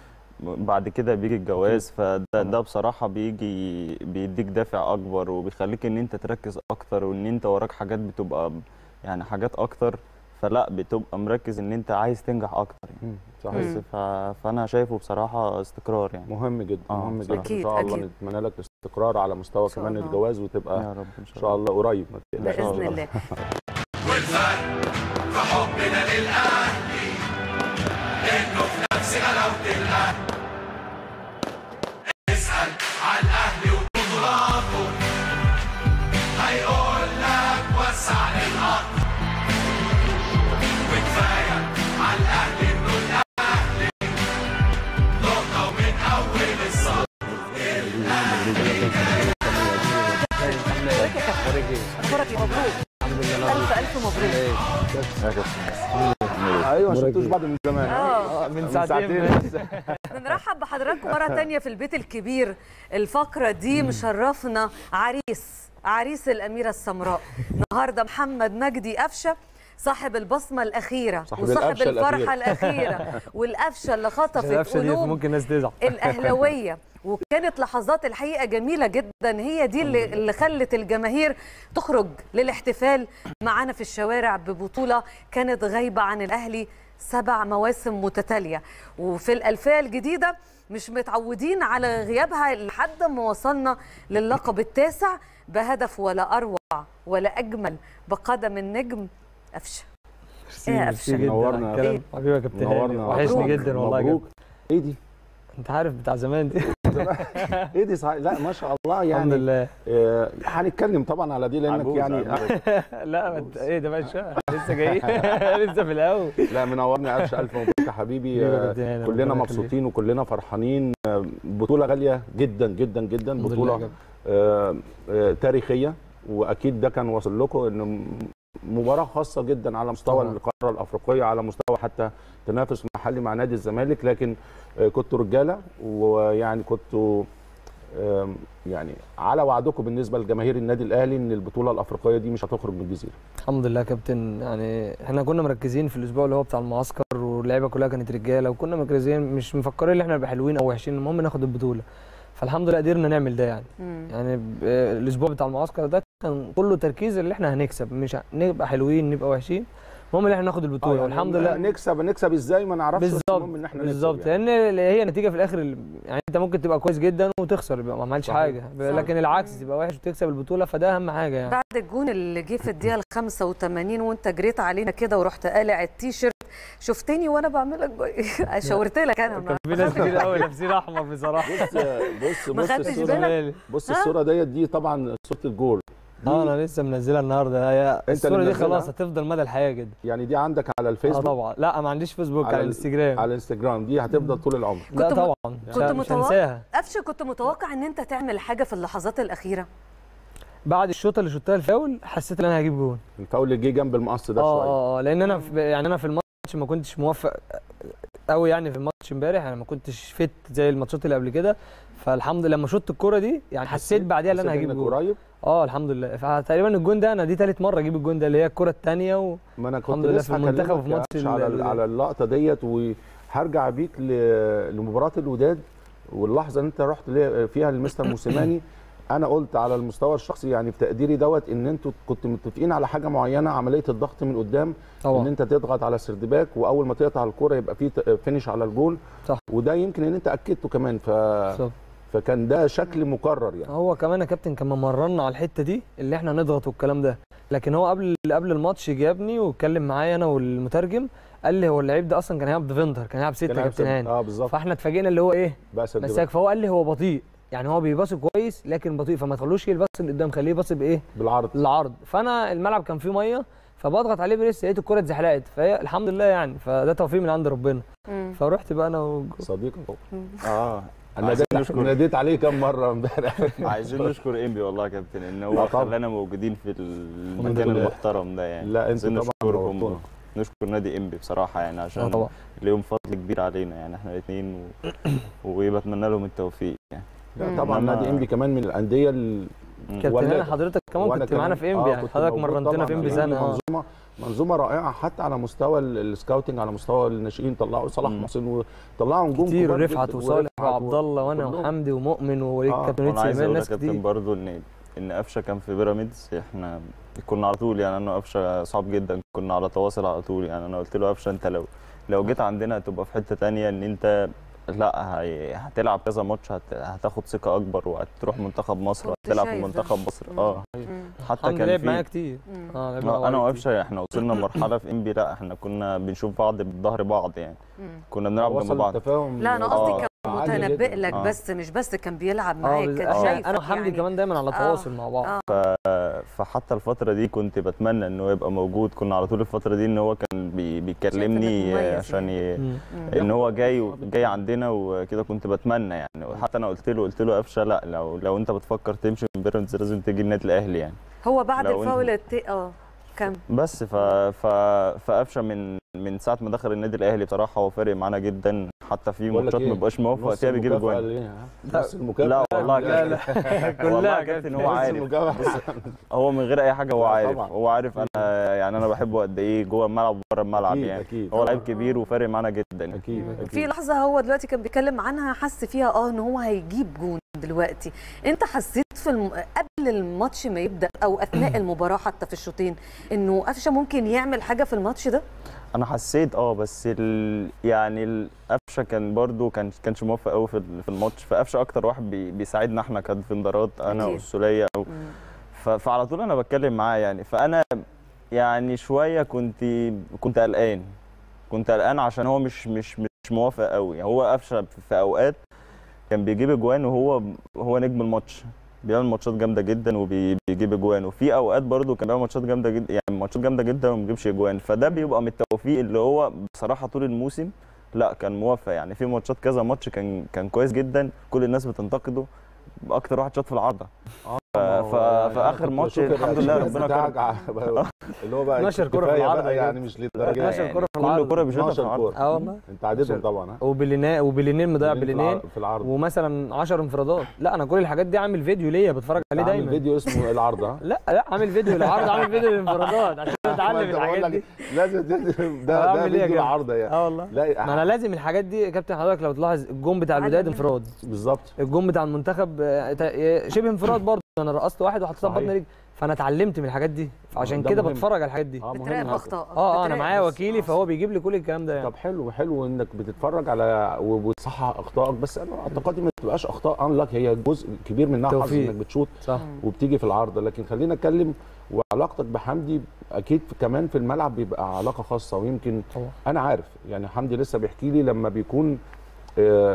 بعد كده بيجي الجواز فده ده بصراحه بيجي بيديك دافع اكبر وبيخليك ان انت تركز اكتر وان انت وراك حاجات بتبقى يعني حاجات اكتر فلا بتبقى مركز ان انت عايز تنجح اكتر يعني صحيح بس ف... فانا شايفه بصراحه استقرار يعني مهم جدا آه، مهم جدا أكيد، ان شاء الله أكيد. نتمنى لك الاستقرار على مستوى شاء كمان الله. الجواز وتبقى يا رب ان ان شاء شاء الله الله قريب ما تقلقش. باذن الله اخبارك إيه؟ مبروك الف الف مبروك ايوه ما شفتوش بعض من زمان اه من من ساعتين بس. بنرحب بحضراتكم مرة تانية في البيت الكبير الفقرة دي مشرفنا عريس عريس الأميرة السمراء النهاردة محمد مجدي قفشة صاحب البصمة الأخيرة صاحب وصاحب القفشة الفرحة الأخيرة والقفشة اللي خطفت القفشه دي قلوب ممكن الناس تزعل الأهلوية وكانت لحظات الحقيقة جميلة جدا هي دي اللي, اللي خلت الجماهير تخرج للاحتفال معانا في الشوارع ببطولة كانت غايبة عن الأهلي سبع مواسم متتالية وفي الألفية الجديدة مش متعودين على غيابها لحد ما وصلنا للقب التاسع بهدف ولا أروع ولا أجمل بقدم النجم قفشة إيه يا ميرسي قفشة؟ جدا نورنا. على الكلام. إيه؟ حبيبي يا كابتن هاني نورنا وحشني مبروك. جدا والله يا مبروك كابتن. ايه دي انت عارف بتاع زمان دي ايه دي صحيح لا ما شاء الله الحمد يعني لله آه، هنتكلم طبعا على دي لانك عجوز، يعني عجوز. لا ما انت ايه ده باشا لسه جاي لسه في الاول لا منورني قفشه الف مبروك يا حبيبي حبيبي يا آه، كابتن هاني، كلنا ربنا مبسوطين وكلنا فرحانين آه، بطوله غاليه جدا جدا جدا الحمد لله يا بطوله كابتن. آه، آه، تاريخيه واكيد ده كان واصل لكم ان م- مباراه خاصه جدا على مستوى طبعاً. القاره الافريقيه على مستوى حتى تنافس محلي مع نادي الزمالك لكن آه، كنتوا رجاله ويعني كنتوا آم، يعني على وعدكم بالنسبه لجماهير النادي الاهلي ان البطوله الافريقيه دي مش هتخرج من الجزيره الحمد لله يا كابتن يعني احنا كنا مركزين في الاسبوع اللي هو بتاع المعسكر واللعيبه كلها كانت رجاله وكنا مركزين مش مفكرين ان احنا نبقى حلوين او وحشين المهم ناخد البطوله فالحمد لله قدرنا نعمل ده يعني مم. يعني ب- الاسبوع بتاع المعسكر ده كان كله تركيز اللي احنا هنكسب مش ه- نبقى حلوين نبقى وحشين المهم ان احنا ناخد البطوله آه، يعني والحمد لله نكسب نكسب ازاي ما نعرفش بس بالظبط المهم ان احنا نكسب بالظبط يعني. لان هي نتيجه في الاخر ال- يعني انت ممكن تبقى كويس جدا وتخسر يبقى ما عملش صحيح. حاجه لكن العكس تبقى وحش وتكسب البطوله فده اهم حاجه يعني بعد الجون اللي جه في الدقيقه ال 85 وانت جريت علينا كده ورحت قالع التيشيرت شفتني وانا بعملك ب- شاورت لك انا كان في ناس كتير قوي لابسين احمر بصراحه بص بص ما بص خدتش الصوره بالك؟ بص الصوره ديت دي طبعا صوره الجول اه انا لسه منزلها النهارده هي اللي الصوره دي منزلها؟ خلاص هتفضل مدى الحياه كده يعني دي عندك على اه الفيسبوك طبعا لا ما عنديش فيسبوك على ال- الانستجرام على الانستجرام دي هتفضل طول العمر لا كنت م- طبعا كنت لا، مش متوقع- هنساها قفشه كنت متوقع ان انت تعمل حاجه في اللحظات الاخيره بعد الشوطه اللي شوتها الفاول حسيت ان انا هجيب جون الفاول اللي جه جنب المقص ده اه شويه اه اه لان انا في يعني انا في الماتش ما كنتش موفق قوي يعني في الماتش امبارح انا ما كنتش فت زي الماتشات اللي قبل كده فالحمد لله لما شوت الكوره دي يعني حسيت بعديها ان انا حسيت هجيب إنك جون قريب اه الحمد لله فتقريبا الجون ده انا دي ثالث مره اجيب الجون ده اللي هي الكره الثانيه و... ما انا كنت الحمد لله في لسه المنتخب هكلمك وفي يا ماتش قفش على ال- على اللقطه ديت وهرجع بيك ل- لمباراه الوداد واللحظه اللي انت رحت ليه- فيها لمستر موسيماني انا قلت على المستوى الشخصي يعني في تقديري دوت ان انتوا كنتوا متفقين على حاجه معينه عمليه الضغط من قدام ان طبعا انت تضغط على سردباك واول ما تقطع الكوره يبقى في ت- فينش على الجول صح. وده يمكن ان انت اكدته كمان ف... بالظبط. فكان ده شكل مكرر يعني هو كمان يا كابتن كان ممرنا على الحته دي اللي احنا نضغط والكلام ده لكن هو قبل قبل الماتش جابني واتكلم معايا انا والمترجم قال لي هو اللعيب ده اصلا كان هيلعب ديفندر كان هيلعب سته كان كابتن هيكسب. هاني اه بالظبط فاحنا اتفاجئنا اللي هو ايه بقى سردباك. مساك فهو قال لي هو بطيء يعني هو بيباصي كويس لكن بطيء فما تخلوش يباصي لقدام خليه يباصي بايه بالعرض العرض فانا الملعب كان فيه ميه فبضغط عليه بريس لقيت الكره اتزحلقت فهي الحمد لله يعني فده توفيق من عند ربنا مم. فرحت بقى انا و... صديق اه انا عايزين ناديت- نشكر ناديت عليه كام مره امبارح عايزين نشكر انبي والله يا كابتن ان لا هو طبعا. خلانا موجودين في المكان لله. المحترم ده يعني لا، انتوا عايزين طبعا نشكرهم نورتونا. نشكر نادي انبي بصراحه يعني اه عشان طبعا ليهم فضل كبير علينا يعني احنا الاثنين و... وبتمنى لهم التوفيق يعني لا طبعا إنما- نادي انبي كمان من الانديه ال- كابتن ولا- انا حضرتك كمان وأنا كنت معانا في انبي آه، يعني كنت حضرتك موجود مرنتنا طبعاً. في انبي إنبي سنه اه منظومه منظومه رائعه حتى على مستوى ال- السكاوتنج على مستوى الناشئين طلعوا صلاح مم. محسن وطلعوا نجوم كتير كبار ورفعت جداً، وصالح ورفعت وعبد الله وانا كلهم. وحمدي ومؤمن ووليد آه، كابتن وانا وليد عايز سليمان اقول يا ناس كابتن كتير برضو ان ان قفشه كان في بيراميدز احنا كنا على طول يعني انا وقفشه صعب جدا كنا على تواصل على طول يعني انا قلت له قفشه انت لو لو جيت عندنا هتبقى في حته تانية ان انت لا هي هتلعب كذا ماتش هت... هتاخد ثقه اكبر وهتروح منتخب مصر كنت وهتلعب في شايف ده. منتخب مصر مم. اه مم. حتى حمدي كان لعب معايا في كتير مم. اه لعب لا، معايا انا كتير. وقفشه احنا وصلنا مرحله في انبي لا احنا كنا بنشوف بعض بظهر بعض يعني مم. كنا بنلعب جنب وصل بعض التفاهم لا انا آه. قصدي كان عالي جداً. متنبئ لك آه. بس مش بس كان بيلعب اه معاك بز- كان آه، شايفك انا وحمدي يعني. كمان دايما على آه. تواصل مع بعض آه. ف... فحتى الفترة دي كنت بتمنى ان هو يبقى موجود كنا على طول الفترة دي ان هو كان بي... بيكلمني شايف إنك مميز عشان ي... مم. مم. ان هو جاي و... جاي عندنا وكده كنت بتمنى يعني وحتى انا قلت له قلت له قفشه لا لو لو انت بتفكر تمشي من بيراميدز لازم تيجي النادي الاهلي يعني هو بعد لو الفاول الت... اه كم بس ف... ف... فقفشه من من ساعة ما دخل النادي الاهلي بصراحة هو فارق معانا جدا حتى في بقول لك ماتشات إيه؟ ما بقاش موفق نص فيها بيجيب المكافأة اجوان ليه، ها؟ نص المكافأة لا والله لا كابتن لا والله كلها يا كابتن هو نص عارف المكافأة هو من غير اي حاجه هو لا عارف طبعاً. هو عارف انا يعني انا بحبه قد ايه جوه الملعب وبره الملعب أكيد، يعني أكيد. هو لعيب كبير وفارق معانا جدا اكيد في اكيد لحظه هو دلوقتي كان بيتكلم عنها حس فيها اه ان هو هيجيب جون دلوقتي انت حسيت في الم... قبل الماتش ما يبدا او اثناء المباراه حتى في الشوطين انه قفشه ممكن يعمل حاجه في الماتش ده انا حسيت اه بس ال... يعني القفشه كان برده كان كانش موفق قوي في ال- في الماتش فقفشه اكتر واحد بي... بيساعدنا احنا كديفندرات انا أكيد. والسوليه او مم. ف... فعلى طول انا بتكلم معاه يعني فانا يعني شويه كنت كنت قلقان كنت قلقان عشان هو مش مش مش موافق قوي هو قفشه في- في اوقات كان بيجيب اجوان وهو هو نجم الماتش بيعمل ماتشات جامده جدا وبيجيب اجوان وفي اوقات برده كان بيعمل ماتشات جامده جدا يعني ماتشات جامده جدا وما بيجيبش اجوان فده بيبقى من التوفيق اللي هو بصراحه طول الموسم لا كان موفق يعني في ماتشات كذا ماتش كان كان كويس جدا كل الناس بتنتقده اكتر واحد شاط في العارضه ف- ف- في آخر ماتش الحمد لله ربنا كرم. اللي هو بقى 12 كرة في كفاية العارضة بقى يا يعني مش للدرجه 12 يعني. كرة في كل العارضة. كره بيشوطها في 12 العارضه كوره اه والله انت عددهم طبعا ها وبلينين وبلينين مضيع بلينين في العرض ومثلا 10 انفرادات لا انا كل الحاجات دي عامل فيديو ليا بتفرج عليه عامل دايما فيديو اسمه العرض ها لا لا عامل فيديو للعرض عامل فيديو للانفرادات عشان ما اتعلم أنت بقول الحاجات لك دي لازم تدي- ده أعمل ده إيه يا فيديو جدع؟ العرض يعني اه والله لا ما انا لازم الحاجات دي يا كابتن حضرتك لو تلاحظ الجون بتاع الوداد علم. انفراد بالظبط الجون بتاع المنتخب آه، تا- شبه انفراد برضه انا رقصت واحد وحطيتها صحيح. ببطن رجلي فانا اتعلمت من الحاجات دي فعشان ده كده مهم. بتفرج على الحاجات دي اه مهم بتراقب هذا. اخطائك اه اه انا بتراقب معايا بس. وكيلي آه. فهو بيجيب لي كل الكلام ده يعني طب حلو حلو انك بتتفرج على وبتصحح اخطائك بس انا اعتقادي ما بتبقاش اخطاء انلك هي جزء كبير منها حظ توفيق. انك بتشوط صح وبتيجي في العارضه لكن خلينا نتكلم وعلاقتك بحمدي اكيد كمان في الملعب بيبقى علاقه خاصه ويمكن طبعا انا عارف يعني حمدي لسه بيحكي لي لما بيكون آه، آه،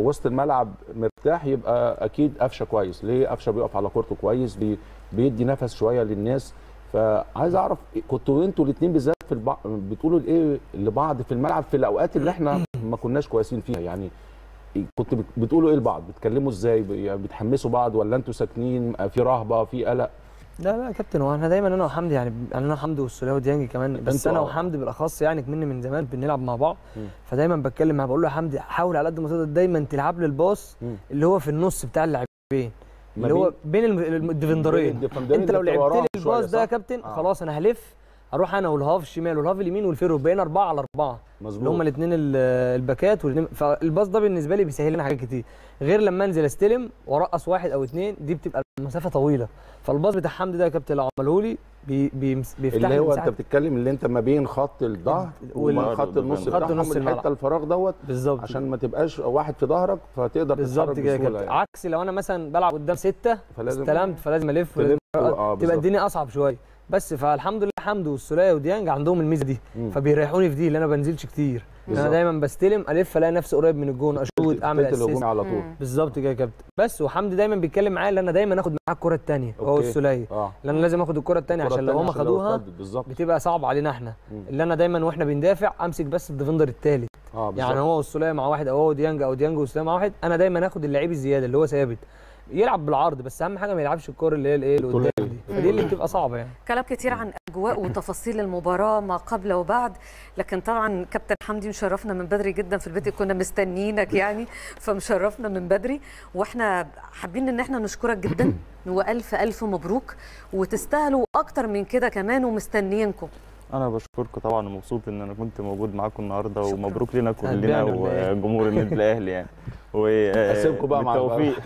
وسط الملعب مرتاح يبقى اكيد قفشه كويس ليه قفشه بيقف على كورته كويس بي بيدي نفس شويه للناس فعايز اعرف كنتوا انتوا الاثنين بالذات في البع... بتقولوا ايه لبعض في الملعب في الاوقات اللي احنا ما كناش كويسين فيها يعني كنت بت- بتقولوا ايه لبعض بتكلموا ازاي ب- يعني بتحمسوا بعض ولا انتوا ساكنين في رهبه في قلق لا لا يا كابتن هو احنا دايما انا وحمدي يعني يعني انا وحمدي والسوليه وديانج كمان بس انتوا انا اه. وحمدي بالاخص يعني كمني من زمان بنلعب مع بعض مم. فدايما بتكلم معاه بقول له يا حمدي حاول على قد ما تقدر دايما تلعب لي الباص مم. اللي هو في النص بتاع اللاعبين ما اللي هو بين- بين الم- الم- الديفندرين الديفندرين انت لو اللي لعبت وراهم لي شوية، الباص ده يا صح؟ كابتن آه. خلاص انا هلف اروح انا والهاف الشمال والهاف اليمين والفيرو بين اربعه على اربعه اللي هم مظبوط الاثنين الباكات والاثنين فالباص ده بالنسبه لي بيسهل لنا حاجات كتير غير لما انزل استلم وارقص واحد او اثنين دي بتبقى المسافه طويله فالباص بتاع حمدي ده يا كابتن لو عمله لي بي بيمس- بيفتح اللي لي هو انت مساحة- بتتكلم اللي انت ما بين خط الظهر وال- وخط النص خط بتاعهم نص الملعب. الحته الفراغ دوت بالظبط عشان ما تبقاش واحد في ظهرك فتقدر بالظبط تتحرك كده يا بسهوله كابتن يعني. عكس لو انا مثلا بلعب قدام سته فلازم- استلمت فلازم الف تلف ولازم اه تبقى بالظبط. الدنيا اصعب شويه بس فالحمد لله حمدي والسوليه وديانج عندهم الميزه دي مم. فبيريحوني في دي اللي انا بنزلش كتير انا بالظبط. دايما بستلم الف الاقي نفسي قريب من الجون اشوط اعمل تلت الهجوم اسيست على طول بالظبط كده يا كابتن بس وحمدي دايما بيتكلم معايا ان انا دايما اخد معاه الكره الثانيه هو أوكي. والسوليه اه لان انا لازم اخد الكره الثانيه الكرة عشان لو التانية هم خدوها اتسدد، بالظبط بتبقى صعبه علينا احنا مم. اللي انا دايما واحنا بندافع امسك بس الديفندر الثالث اه بالظبط يعني هو والسوليه مع واحد او هو ديانج او ديانج والسوليه مع واحد انا دايما اخد اللعيب الزياده اللي هو ثابت يلعب بالعرض بس اهم حاجه ما يلعبش الكوره اللي هي الايه اللي قدام دي فدي اللي بتبقى صعبه يعني كلام كتير عن اجواء وتفاصيل المباراه ما قبل وبعد لكن طبعا كابتن حمدي مشرفنا من بدري جدا في البيت كنا مستنيينك يعني فمشرفنا من بدري واحنا حابين ان احنا نشكرك جدا والف الف مبروك وتستاهلوا اكتر من كده كمان ومستنيينكم انا بشكركم طبعا ومبسوط ان انا كنت موجود معاكم النهارده شكراً. ومبروك لنا كلنا هنبيعنا ولا إيه؟ وجمهور النادي الاهلي يعني و أسيبكم بقى مع بالتوفيق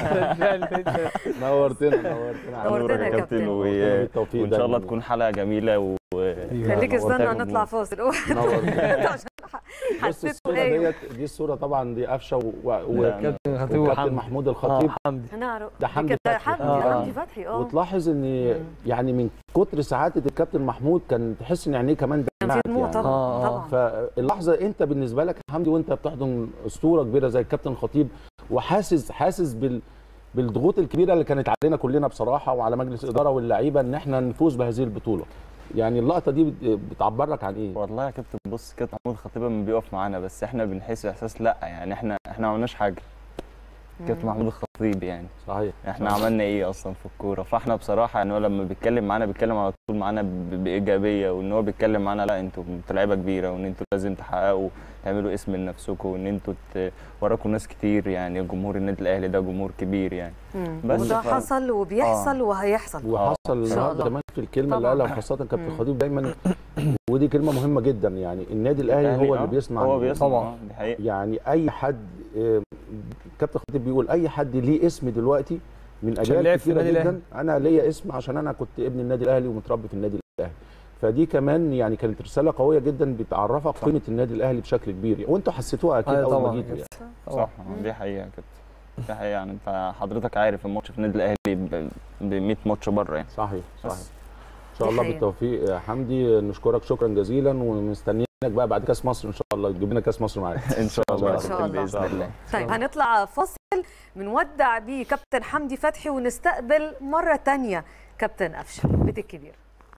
نورتنا نورتنا نورتنا يا كابتن. و... بالتوفيق وان شاء الله دايماً. تكون حلقه جميله و خليك استنى نورتنا نطلع فاصل نورتنا عشان بص حسيته الصوره ايه ديت دي الصوره طبعا دي قفشه و- و- لا، وكابتن كابتن خطيب وكابتن وحمدي محمود اه الخطيب حمدي نعرف ده حمدي كده فتحي. حمدي آه. حمدي فتحي اه وتلاحظ ان يعني من كتر سعاده الكابتن محمود كان تحس ان عينيه كمان كان في دمعت دموع يعني. طبعا آه، آه. طبعا فاللحظه انت بالنسبه لك يا حمدي وانت بتحضن اسطوره كبيره زي الكابتن خطيب وحاسس حاسس بال بالضغوط الكبيره اللي كانت علينا كلنا بصراحه وعلى مجلس الاداره واللعيبه ان احنا نفوز بهذه البطوله يعني اللقطه دي بت- بتعبر لك عن ايه والله يا كابتن بص كابتن محمود خطيب لما بيقف معانا بس احنا بنحس احساس لا يعني احنا احنا ما عملناش حاجه كابتن محمود الخطيب يعني صحيح احنا عملنا ايه اصلا في الكوره فاحنا بصراحه يعني هو لما بيتكلم معانا بيتكلم على طول معانا ب- بايجابيه وان هو بيتكلم معانا لا انتوا انتوا لعيبه كبيره وان انتوا لازم تحققوا تعملوا اسم لنفسكم وان انتوا ت- وراكم ناس كتير يعني جمهور النادي الاهلي ده جمهور كبير يعني مم. بس وده ف- حصل وبيحصل وهيحصل وحصل شاء النهارده الله. كمان في الكلمه اللي طبعاً. قالها خاصه كابتن مم. خطيب دايما ودي كلمه مهمه جدا يعني النادي الاهلي هو آه، اللي بيصنع هو النادي. بيصنع طبعاً. آه، دي حقيقه يعني اي حد آه، كابتن خطيب بيقول اي حد ليه اسم دلوقتي من اجيال لعب في كتيره النادي جدا انا ليا اسم عشان انا كنت ابن النادي الاهلي ومتربي في النادي الاهلي فدي كمان يعني كانت رساله قويه جدا بتعرفك قيمه النادي الاهلي بشكل كبير وانتوا حسيتوها اكيد أيوة اول ما طبعاً. جيتوا يعني صح دي حقيقه يا كابتن دي حقيقه يعني انت حضرتك عارف الماتش في النادي الاهلي ب 100 ماتش بره يعني صحيح صحيح بس. ان شاء دي الله حقيقة. بالتوفيق يا حمدي نشكرك شكرا جزيلا ومستنيينك بقى بعد كاس مصر ان شاء الله تجيب لنا كاس مصر معاك ان شاء الله يا إن شاء كابتن الله. باذن الله طيب هنطلع فاصل بنودع بيه كابتن حمدي فتحي ونستقبل مرة تانية كابتن قفشه بيت الكبير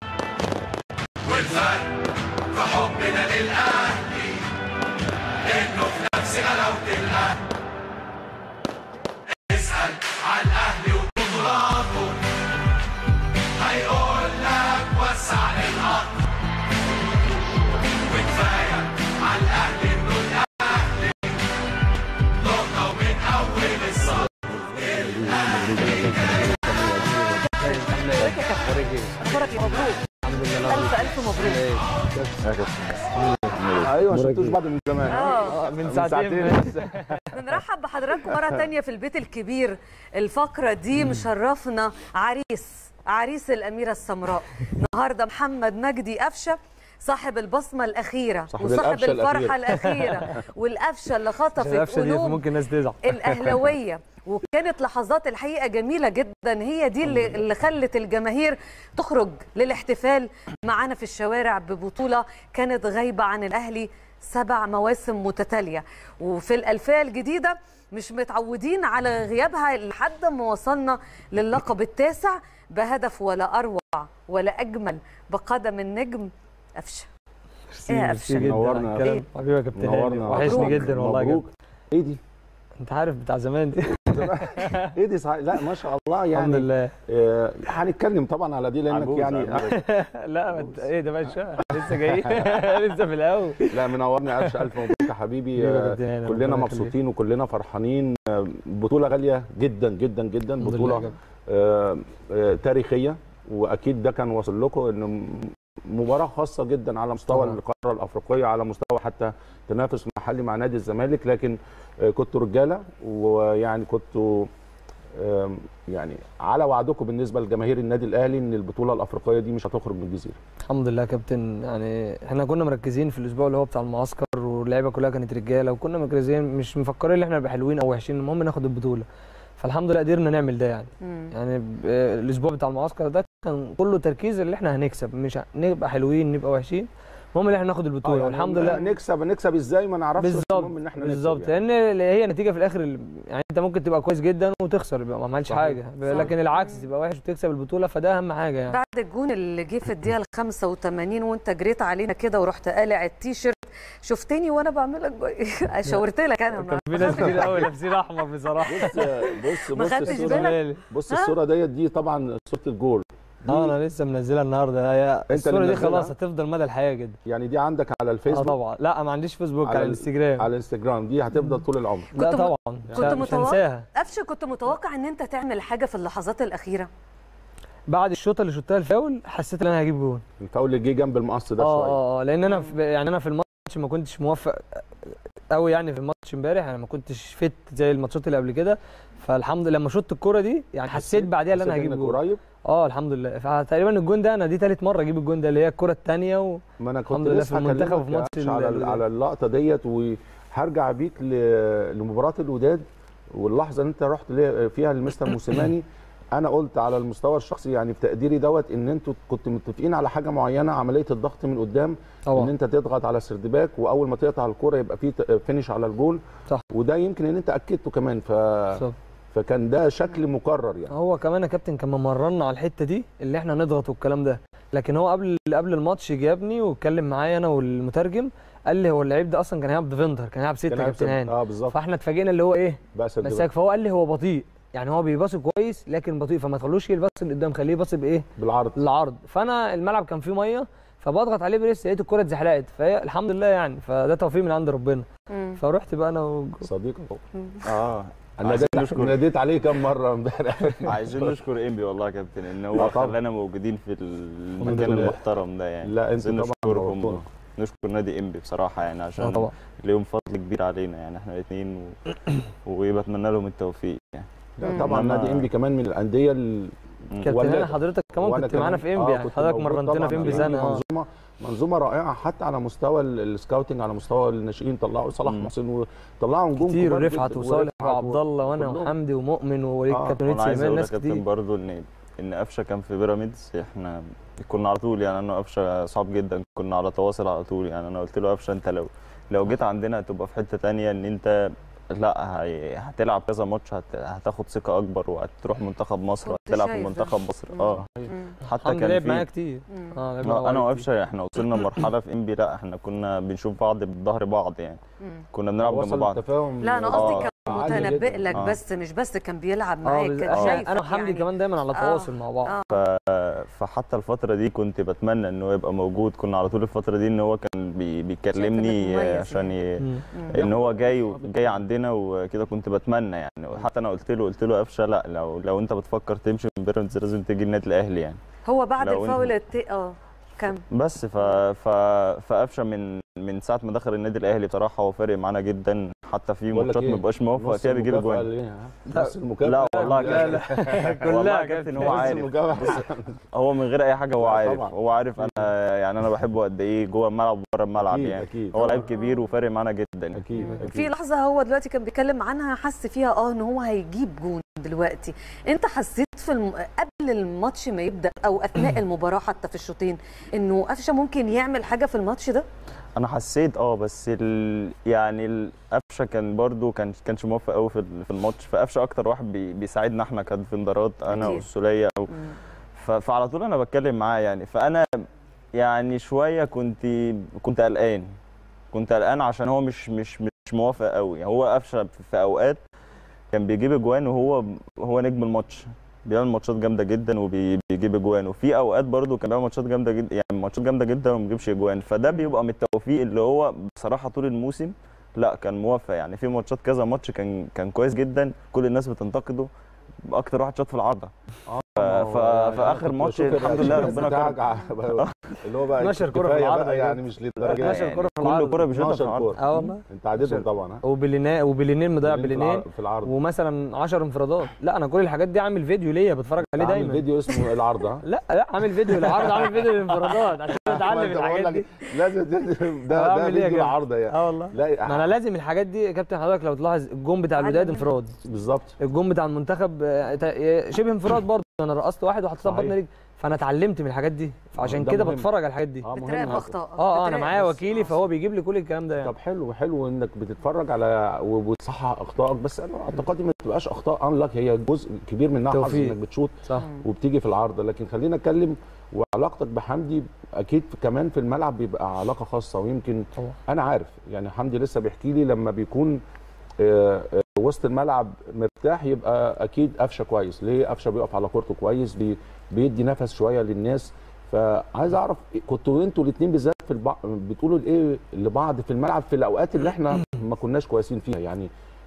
اخبارك يا مبروك الف الف مبروك ايوه ما شفتوش بعض من زمان اه من ساعتين. بنرحب بحضراتكم مرة تانية في البيت الكبير الفقرة دي مشرفنا عريس عريس الأميرة السمراء النهاردة محمد مجدي قفشة صاحب البصمة الأخيرة صاحب وصاحب القفشة الفرحة الأخيرة والقفشة اللي خطفت القفشه دي قلوب ممكن الناس تزعل الاهلاويه وكانت لحظات الحقيقه جميله جدا هي دي اللي, اللي خلت الجماهير تخرج للاحتفال معانا في الشوارع ببطوله كانت غايبه عن الاهلي سبع مواسم متتاليه وفي الالفيه الجديده مش متعودين على غيابها لحد ما وصلنا للقب التاسع بهدف ولا اروع ولا اجمل بقدم النجم قفشه ايه يا ميرسي قفشه جدا نورنا. على الكلام. إيه؟ حبيبي يا كابتن هاني نورنا وحشني مبروك. جدا والله مبروك. جدا ايه دي؟ انت عارف بتاع زمان دي ايه دي صحيح لا ما شاء الله الحمد يعني لله آه، هنتكلم طبعا على دي لانك عجوز، يعني عجوز. لا ما انت ايه ده باشا لسه جاي لسه في الاول لا منورني الف الف مبروك يا حبيبي حبيبي يا آه، كابتن هاني، كلنا ربنا يخليك. مبسوطين وكلنا فرحانين آه، بطوله غاليه جدا جدا جدا الحمد لله يا بطوله كابتن. آه، آه، تاريخيه واكيد ده كان واصل لكم ان م- مباراه خاصه جدا على مستوى طبعا. القاره الافريقيه على مستوى حتى تنافس محلي مع نادي الزمالك لكن آه، كنتوا رجاله ويعني كنتوا آم، يعني على وعدكم بالنسبه لجماهير النادي الاهلي ان البطوله الافريقيه دي مش هتخرج من الجزيره الحمد لله يا كابتن يعني احنا كنا مركزين في الاسبوع اللي هو بتاع المعسكر واللعيبه كلها كانت رجاله وكنا مركزين مش مفكرين ان احنا نبقى حلوين او وحشين المهم ناخد البطوله فالحمد لله قدرنا نعمل ده يعني مم. يعني ب- الاسبوع بتاع المعسكر ده كان كله تركيز اللي احنا هنكسب مش ه- نبقى حلوين نبقى وحشين المهم ان احنا ناخد البطوله يعني والحمد لله نكسب نكسب ازاي ما نعرفش بس بالظبط المهم ان احنا نكسب بالظبط يعني. لان هي نتيجه في الاخر ال- يعني انت ممكن تبقى كويس جدا وتخسر يبقى ما عملش صحيح. حاجه صح. لكن العكس تبقى وحش وتكسب البطوله فده اهم حاجه يعني بعد الجون اللي جه في الدقيقه ال 85 وانت جريت علينا كده ورحت قالع التيشيرت شفتني وانا بعمل لك ب- شاورت لك انا كان ما في ناس كتير قوي لابسين احمر بصراحه بص بص ما بص خدتش الصوره بالك؟ بص الصوره ديت دي طبعا صوره الجول دي اه انا لسه منزلها النهارده هي اللي الصوره دي منزلها؟ خلاص هتفضل مدى الحياه كده يعني دي عندك على اه الفيسبوك طبعا لا ما عنديش فيسبوك على على ال- الانستجرام على الانستجرام دي هتفضل طول العمر لا كنت م- طبعا مش- كنت مش متوقع- هنساها قفشه كنت متوقع ان انت تعمل حاجه في اللحظات الاخيره بعد الشوطه اللي شوتها الفاول حسيت ان انا هجيب جون الفاول اللي جه جنب المقص ده اه شويه اه اه لان انا في يعني انا في الماتش ما كنتش موفق قوي يعني في الماتش امبارح انا ما كنتش فت زي الماتشات اللي قبل كده فالحمد لله لما شوت الكوره دي يعني حسيت بعديها ان انا حسيت هجيب إنك جون قريب اه الحمد لله فتقريبا الجون ده انا دي ثالث مره اجيب الجون ده اللي هي الكره الثانيه و... ما انا كنت الحمد لله في لسه المنتخب هكلمك وفي يا ماتش أكش على ال- ال- على اللقطه ديت وهرجع بيك ل- لمباراه الوداد واللحظه اللي انت رحت ليه- فيها لمستر موسيماني انا قلت على المستوى الشخصي يعني بتقديري دوت ان انتوا كنتوا متفقين على حاجه معينه عمليه الضغط من قدام ان طبعا انت تضغط على سردباك واول ما تقطع الكوره يبقى في ت- فينش على الجول صح. وده يمكن ان انت اكدته كمان ف... بالظبط. فكان ده شكل مكرر يعني هو كمان يا كابتن كان ممرنا على الحته دي اللي احنا نضغط والكلام ده لكن هو قبل قبل الماتش جابني واتكلم معايا انا والمترجم قال لي هو اللعيب ده اصلا كان هيلعب ديفندر كان هيلعب سته كان يا كابتن هيكسب. هاني اه بالظبط فاحنا اتفاجئنا اللي هو ايه بس الدفاع. مساك فهو قال لي هو بطيء يعني هو بيباصي كويس لكن بطيء فما تخلوش يباصي لقدام خليه يباصي بايه بالعرض العرض فانا الملعب كان فيه ميه فبضغط عليه بريس لقيت الكره اتزحلقت فهي الحمد لله يعني فده توفيق من عند ربنا مم. فرحت بقى انا و... صديق أهو. اه انا عايزين ناديت- نشكر ناديت عليه كم مره امبارح عايزين نشكر انبي والله يا كابتن ان لا هو طبعا. خلانا موجودين في المكان لله. المحترم ده يعني لا، انتوا عايزين طبعا نشكرهم نورتونا. نشكر نادي انبي بصراحه يعني اه عشان طبعا ليهم فضل كبير علينا يعني احنا الاثنين و... وبتمنى لهم التوفيق يعني لا طبعا إنما- نادي انبي كمان من الانديه ال- كابتن ولا- انا حضرتك كمان وأنا كنت معانا في كمان- انبي آه، يعني كنت حضرتك موجود مرنتنا طبعاً. في انبي يعني سنه اه منظومه منظومه رائعه حتى على مستوى ال- السكاوتنج على مستوى الناشئين طلعوا صلاح مم. محسن وطلعوا نجوم كتير كبار ورفعت جداً، وصالح ورفعت وعبد الله وانا كلهم. وحمدي ومؤمن ووليد آه، كابتن وليد وانا عايز سليمان اقول يا ناس كابتن كتير برضو ان ان قفشه كان في بيراميدز احنا كنا على طول يعني انا وقفشه صعب جدا كنا على تواصل على طول يعني انا قلت له قفشه انت لو لو جيت عندنا هتبقى في حته تانية ان انت لا هي- هتلعب كذا ماتش هت... هتاخد ثقه اكبر وهتروح منتخب مصر كنت وهتلعب في شايف ده. منتخب مصر مم. اه مم. حتى حمدي كان لعب معايا في كتير مم. اه لعب آه، معايا انا كتير. وقفشه احنا وصلنا لمرحله في انبي لا احنا كنا بنشوف بعض بظهر بعض يعني مم. كنا بنلعب جنب وصل بعض التفاهم لا انا آه، قصدي كان عالية متنبئ جداً. لك آه. بس مش بس كان بيلعب اه معاك بز- كان آه، شايفك انا وحمدي يعني. كمان دايما على آه. تواصل مع بعض اه ف- فحتى الفترة دي كنت بتمنى ان هو يبقى موجود كنا على طول الفترة دي ان هو كان بي بيكلمني شايف إنك مميز عشان ي... مم. مم. ان هو جاي و- جاي عندنا وكده كنت بتمنى يعني حتى انا قلت له قلت له قفشه لا لو لو انت بتفكر تمشي من بيراميدز لازم تيجي النادي الاهلي يعني هو بعد لو إنت- الفاول الت... اه كم بس ف ف فقفشه من من ساعة ما دخل النادي الاهلي بصراحة هو فارق معانا جدا حتى في بقول لك ماتشات إيه؟ ما بيبقاش موفق نص فيها بيجيب المكافأة اجوان ليه، ها؟ نص المكافأة لا والله لا كده لا والله كلها يا كابتن كابتن هو نص عارف المكافأة هو من غير اي حاجه هو لا عارف طبعاً. هو عارف انا يعني انا بحبه قد ايه جوه الملعب وبره الملعب أكيد، يعني أكيد. هو لعيب كبير وفارق معانا جدا اكيد في اكيد لحظه هو دلوقتي كان بيتكلم عنها حس فيها اه ان هو هيجيب جون دلوقتي انت حسيت في الم... قبل الماتش ما يبدا او اثناء المباراه حتى في الشوطين انه قفشه ممكن يعمل حاجه في الماتش ده انا حسيت اه بس ال... يعني القفشه كان برضو كان كانش موفق قوي في ال- في الماتش فقفشه اكتر واحد بي... بيساعدنا احنا كديفندرات انا أكيد. والسوليه او مم. ف... فعلى طول انا بتكلم معاه يعني فانا يعني شويه كنت كنت قلقان كنت قلقان عشان هو مش مش مش موافق قوي هو قفشه في اوقات كان بيجيب اجوان وهو هو نجم الماتش بيعمل ماتشات جامده جدا وبيجيب اجوان وفي اوقات برده كان بيعمل ماتشات جامده جدا يعني ماتشات جامده جدا وما بيجيبش اجوان فده بيبقى من التوفيق اللي هو بصراحه طول الموسم لا كان موفق يعني في ماتشات كذا ماتش كان كان كويس جدا كل الناس بتنتقده اكتر واحد شاط في العارضه ف- ف- في آخر ماتش الحمد لله ربنا كرم. اللي هو بقى 12 كرة في كفاية العارضة بقى كده. يعني مش للدرجه 12 يعني. كرة في كل العارضة. كرة بيشوطها في 12 العارضه كوره اه والله انت عددهم طبعا ها وبلينين وبلينين مضيع في الع- بلينين في العرض ومثلا 10 انفرادات لا انا كل الحاجات دي عامل فيديو ليا بتفرج عليه عامل دايما فيديو اسمه العرض ها لا لا عامل فيديو للعرض عامل فيديو للانفرادات عشان ما اتعلم أنت بقول الحاجات لك دي لازم ده ده, ده أعمل إيه يا فيديو جماعة؟ العرض يعني اه والله لا ما انا لازم الحاجات دي يا كابتن حضرتك لو تلاحظ الجون بتاع الوداد علم. انفراد بالظبط الجون بتاع المنتخب آه، تا- شبه انفراد برضه انا رقصت واحد وحطيتها صحيح. بطن رجلي فانا اتعلمت من الحاجات دي فعشان ده كده مهم. بتفرج على الحاجات دي اه مهم بتراقب هذا. اخطاء اه اه انا معايا وكيلي فهو بيجيب لي كل الكلام ده يعني طب حلو حلو انك بتتفرج على وبتصحح اخطائك بس انا اعتقادي ما تبقاش اخطاء انلك هي جزء كبير منها حظ توفيق. انك بتشوط صح وبتيجي في العارضه لكن خلينا نتكلم وعلاقتك بحمدي اكيد كمان في الملعب بيبقى علاقه خاصه ويمكن طبعا. انا عارف يعني حمدي لسه بيحكي لي لما بيكون آه، آه، وسط الملعب مرتاح يبقى اكيد قفشه كويس ليه قفشه بيقف على كورته كويس بي بيدي نفس شويه للناس فعايز اعرف كنتوا انتوا الاثنين بالذات في البع... بتقولوا ايه لبعض في الملعب في الاوقات اللي احنا ما كناش كويسين فيها يعني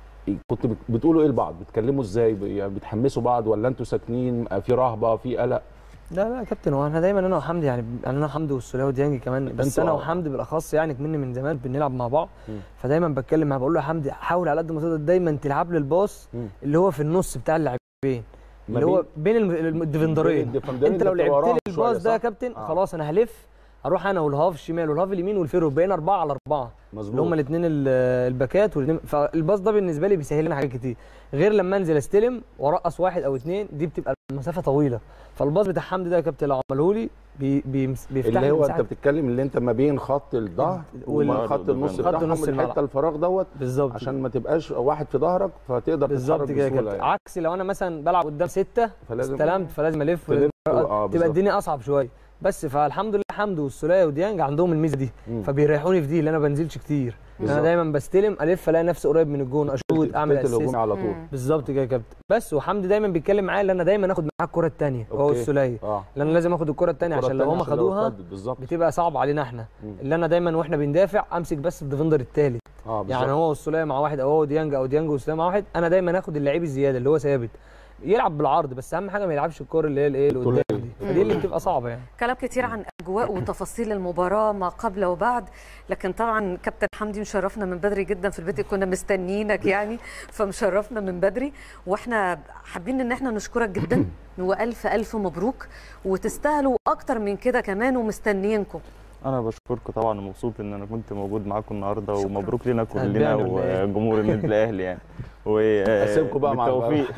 كنت بت- بتقولوا ايه لبعض بتكلموا ازاي ب- يعني بتحمسوا بعض ولا انتوا ساكنين في رهبه في قلق لا لا يا كابتن هو احنا دايما انا وحمدي يعني يعني انا حمدي والسوليه وديانج كمان بس انتوا انا اه. وحمدي بالاخص يعني كمني من زمان بنلعب مع بعض مم. فدايما بتكلم معاه بقول له يا حمدي حاول على قد ما تقدر دايما تلعب لي الباص مم. اللي هو في النص بتاع اللاعبين ما اللي هو بين- بين الم- الم- الديفندرين الديفندرين انت لو اللي لعبت وراهم لي شوية، الباص ده يا صح؟ كابتن آه. خلاص انا هلف اروح انا والهاف الشمال والهاف اليمين والفيرو بقينا اربعه على اربعه اللي هم مظبوط الاثنين الباكات والاثنين فالباص ده بالنسبه لي بيسهل لنا حاجات كتير غير لما انزل استلم وارقص واحد او اثنين دي بتبقى المسافه طويله فالباص بتاع حمدي ده يا كابتن لو عمله لي بي بيمس- بيفتح اللي لي هو انت مساحة بتتكلم اللي انت ما بين خط الظهر وال- وخط النص خط بتاعهم نص الملعب. الحته الفراغ دوت بالظبط عشان ما تبقاش واحد في ظهرك فتقدر بالظبط تتحرك كده يا بسهوله كابتن يعني. عكس لو انا مثلا بلعب قدام سته فلازم استلمت فلازم الف تلف اه تبقى بالظبط. الدنيا اصعب شويه بس فالحمد لله حمدي والسوليه وديانج عندهم الميزه دي مم. فبيريحوني في دي اللي انا بنزلش كتير انا بالظبط. دايما بستلم الف الاقي نفسي قريب من الجون اشوط اعمل التلت الهجومي اسيست على طول بالظبط كده يا كابتن بس وحمدي دايما بيتكلم معايا ان انا دايما اخد معاه الكره الثانيه هو أوكي. والسوليه اه لان انا لازم اخد الكره الثانيه الكرة عشان لو التانية هم خدوها اتسدد بالظبط بتبقى صعب علينا احنا مم. اللي انا دايما واحنا بندافع امسك بس الديفندر الثالث اه بالظبط يعني هو والسوليه مع واحد او هو وديانج او ديانج والسوليه مع واحد انا دايما اخد اللعيب الزياده اللي هو ثابت يلعب بالعرض بس اهم حاجه ما يلعبش الكوره اللي هي الايه اللي قدام الطولية. دي فدي اللي بتبقى صعبه يعني كلام كتير عن اجواء وتفاصيل المباراه ما قبل وبعد لكن طبعا كابتن حمدي مشرفنا من بدري جدا في البيت كنا مستنيينك يعني فمشرفنا من بدري واحنا حابين ان احنا نشكرك جدا والف الف مبروك وتستاهلوا اكتر من كده كمان ومستنيينكم انا بشكركم طبعا ومبسوط ان انا كنت موجود معاكم النهارده شكراً. ومبروك لنا كلنا هتبيعنا ولا إيه؟ وجمهور النادي الاهلي يعني و أسيبكم بقى مع بالتوفيق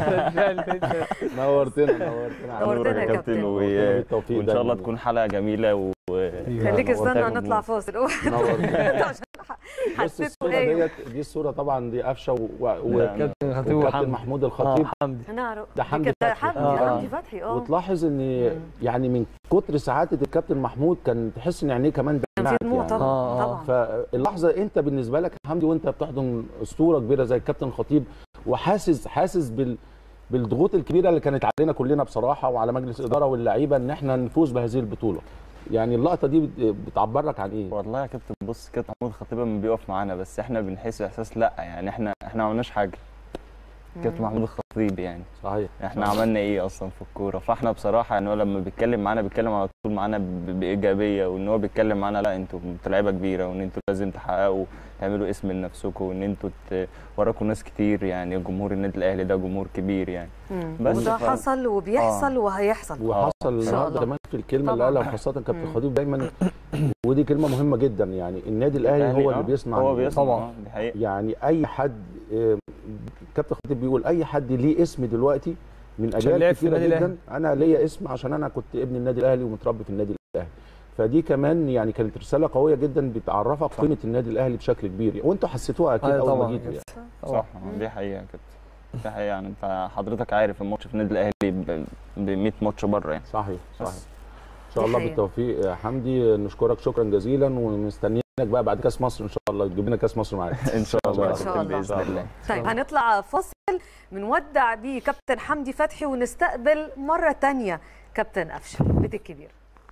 نورتنا نورتنا نورتنا نورك يا يا كابتن. كابتن و... ربنا بالتوفيق وان شاء الله دايماً. تكون حلقه جميله و خليك استنى نورتنا نطلع فاصل نورتنا عشان بص حسيته الصوره ايه ديت دي الصوره طبعا دي قفشه و- و- لا، وكابتن كابتن خطيب وكابتن وحمدي محمود اه الخطيب حمدي نعرف ده حمدي كده فتحي. حمدي آه. حمدي فتحي اه وتلاحظ ان يعني من كتر سعاده الكابتن محمود كان تحس ان عينيه كمان كان في دمعت دموع يعني. طبعا آه، آه. طبعا فاللحظه انت بالنسبه لك يا حمدي وانت بتحضن اسطوره كبيره زي الكابتن خطيب وحاسس حاسس بال بالضغوط الكبيره اللي كانت علينا كلنا بصراحه وعلى مجلس الاداره واللعيبه ان احنا نفوز بهذه البطوله يعني اللقطه دي بت- بتعبر لك عن ايه والله يا كابتن بص كابتن محمود خطيب لما بيقف معانا بس احنا بنحس احساس لا يعني احنا احنا ما عملناش حاجه كابتن محمود الخطيب يعني صحيح احنا عملنا ايه اصلا في الكوره فاحنا بصراحه يعني هو لما بيتكلم معانا بيتكلم على طول معانا ب- بايجابيه وان هو بيتكلم معانا لا انتوا انتوا لعيبه كبيره وان انتوا لازم تحققوا تعملوا اسم لنفسكم وان انتوا ت- وراكم ناس كتير يعني جمهور النادي الاهلي ده جمهور كبير يعني مم. بس وده ف- حصل وبيحصل وهيحصل وحصل شاء النهارده الله. كمان في الكلمه اللي طبعاً. قالها وخاصه كابتن مم. خطيب دايما ودي كلمه مهمه جدا يعني النادي الاهلي هو آه، اللي بيسمع هو الناس. بيسمع طبعاً. آه، دي حقيقه يعني اي حد آه، كابتن خطيب بيقول اي حد ليه اسم دلوقتي من عشان اجيال لعب في كتيره النادي جدا انا ليا اسم عشان انا كنت ابن النادي الاهلي ومتربي في النادي الاهلي فدي كمان يعني كانت رساله قويه جدا بتعرفك قيمه النادي الاهلي بشكل كبير وانتوا حسيتوها اكيد أيوة اول ما طبعا جيتوا كده. يعني. صح دي حقيقه كده دي حقيقه يعني انت حضرتك عارف الماتش في النادي الاهلي ب 100 ماتش بره يعني صحيح صحيح بس. ان شاء الله حقيقة. بالتوفيق يا حمدي نشكرك شكرا جزيلا ومستنيينك بقى بعد كاس مصر ان شاء الله تجيب لنا كاس مصر معاك ان شاء الله إن شاء الله. باذن الله طيب هنطلع فاصل بنودع بيه كابتن حمدي فتحي ونستقبل مرة تانية كابتن أفشة بيت الكبير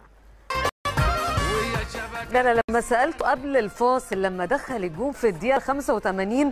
انا لما سالته قبل الفاصل لما دخل الجون في الدقيقه 85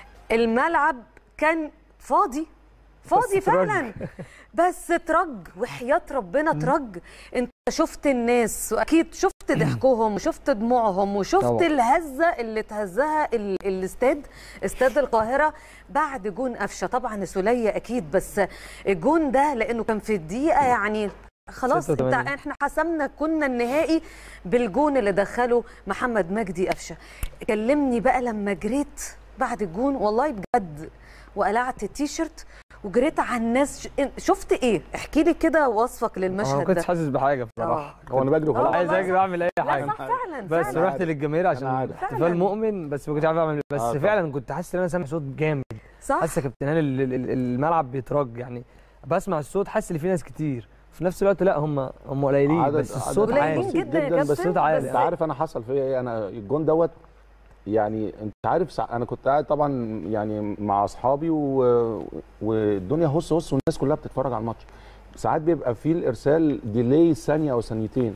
الملعب كان فاضي فاضي بس ترج. فعلا بس ترج وحياه ربنا ترج انت شفت الناس واكيد شفت ضحكهم وشفت دموعهم وشفت طبعا. الهزه اللي اتهزها ال- الاستاد استاد القاهره بعد جون قفشه طبعا سوليه اكيد بس الجون ده لانه كان في الدقيقه يعني خلاص انت 86. احنا حسمنا كنا النهائي بالجون اللي دخله محمد مجدي قفشه كلمني بقى لما جريت بعد الجون والله بجد وقلعت التيشيرت وجريت على الناس ش- شفت ايه احكي لي كده وصفك انا ما للمشهد كنتش ده حاسس بحاجه بصراحه هو انا بجري آه، وخلاص عايز والله اجري صح. اعمل اي لا حاجه صح فعلا بس فعلا. رحت للجماهير عشان عارف. احتفال فعلاً. مؤمن بس ما كنتش عارف اعمل بس آه، طبعاً. فعلا كنت حاسس ان انا سامع صوت جامد صح حاسس يا كابتن هاني ال- ال- الملعب بيترج يعني بسمع الصوت حاسس ان في ناس كتير في نفس الوقت لا هم هم قليلين عدد- بس عدد الصوت قليلين عالي بسيط جدا يا جدا، كابتن بس صوت عالي. بس انت عارف انا حصل فيا ايه انا الجون دوت يعني انت عارف سع... انا كنت قاعد طبعا يعني مع اصحابي و... والدنيا هص هص والناس كلها بتتفرج على الماتش ساعات بيبقى فيه الارسال ديلي ثانيه او ثانيتين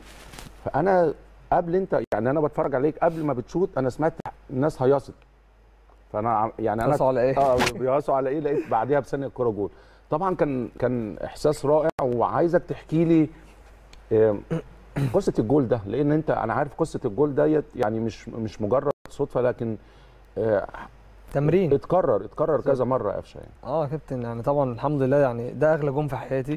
فانا قبل انت يعني انا بتفرج عليك قبل ما بتشوط انا سمعت الناس هيصت فانا عم- يعني انا قصوا على ايه؟ اه بيقاسوا على ايه لقيت بعديها بثانيه الكوره جول طبعا كان كان احساس رائع وعايزك تحكي لي آم، قصه الجول ده لان انت انا عارف قصه الجول ديت يعني مش مش مجرد صدفه لكن آه، تمرين اتكرر اتكرر كذا مره قفشه يعني اه يا كابتن يعني طبعا الحمد لله يعني ده اغلى جون في حياتي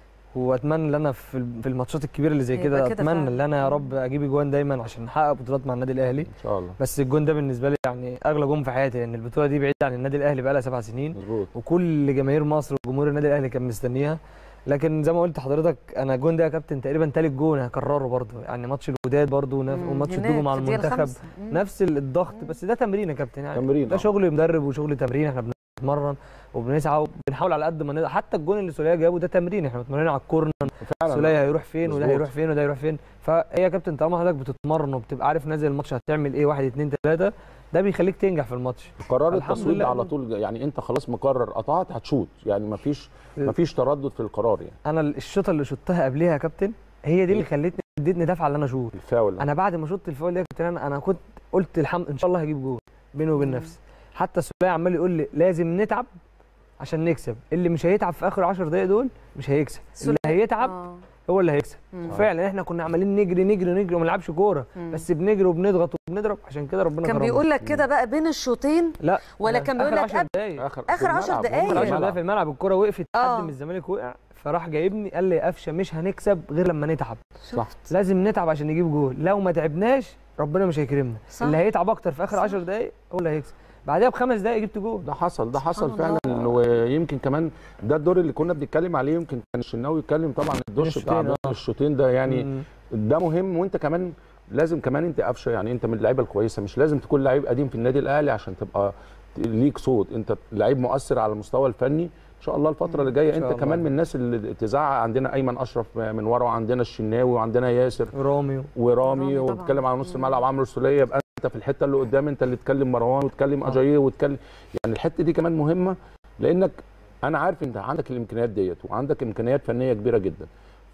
واتمنى ان انا في ال- في الماتشات الكبيره اللي زي يبقى كده كده اتمنى فعلا. ان انا يا رب اجيب اجوان دايما عشان نحقق بطولات مع النادي الاهلي ان شاء الله بس الجون ده بالنسبه لي يعني اغلى جون في حياتي لان البطوله دي بعيده عن النادي الاهلي بقى لها سبع سنين مظبوط وكل جماهير مصر وجمهور النادي الاهلي كان مستنيها لكن زي ما قلت لحضرتك انا الجون ده يا كابتن تقريبا تالت جون هكرره برضه يعني ماتش الوداد برضه ونف- مم، وماتش هناك الدوبو مع في الدقيقة المنتخب الخامسة. مم. نفس الضغط بس ده تمرين يا كابتن يعني تمرين، ده آه. شغل مدرب وشغل تمرين احنا بنتمرن وبنسعى وبنحاول على قد ما نقدر حتى الجون اللي سوليه جابه ده تمرين احنا متمرنين على الكورنر فعلا سوليه هيروح فين وده مظبوط. هيروح فين وده هيروح فين فهي يا كابتن طالما حضرتك بتتمرن وبتبقى عارف نازل الماتش هتعمل ايه واحد اتنين تلاته ده بيخليك تنجح في الماتش قرار الحمد التصويت لله. على طول يعني انت خلاص مقرر قطعت هتشوط يعني مفيش مفيش تردد في القرار يعني انا الشوطه اللي شطها قبلها يا كابتن هي دي اللي خلتني ادتني دفعه ان انا اشوط الفاول انا بعد ما شطت الفاول ده يا كابتن انا انا كنت قلت الحمد ان شاء الله هجيب جول بيني وبين مم. نفسي حتى السوليه عمال يقول لي لازم نتعب عشان نكسب اللي مش هيتعب في اخر 10 دقايق دول مش هيكسب اللي سولية. هيتعب آه. هو اللي هيكسب مم. فعلا احنا كنا عمالين نجري نجري نجري وما نلعبش كوره مم. بس بنجري وبنضغط وبنضرب عشان كده ربنا كان كرمنا. بيقول لك كده بقى بين الشوطين لا ولا ده كان بيقول آخر لك 10 قبل- دقايق اخر آخر في 10 الملعب، دقايق. في اخر 10 الملعب. دقايق في الملعب الكوره وقفت آه. حد من الزمالك وقع فراح جايبني قال لي يا قفشه مش هنكسب غير لما نتعب صح لازم نتعب عشان نجيب جول لو ما تعبناش ربنا مش هيكرمنا صح. اللي هيتعب اكتر في اخر صح. 10 دقايق هو اللي هيكسب بعدها بخمس دقايق جبت جول ده حصل ده حصل سبحان فعلا ويمكن كمان ده الدور اللي كنا بنتكلم عليه يمكن كان الشناوي يتكلم طبعا الدش بتاع الشوطين، بين الشوطين ده يعني مم. ده مهم وانت كمان لازم كمان انت قفشه يعني انت من اللعيبه الكويسه مش لازم تكون لعيب قديم في النادي الاهلي عشان تبقى ليك صوت انت لعيب مؤثر على المستوى الفني ان شاء الله الفتره اللي جايه إن شاء انت الله. كمان من الناس اللي تزعق عندنا ايمن اشرف من ورا وعندنا الشناوي وعندنا ياسر رامي ورامي رامي طبعاً. وبتكلم على نص مم. الملعب عمرو السوليه يبقى انت في الحته اللي قدام انت اللي تكلم مروان وتكلم آه. اجاييه وتكلم يعني الحته دي كمان مهمه لانك انا عارف انت عندك الامكانيات ديت وعندك امكانيات فنيه كبيره جدا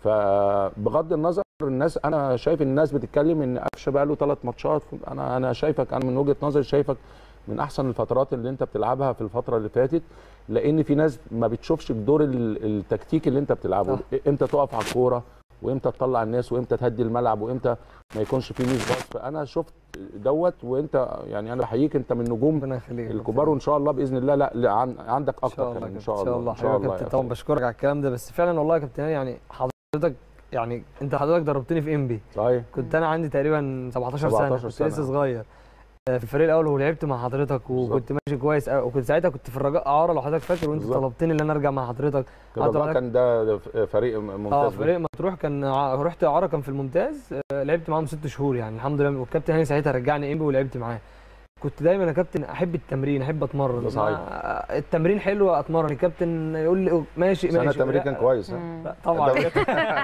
فبغض النظر الناس انا شايف الناس بتتكلم ان قفشه بقى له ثلاث ماتشات انا انا شايفك انا من وجهه نظري شايفك من احسن الفترات اللي انت بتلعبها في الفتره اللي فاتت لان في ناس ما بتشوفش الدور ال- التكتيكي اللي انت بتلعبه صح. امتى تقف على الكوره وامتى تطلع الناس وامتى تهدي الملعب وامتى ما يكونش فيه ميس باص فانا شفت دوت وانت يعني انا بحييك انت من نجوم ربنا يخليك الكبار وان شاء الله باذن الله لا, لا عن- عندك ان اكتر شاء الله كمان ان كابتن. شاء الله ان شاء الله حبيبي يا كابتن يا طبعا فندم. بشكرك على الكلام ده بس فعلا والله يا كابتن هاني يعني حضرتك يعني انت حضرتك دربتني في ام بي صحيح كنت انا عندي تقريبا 17 سنه 17 كنت سنة. لسه صغير آه، في الفريق الاول ولعبت مع حضرتك وكنت ماشي كويس أوي، وكنت ساعتها كنت في الرجاء اعاره لو حضرتك فاكر وانت بالظبط. طلبتني ان انا ارجع مع حضرتك كده قعدت بقى معاك- كان ده فريق ممتاز اه جدا. فريق مطروح كان ع- رحت اعاره كان في الممتاز آه، لعبت معاهم ست شهور يعني الحمد لله والكابتن هاني ساعتها رجعني انبي ولعبت معاه كنت دايما يا كابتن احب التمرين احب اتمرن ده صحيح. ما- التمرين حلو اتمرن الكابتن يقول لي ماشي بس انا ماشي التمرين كان كويس ها مم. لا طبعا ده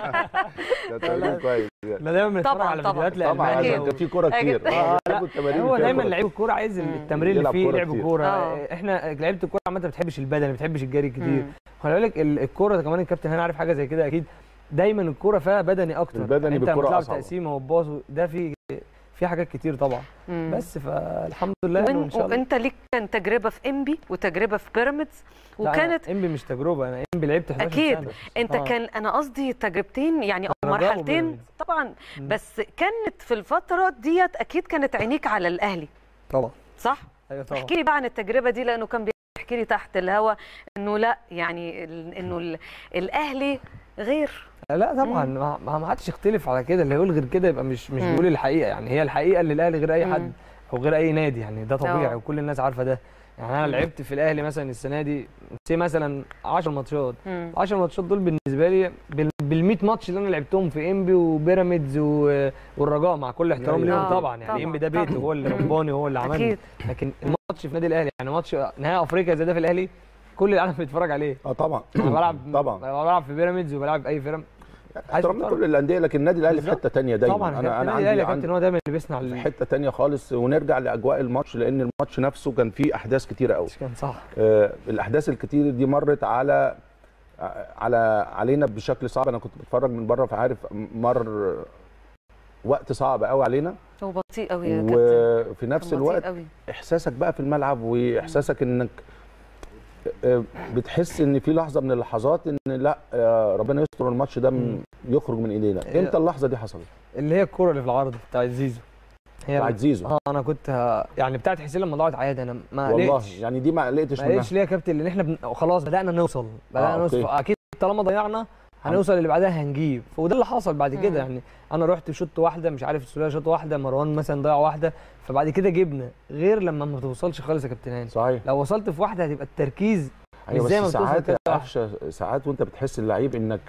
التمرين كويس يعني. احنا دايما بنتفرج طبعاً، على طبعاً. فيديوهات طبعا أكيد. لألمانيا كان في كوره كتير أكيد. آه، لا، بيحبوا التمارين هو كده. دايما لعيب الكوره عايز مم. التمرين اللي يلعب فيه كورة لعب كتير. كوره آه. احنا لعيبه الكوره عامه ما بتحبش البدن ما بتحبش الجري كتير مم. خلي بالك ال- الكوره كمان الكابتن هنا عارف حاجه زي كده اكيد دايما الكوره فيها بدني اكتر البدني يعني انت لما بالكرة تلعب أصعب. تقسيمه وباص ده في في حاجات كتير طبعا مم. بس فالحمد لله يعني وإن- وان شاء الله وانت ليك كان تجربه في انبي وتجربه في بيراميدز لا، وكانت أنا انبي مش تجربه انا انبي لعبت 11 أكيد. سنة. انت آه. كان انا قصدي تجربتين يعني او رجاء مرحلتين وبيراميدز. طبعا مم. بس كانت في الفتره ديت اكيد كانت عينيك على الاهلي طبعا صح ايوه طبعا احكي لي بقى عن التجربه دي لانه كان بيحكي لي تحت الهوا انه لا يعني ال- انه ال- الاهلي غير لا طبعا ما ما ما حدش يختلف على كده اللي يقول غير كده يبقى مش مش مم. بيقول الحقيقه يعني هي الحقيقه اللي الاهلي غير اي مم. حد او غير اي نادي يعني ده طبيعي آه. وكل الناس عارفه ده يعني انا لعبت في الاهلي مثلا السنه دي سي مثلا 10 ماتشات مم. 10 ماتشات دول بالنسبه لي بال 100 ماتش اللي انا لعبتهم في انبي وبيراميدز و- والرجاء مع كل احترام أيوة. ليهم آه، طبعا يعني طبعاً، انبي ده بيته طبعاً. هو اللي رباني هو اللي عملني اكيد لكن الماتش في النادي الاهلي يعني ماتش نهائي افريقيا زي ده في الاهلي كل العالم بيتفرج عليه اه طبعا انا بلعب طبعا بلعب في بيراميدز وبلعب في اي فرقه عايز احترامنا تتفرج. كل الانديه لكن النادي الاهلي في بالظبط. حته ثانيه دايما طبعا انا انا انا الاهلي يا عندي, كابتن عندي هو دايما اللي بيصنع في ال- حته تانية خالص ونرجع لاجواء الماتش لان الماتش نفسه كان فيه احداث كتيره قوي كان صح آه الاحداث الكتير دي مرت على على علينا بشكل صعب انا كنت بتفرج من بره فعارف مر وقت صعب قوي علينا هو بطيء قوي يا كابتن وفي نفس كان بطيء الوقت قوي. احساسك بقى في الملعب واحساسك انك آه، بتحس ان في لحظه من اللحظات ان لا آه، ربنا يستر الماتش ده من- يخرج من ايدينا إيه. امتى اللحظه دي حصلت اللي هي الكوره اللي في العرض بتاعت زيزو هي بتاعت زيزو اه انا كنت ه- يعني بتاعت حسين لما ضاعت عادي انا ما والله قلقتش يعني دي ما قلقتش ما منها قلقتش ليه يا كابتن لان احنا بن... خلاص بدانا نوصل بدانا آه، نوصل أوكي. اكيد طالما ضيعنا هنوصل اللي بعدها هنجيب وده اللي حصل بعد مم. كده يعني انا رحت شوط واحده مش عارف السوليه شوط واحده مروان مثلا ضيع واحده فبعد كده جبنا غير لما ما توصلش خالص يا كابتن هاني صحيح لو وصلت في واحده هتبقى التركيز ايوه مش زي ما بس بتوصل ساعات كده يا واحدة. قفشه ساعات وانت بتحس اللعيب انك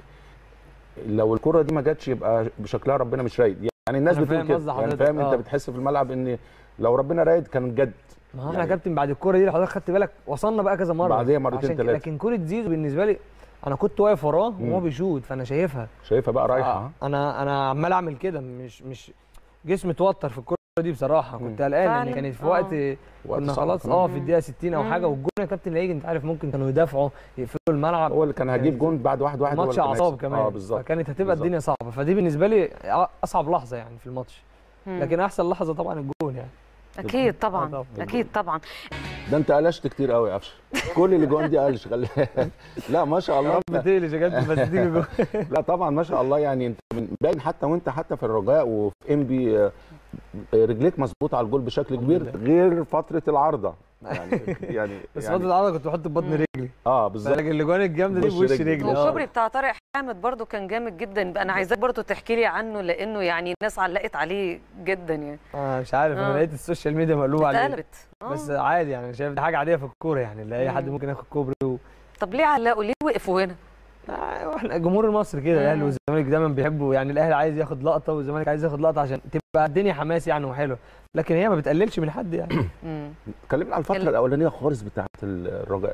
لو الكره دي ما جاتش يبقى بشكلها ربنا مش رايد يعني الناس أنا بتقول فاهم قصد كده يعني حضرتك، فاهم آه. انت بتحس في الملعب ان لو ربنا رايد كان جد ما هو احنا يعني- يا كابتن بعد الكوره دي اللي حضرتك خدت بالك وصلنا بقى كذا مره بعديها مرتين عشان كده- تلاتة. لكن كوره زيزو بالنسبه لي انا كنت واقف وراه مم. وهو بيشوط فانا شايفها شايفها بقى رايحه آه، انا انا عمال اعمل كده مش مش جسمي اتوتر في الكوره دي بصراحه مم. كنت قلقان لان فعلاً، كانت في آه. وقت وقت كنا صعب خلاص كمان. اه في الدقيقه 60 او مم. حاجه والجون يا كابتن اللي هيجي انت عارف ممكن كانوا يدافعوا يقفلوا الملعب هو اللي كان هيجيب جون بعد واحد واحد هو ماتش اللي كان اعصاب هيكسب. كمان اه بالظبط فكانت هتبقى بالظبط. الدنيا صعبه فدي بالنسبه لي اصعب لحظه يعني في الماتش مم. لكن احسن لحظه طبعا الجون يعني اكيد آه، طبعا طبعاً. اكيد طبعا ده انت قلشت كتير قوي يا قفشه كل اللي جون دي قلش خلي لا ما شاء الله بتقلش يا كابتن بس تيجي جون لا طبعا ما شاء الله يعني انت من- باين حتى وانت حتى في الرجاء وفي انبي آه، رجليك مظبوطه على الجول بشكل كبير غير فتره العارضه يعني يعني بس يعني فتره العرض كنت بحط ببطن رجلي اه بالظبط لكن الاجوان الجامده دي بوش بوش رجلي. رجلي اه والكوبري بتاع طارق حامد برضو كان جامد جدا بقى انا عايزاك برضو تحكي لي عنه لانه يعني الناس علقت عليه جدا يعني آه مش عارف انا آه. لقيت السوشيال ميديا مقلوبه عليه اتقلبت آه. بس عادي يعني شايف دي حاجه عاديه في الكوره يعني اللي اي حد مم. ممكن ياخد كوبري و... طب ليه علقوا ليه وقفوا هنا آه، احنا الجمهور المصري كده الاهلي مم. والزمالك دايما بيحبوا يعني الاهلي عايز ياخد لقطه والزمالك عايز ياخد لقطه عشان تبقى الدنيا حماس يعني وحلوه لكن هي ما بتقللش من حد يعني مم. اتكلمنا عن الفتره ال- الاولانيه خالص بتاعت الرجاء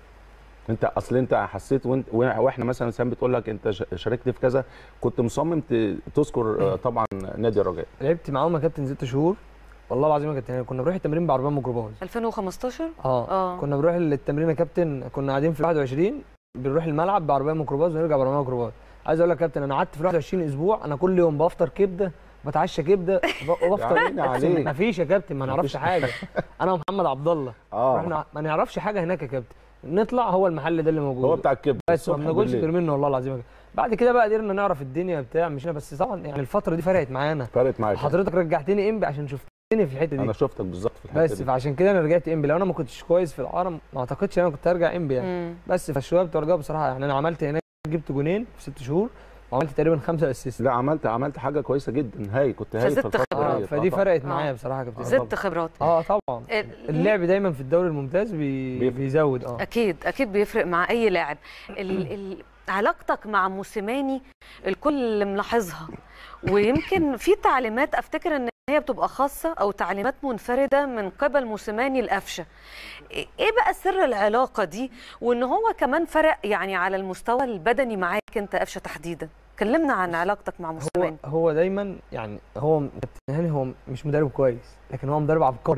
انت اصل انت حسيت وانت واحنا مثلا سام بتقول لك انت ش- شاركت في كذا كنت مصمم ت- تذكر آه، طبعا نادي الرجاء لعبت معاهم يا كابتن ست شهور والله العظيم يا كابتن كنا بنروح التمرين بعربيه ميكروباص 2015 اه اه كنا بنروح التمرين يا كابتن كنا قاعدين في 21 بنروح الملعب بعربيه ميكروباص ونرجع بعربيه ميكروباص عايز اقول لك يا كابتن انا قعدت في 21 اسبوع انا كل يوم بفطر كبده بتعشى كبده ب- وبفطر عيني عليك. ما فيش يا كابتن ما نعرفش حاجه انا ومحمد عبد الله اه رحنا ما نعرفش حاجه هناك يا كابتن نطلع هو المحل ده اللي موجود هو بتاع الكبده بس ما الصبح بناكلش بالليل. غير منه والله العظيم يا كابتن. بعد كده بقى قدرنا نعرف الدنيا بتاع مشينا بس طبعا يعني الفتره دي فرقت معانا فرقت معاك حضرتك رجعتني انبي عشان شفتني في الحته دي انا شفتك بالظبط في الحته بس دي فعشان كده انا رجعت انبي لو انا ما كنتش كويس في العرم ما اعتقدش ان انا كنت هرجع انبي يعني مم. بس فالشباب بتوع الرجاء بصراحه يعني انا عملت هناك جبت جونين في ست شهور وعملت تقريبا خمسه اسيست لا عملت عملت حاجه كويسه جدا هاي كنت هاي فزدت في الفتره خبرات. ديت. فدي آه، طبعاً. فرقت آه. معايا بصراحه يا كابتن زدت خبرات اه طبعا ال- اللعب دايما في الدوري الممتاز بي... بيفرق. بيزود اه اكيد اكيد بيفرق مع اي لاعب ال... ال... علاقتك مع موسيماني الكل ملاحظها ويمكن في تعليمات افتكر ان هي بتبقى خاصه او تعليمات منفرده من قبل موسيماني القفشه ايه بقى سر العلاقه دي وان هو كمان فرق يعني على المستوى البدني معاك انت قفشه تحديدا كلمنا عن علاقتك مع هو موسيماني هو دايما يعني هو كابتن هاني هو مش مدرب كويس لكن هو مدرب عبقري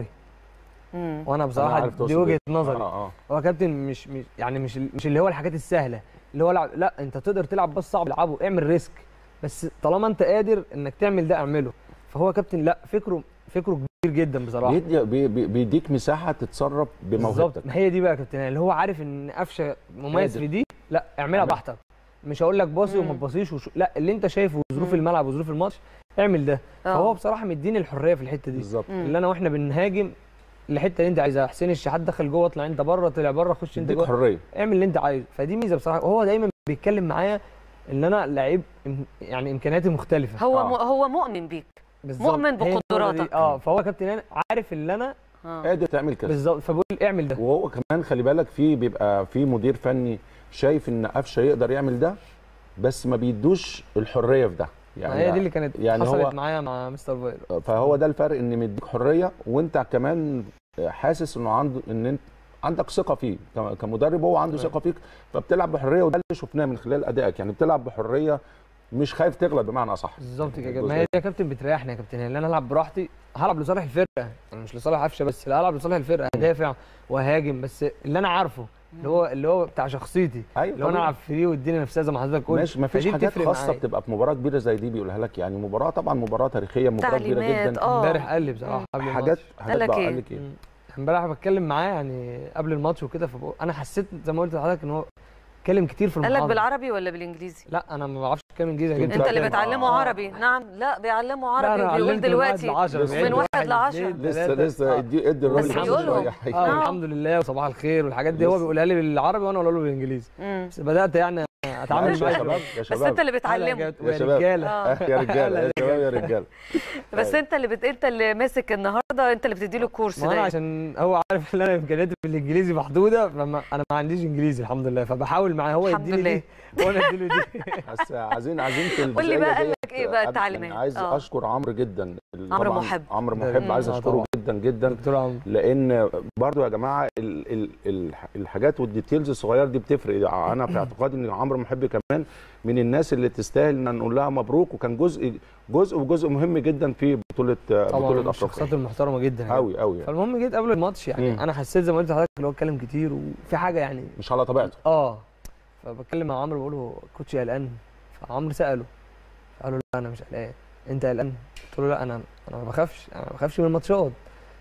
مم. وانا أنا بصراحه عارف دي تقصد وجهه إيه. نظري اه اه هو كابتن مش, مش يعني مش مش اللي هو الحاجات السهله اللي هو لعب لا انت تقدر تلعب بس صعب العبه اعمل ريسك بس طالما انت قادر انك تعمل ده اعمله فهو كابتن لا فكره فكره كبير جدا بصراحه بيدي بي- بي- بيديك مساحه تتصرف بالظبط بموهبتك ما هي دي بقى يا كابتن اللي هو عارف ان قفشه مميز قادر. في دي لا اعملها اعملها. براحتك مش هقول لك باصي وما مم. تباصيش وشو... لا اللي انت شايفه وظروف مم. الملعب وظروف الماتش اعمل ده آه. فهو بصراحه مديني الحريه في الحته دي بالظبط مم. اللي انا واحنا بنهاجم الحته اللي انت عايزها حسين الشحات دخل جوه اطلع انت بره طلع بره خش انت يديك جوه حريه اعمل اللي انت عايزه فدي ميزه بصراحه وهو دايما بيتكلم معايا ان انا لعيب إم- يعني امكانياتي مختلفه هو آه. م... هو مؤمن بيك بالظبط. مؤمن هي النقطة دي. بقدراتك. اه فهو كابتن انا عارف اللي انا آه. قادر تعمل كده بالظبط فبقول اعمل ده وهو كمان خلي بالك في بيبقى في مدير فني شايف ان قفشه يقدر يعمل ده بس ما بيدوش الحريه في ده يعني هي دي اللي كانت يعني يعني هو- حصلت معايا مع مستر فاير فهو ده الفرق ان مديك حريه وانت كمان حاسس انه عنده ان انت عندك ثقه فيه ك- كمدرب هو عنده ثقه فيك فبتلعب بحريه وده اللي شفناه من خلال ادائك يعني بتلعب بحريه مش خايف تغلب بمعنى اصح بالظبط كده الجزء ما هي دي يا كابتن بتريحني يا كابتن اللي انا العب براحتي هلعب لصالح الفرقه انا مش لصالح قفشه بس لا هلعب لصالح الفرقه هدافع وهاجم بس اللي انا عارفه اللي هو اللي هو بتاع شخصيتي ايوه اللي هو انا طبيعي. العب فري واديني نفسها زي ما حضرتك قلت ماشي ما فيش فدي حاجات بتفرق خاصه معايا. بتبقى في مباراه كبيره زي دي بيقولها لك يعني مباراه طبعا مباراه تاريخيه مباراه كبيره تعليمات جدا اه امبارح قال لي بصراحه قبل حاجات الماتش. حاجات لك بقى إيه؟ قال لك ايه مم. امبارح بتكلم معاه يعني قبل الماتش وكده فبقول انا حسيت زي ما قلت لحضرتك ان هو اتكلم كتير في قال لك المحاضره بالعربي ولا بالانجليزي لا انا ما بعرفش اتكلم انجليزي انت جدا انت اللي بتعلم- بتعلمه آه. عربي نعم لا بيعلمه لا، عربي أنا بيقول علمت من واحد دلوقتي لعشرة، لسه. بعيد من واحد واحد، لعشرة. اتنين، لسه تلاتة. لسه آه. ادي ادي الراجل بس حقه يقولهم. شوية. اه آه. الحمد لله وصباح الخير والحاجات دي هو بس- بيقولها لي بالعربي وانا اقولها له بالانجليزي مم. بس بدات يعني اتعامل معلش يا معاه شباب يا شوية. بس انت شباب اللي بتعلمه يا يا شباب. رجاله آه. يا رجاله يا لا، شباب يا رجاله بس انت اللي بت... انت اللي ماسك النهارده انت اللي بتدي له الكورس ما انا ده عشان هو عارف ان انا امكانياتي في الانجليزي محدوده فما انا ما عنديش انجليزي الحمد لله فبحاول معاه هو الحمد يديني دي وانا اديله دي بس عايزين عايزين في قول لي بقى الجزئية قال لك ديت ايه بقى أنا التعليمات؟ عايز آه. اشكر عمرو جدا عمرو طبعاً محب. عمرو ده- محب عايز آه اشكره طبعاً. جدا جدا دكتور عمرو لان برضو يا جماعه ال ال ال الحاجات والديتيلز الصغيره دي بتفرق انا في اعتقادي ان عمرو محب كمان من الناس اللي تستاهل ان نقول لها مبروك وكان جزء جزء وجزء مهم جدا في بطوله طبعا بطوله من الشخصيات افريقيا المحترمه جدا يعني. قوي قوي يعني. فالمهم جيت قبل الماتش يعني مم. انا حسيت زي ما قلت لحضرتك اللي هو اتكلم كتير وفي حاجه يعني مش على طبيعته اه فبتكلم مع عمرو بقول له كوتش قلقان فعمرو ساله قال له لا انا مش قلقان انت قلقان قلت له لا انا انا ما بخافش انا ما بخافش من الماتشات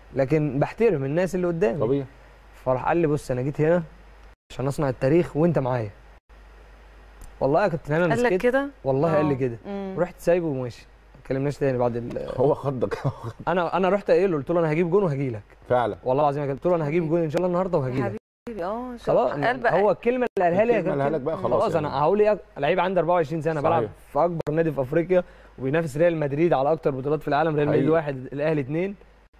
لكن بحترم الناس اللي قدامي طبيعي فراح قال لي بص انا جيت هنا عشان اصنع التاريخ وانت معايا والله يا كابتن انا قال لك مسكت كده والله قال لي آه. كده مم. ورحت سايبه وماشي ما اتكلمناش تاني بعد ال... هو خضك انا انا رحت قايل له قلت له انا هجيب جون وهجي لك فعلا والله العظيم يا كابتن قلت له انا هجيب جون ان شاء الله النهارده وهجي لك حبيبي اه خلاص قلب هو الكلمه اللي قالها لي يا الكلمة اللي قالها لك كابتن بقى خلاص خلاص يعني. انا هقول ايه لعيب عنده 24 سنه صحيح. بلعب في اكبر نادي في افريقيا وبينافس ريال مدريد على اكتر بطولات في العالم ريال مدريد حقيقي. واحد الاهلي اثنين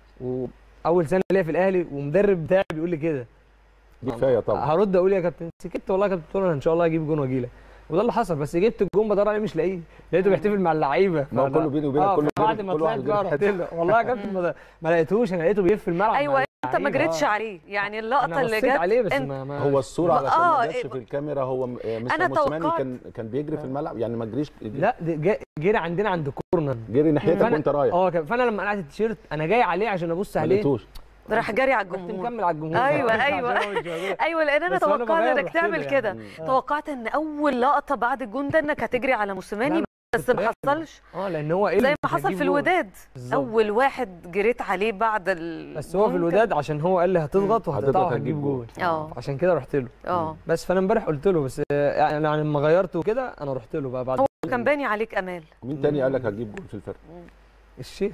واول سنه ليا في الاهلي ومدرب بتاعي بيقول لي كده دي كفايه طبعا هرد اقول يا كابتن سكت والله يا كابتن قلت له انا ان شاء الله هجيب جون واجي لك وده اللي حصل بس جبت الجون بدور عليه مش لاقيه لقيته بيحتفل مع اللعيبه ما هو فأنا- كله بيني وبينك اه كله بعد بينك- ما كل طلعت واحد بقى بينك رحت حتة. له والله يا كابتن ما, ما لقيتوش انا لقيته بيلف الملعب مع ايوه انت ما اللعيبة. جريتش آه. عليه يعني اللقطه انا اللي بصيت جت عليه بس أنت- ما, ما هو الصوره ما- علشان آه، ما جاتش إيه- في الكاميرا هو م- آه، أنا مستر موسيماني توقعت- كان كان بيجري في الملعب يعني ما جريش لا ده جا- جري عندنا عند كورنر جري ناحيتك فأنا- وانت رايح اه كان- فانا لما قلعت التيشيرت انا جاي عليه عشان ابص ما عليه لقيتوش راح جاري على رحت الجمهور مكمل على الجمهور أيوة، عشان أيوة. هو مش موجود. ايوه لان انا بس وأنا توقعت بغير انك رحت له تعمل يعني. كده آه. توقعت ان اول لقطه بعد الجون ده انك هتجري على موسيماني لا، بس ما كنت حصلش اه لان هو ايه زي اللي ما مش حصل هيجيب في جول. الوداد بالظبط. اول واحد جريت عليه بعد ال بس هو في الجون الوداد عشان هو قال لي هتضغط وهتقطع هتضغط وهتجيب هتجيب جول اه عشان كده رحت له اه بس فانا امبارح قلت له بس آه، يعني لما غيرت وكده انا رحت له بقى بعد هو كان باني عليك امال مين تاني قال لك هتجيب جول في الفرق الشيخ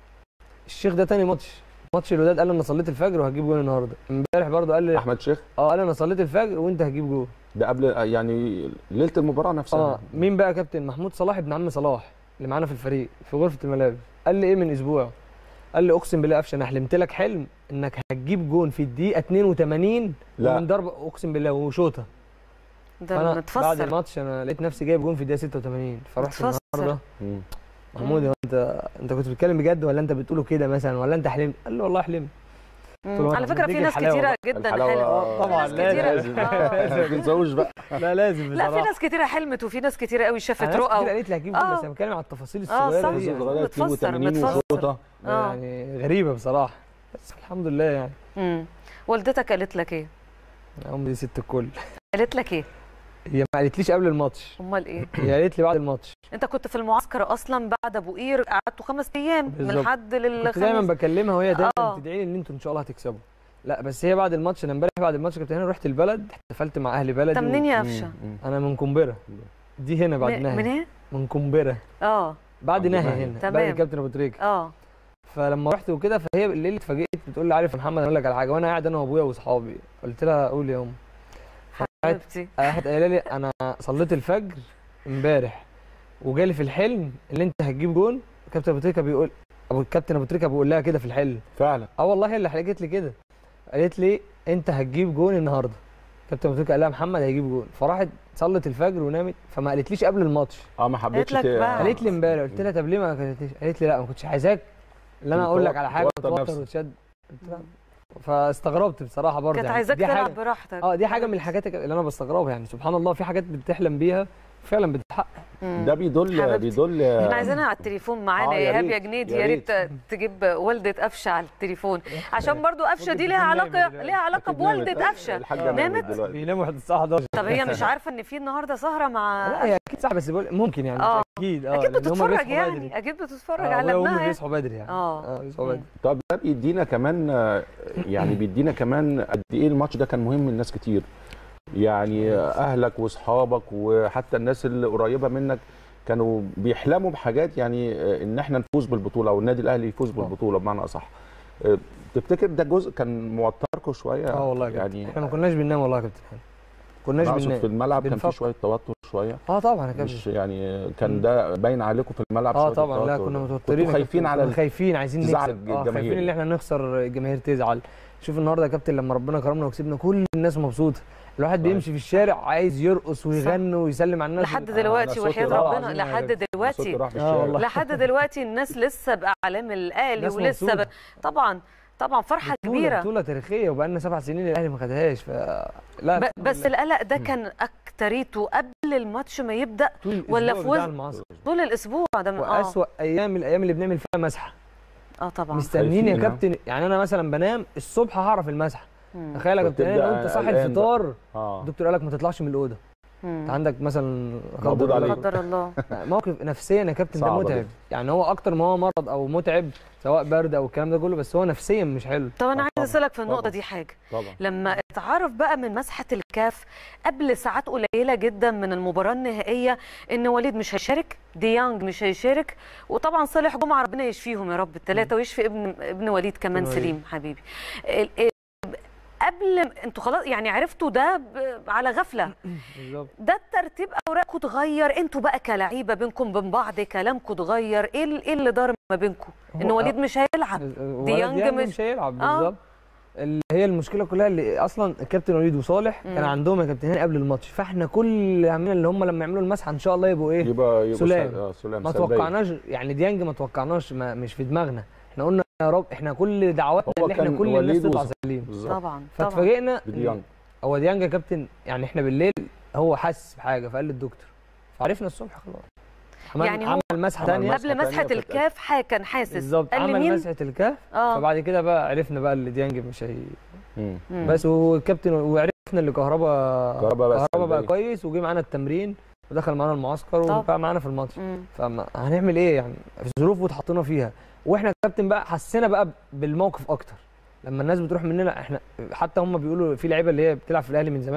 الشيخ ده تاني ماتش ماتش الوداد قال لي انا صليت الفجر وهجيب جول النهارده امبارح برضه قال لي احمد شيخ اه قال لي انا صليت الفجر وانت هتجيب جول ده قبل يعني ليله المباراه نفسها اه مين بقى كابتن محمود صلاح ابن عم صلاح اللي معانا في الفريق في غرفه الملابس قال لي ايه من اسبوع قال لي اقسم بالله قفشه انا حلمت لك حلم انك هتجيب جون في الدقيقه 82 لا. ومن ضربه اقسم بالله وشوطه ده فانا بعد متفسر الماتش انا لقيت نفسي جايب جون في الدقيقه 86 فرحت متفسر. النهارده مم. محمود هو انت انت كنت بتتكلم بجد ولا انت بتقوله كده مثلا ولا انت حلمت قال لي والله حلمت مم. طول ما على احنا فكره في بنديك ناس الحلاوة كتيره بقى. جدا الحلاوة، حلمت آه، طبعا في ناس كتيرة- لازم آه. ما بنزوج بقى لا لازم لا في بصراحة. ناس كتيره حلمت وفي ناس كتيره قوي شافت أنا ناس كتير رؤى قالت لي هجيب آه. جون بس انا بتكلم على التفاصيل آه، الصغيره صح. دي يعني. صغيرة متفسر، 82 متفسر. وشوطه آه. يعني غريبه بصراحه بس الحمد لله يعني مم. والدتك قالت لك ايه امي دي ست الكل قالت لك ايه هي ما قالتليش قبل الماتش امال ايه هي قالت لي بعد الماتش انت كنت في المعسكر اصلا بعد ابو قير قعدتوا خمس ايام من بالظبط. الحد كنت دايما للخميس بكلمها وهي دايما آه. تدعي لي ان انتوا ان شاء الله هتكسبوا لا بس هي بعد الماتش انا امبارح بعد الماتش كنت هنا رحت البلد احتفلت مع اهل بلدي انت منين يا قفشه انا من قنبره دي هنا بعد من نهي من ايه من قنبره اه بعد عند نهي نهي. هنا تمام. بعد الكابتن ابو تريكه اه فلما رحت وكده فهي بالليل اتفاجئت بتقول لي عارف يا محمد انا اقول لك على حاجه وانا قاعد انا وابويا واصحابي قلت لها قول يا ام حبيبتي راحت قايله لي انا صليت الفجر امبارح وجالي في الحلم اللي انت هتجيب جون كابتن ابو تريكه بيقول ابو الكابتن ابو تريكه بيقول لها كده في الحلم فعلا اه والله هي اللي حكت لي كده قالت لي انت هتجيب جون النهارده كابتن ابو تريكه قال لها محمد هيجيب جون فراحت صلت الفجر ونامت فما قالتليش قبل الماتش اه ما حبيتش لك ت- بقى. قالت لي امبارح قلت لها طب ليه ما قالتليش قالت لي لا ما كنتش عايزاك ان انا اقول لك على حاجه توتر وتوتر نفسك. وتشد قلت لها فاستغربت بصراحه برضه كانت يعني عايزاك دي تلعب حاجه براحتك اه دي حاجه من الحاجات اللي انا بستغربها يعني سبحان الله في حاجات بتحلم بيها فعلا بتتحقق مم. ده بيدل حبيبتي. بيدل احنا عايزينها على التليفون معانا آه، يا يا ايهاب ريت، يا جنيد يا يا ريت تجيب والده قفشه على التليفون عشان برضو قفشه دي ليها تكون علاقه نايمة دلوقتي. ليها علاقه أكيد نامت. بوالده قفشه الحاجه نامت؟ نامت دلوقتي بيناموا واحد الساعه 11 طب هي مش عارفه ان في النهارده سهره مع لا هي اكيد صح بس بقول ممكن يعني آه. مش اكيد اه اكيد لأن هما بتتفرج بيصحوا يعني بدري. اكيد بتتفرج آه، على أبويا وأمي ابنها بيصحوا بدري يعني آه. اه بيصحوا بدري طب ده بيدينا كمان آه، يعني بيدينا كمان قد ايه الماتش ده كان مهم لناس كتير يعني اهلك واصحابك وحتى الناس اللي قريبه منك كانوا بيحلموا بحاجات يعني آه، ان احنا نفوز بالبطوله او النادي الاهلي يفوز بالبطوله بمعنى اصح آه، تفتكر ده جزء كان موتركم شويه اه والله يا كابتن يعني احنا ما كناش بننام والله يا كابتن حلمي. كناش أقصد بننام في الملعب كان في بنفكر. شويه توتر شويه اه طبعا يا كابتن مش يعني كان ده باين عليكم في الملعب اه شوية طبعا لا التوتر كنا ده. متوترين كنتوا يا خايفين كابتن، على كنا خايفين عايزين تزعل نكسب اه الجماهير. خايفين ان احنا نخسر الجماهير تزعل شوف النهارده يا كابتن لما ربنا كرمنا وكسبنا كل الناس مبسوطه الواحد صحيح. بيمشي في الشارع عايز يرقص ويغني ويسلم على الناس لحد آه، دلوقتي أنا صوتي وحياه راح. ربنا عظيم يا لحد كابتن. صوتي دلوقتي راح في اه الشارع والله. لحد دلوقتي الناس لسه باعلام الاهلي ناس ولسه ب... مبسوطة. طبعا طبعا فرحه بطولة كبيره بطوله تاريخيه وبقالنا سبع سنين الاهلي ما خدهاش ف لا ب... الحمد بس لله. القلق ده كان اكتريته قبل الماتش ما يبدا طول ولا الأسبوع في بتاع وز- المعسكر. طول الاسبوع ده من- اه واسوأ ايام الايام اللي بنعمل فيها مسحه اه طبعا مستنيين يا خايفين، ها؟ كابتن يعني انا مثلا بنام الصبح هعرف المسحه مم. تخيل يا كابتن وبتبدأ لو انت صاحي قلقان الفطار اه الدكتور قال لك ما تطلعش من الاوضه مم. انت عندك مثلا لا مقبوض قدر الله- عليك. قدر الله موقف نفسيا يا كابتن ده صعبة متعب جدا. يعني هو اكتر ما هو مرض او متعب سواء برد او الكلام ده كله بس هو نفسيا مش حلو طب انا آه عايز طبعاً، اسالك في النقطه طبعاً. دي حاجه طبعا لما اتعرف بقى من مسحه الكاف قبل ساعات قليله جدا من المباراه النهائيه ان وليد مش هيشارك ديانج مش هيشارك وطبعا صالح جمعه ربنا يشفيهم يا رب الثلاثه ويشفي ابن ابن وليد كمان ابن وليد. سليم حبيبي ال- ال- قبل انتوا خلاص يعني عرفتوا ده ب- على غفله بالظبط ده الترتيب اوراقكم اتغير انتوا بقى كلعيبه بينكم وبين بعض كلامكم اتغير ايه ال- ايه اللي دار ما بينكم ان هو- وليد مش هيلعب ولد ديانج ديانج مش- مش هيلعب آه. بالظبط اللي هي المشكله كلها اللي اصلا الكابتن وليد وصالح كان مم. عندهم يا كابتنين قبل الماتش فاحنا كل اللي عاملين اللي هم لما يعملوا المسحه ان شاء الله يبقوا ايه يبقى يبقى سلام. سل- آه، سلام ما سلبية. توقعناش يعني ديانج ما توقعناش ما مش في دماغنا احنا قلنا يا رب احنا كل دعواتنا هو ان احنا كان كل الناس وليد تطلع وص- سليم بالظبط طبعا طبعا فاتفاجئنا بديانج هو ديانج يا كابتن يعني احنا بالليل هو حس بحاجه فقال للدكتور فعرفنا الصبح خلاص عمل يعني هو عمل مسحه عمل ثانيه مسحة قبل مسحه تانية فت- الكاف ح- كان حاسس بالظبط قال لي عمل مين مسحه الكهف اه فبعد كده بقى عرفنا بقى اللي ديانج مش هي مم. مم. بس والكابتن وعرفنا اللي كهربا كهربا بقى كهربا بقى سلبية. كويس وجي معانا التمرين ودخل معانا المعسكر طب. وبقى معانا في الماتش مم. فهنعمل ايه يعني في ظروف واتحطينا فيها واحنا كابتن بقى حسينا بقى بالموقف اكتر لما الناس بتروح مننا احنا حتى هم بيقولوا في لعيبه اللي هي بتلعب في الاهلي من زمان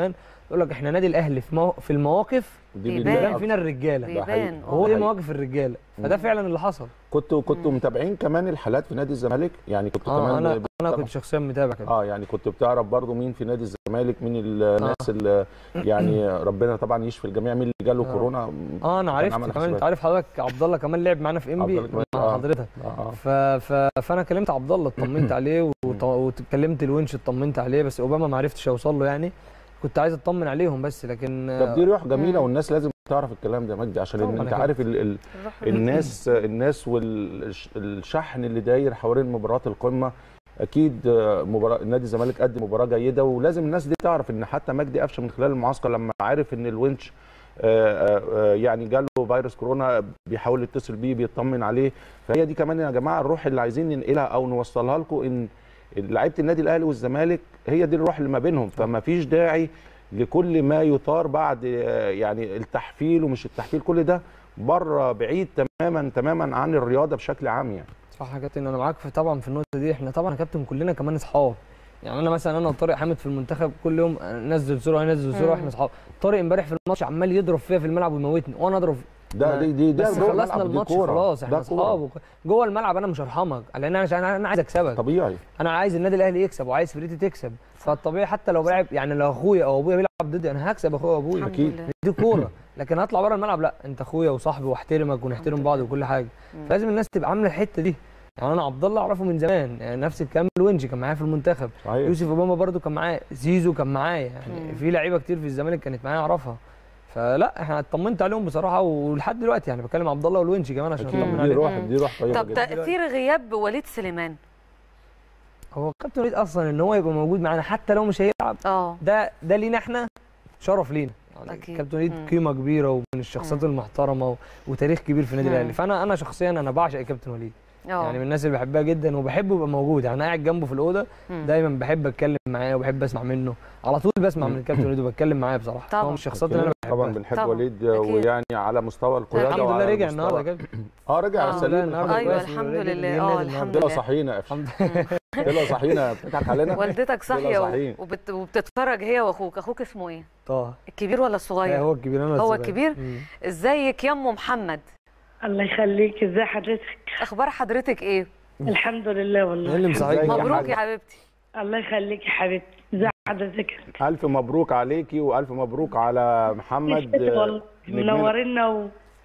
يقول لك احنا نادي الاهلي في مو... في المواقف دي بيبان. بيبان بيبان فينا الرجاله ده حقيقي. بيبان هو آه. دي حقيقي. مواقف الرجاله فده فعلا اللي حصل كنتوا كنتوا متابعين كمان الحالات في نادي الزمالك يعني كنتوا اه كمان انا ب- انا كنت شخصيا متابع كده اه يعني كنت بتعرف برضو مين في نادي الزمالك مين الناس اللي يعني ربنا طبعا يشفي الجميع مين اللي جاله آه. كورونا اه انا كان عرفت عمل كمان حسابات. انت عارف حضرتك عبد الله كمان لعب معانا في انبي عبد الله مع كمان، آه. حضرتك آه. ف... ف... فانا كلمت عبد الله اطمنت عليه وط... وكلمت الونش اطمنت عليه بس اوباما ما عرفتش اوصل له يعني كنت عايز اطمن عليهم بس لكن طب دي روح جميله مم. والناس لازم تعرف الكلام ده يا مجدي عشان طبعاً انت أكيد. عارف ال ال الروح الناس الناس والشحن اللي داير حوالين مباراه القمه اكيد آه، مباراه نادي الزمالك قدم مباراه جيده ولازم الناس دي تعرف ان حتى مجدي قفشه من خلال المعسكر لما عارف ان الونش آه، آه، آه، يعني جاله فيروس كورونا بيحاول يتصل بيه بيطمن عليه فهي دي كمان يا جماعه الروح اللي عايزين ننقلها او نوصلها لكم ان لعيبه النادي الاهلي والزمالك هي دي الروح اللي ما بينهم فما فيش داعي لكل ما يثار بعد آه، يعني التحفيل ومش التحفيل كل ده بره بعيد تماما تماما عن الرياضه بشكل عام يعني صح يا كابتن انا معاك في طبعا في النقطه دي احنا طبعا يا كابتن كلنا كمان اصحاب يعني انا مثلا انا وطارق حامد في المنتخب كل يوم نزل صوره نزل صوره مم. واحنا اصحاب طارق امبارح في الماتش عمال يضرب فيا في الملعب ويموتني وانا اضرب ده ما- دي دي ده بس جوه خلصنا الملعب، دي الماتش كورة. خلاص ده احنا كورة. اصحاب وك- جوه الملعب انا مش هرحمك لان انا انا أنا عايز اكسبك طبيعي انا عايز النادي الاهلي يكسب وعايز فريتي تكسب فالطبيعي حتى لو بلعب يعني لو اخويا او ابويا بيلعب ضدي انا هكسب اخويا وابويا الحمد أكيد. لله. دي كوره لكن هطلع بره الملعب لا انت اخويا وصاحبي واحترمك ونحترم بعض وكل حاجه فلازم الناس تبقى عامله الحته دي يعني انا عبد الله اعرفه من زمان يعني نفس الكلام الونجي كان معايا في المنتخب صحيح يوسف اوباما برده كان معايا زيزو كان معايا يعني مم. في لعيبه كتير في الزمالك كانت معايا اعرفها فلا احنا اطمنت عليهم بصراحه ولحد دلوقتي يعني بكلم عبد الله والونجي كمان عشان اكيد اطمن دي عليهم روح دي روح طيبه طب جدا تاثير غياب وليد سليمان هو كابتن وليد اصلا ان هو يبقى موجود معانا حتى لو مش هيلعب اه ده ده لينا احنا شرف لينا يعني أكيد. كابتن وليد مم. قيمه كبيره ومن الشخصيات المحترمه و... وتاريخ كبير في النادي مم. الاهلي فانا انا شخصيا انا بعشق كابتن وليد اه يعني من الناس اللي بحبها جدا وبحبه يبقى موجود يعني انا قاعد جنبه في الاوضه مم. دايما بحب اتكلم معاه وبحب اسمع منه على طول بسمع من الكابتن وليد وبتكلم معاه بصراحه طبعاً. هو من الشخصيات اللي انا بحبها طبعا بنحب طبعاً. وليد أكيد. ويعني على مستوى القياده الحمد لله وعلى رجع مستوى- النهارده كده اه رجع آه. سليم النهارده الحمد ايوه لله كويس الحمد ورجع لله جه اه النادي الحمد طلع لله صحينا يا الحمد طلع صحينا بتضحك علينا والدتك صاحيه و- صحيح. وبت... وبتتفرج هي واخوك اخوك اسمه ايه طه الكبير ولا لا، الصغير هو الكبير انا هو الصغير. الكبير؟ مم. ازيك يا ام محمد الله يخليك ازي حضرتك اخبار حضرتك ايه الحمد لله ايه والله اللي إزيك مصحيك يا مبروك حاجة. يا حبيبتي الله يخليك يا حبيبتي ازي حضرتك الف مبروك عليكي والف مبروك على محمد والله نجمنا. منورنا و...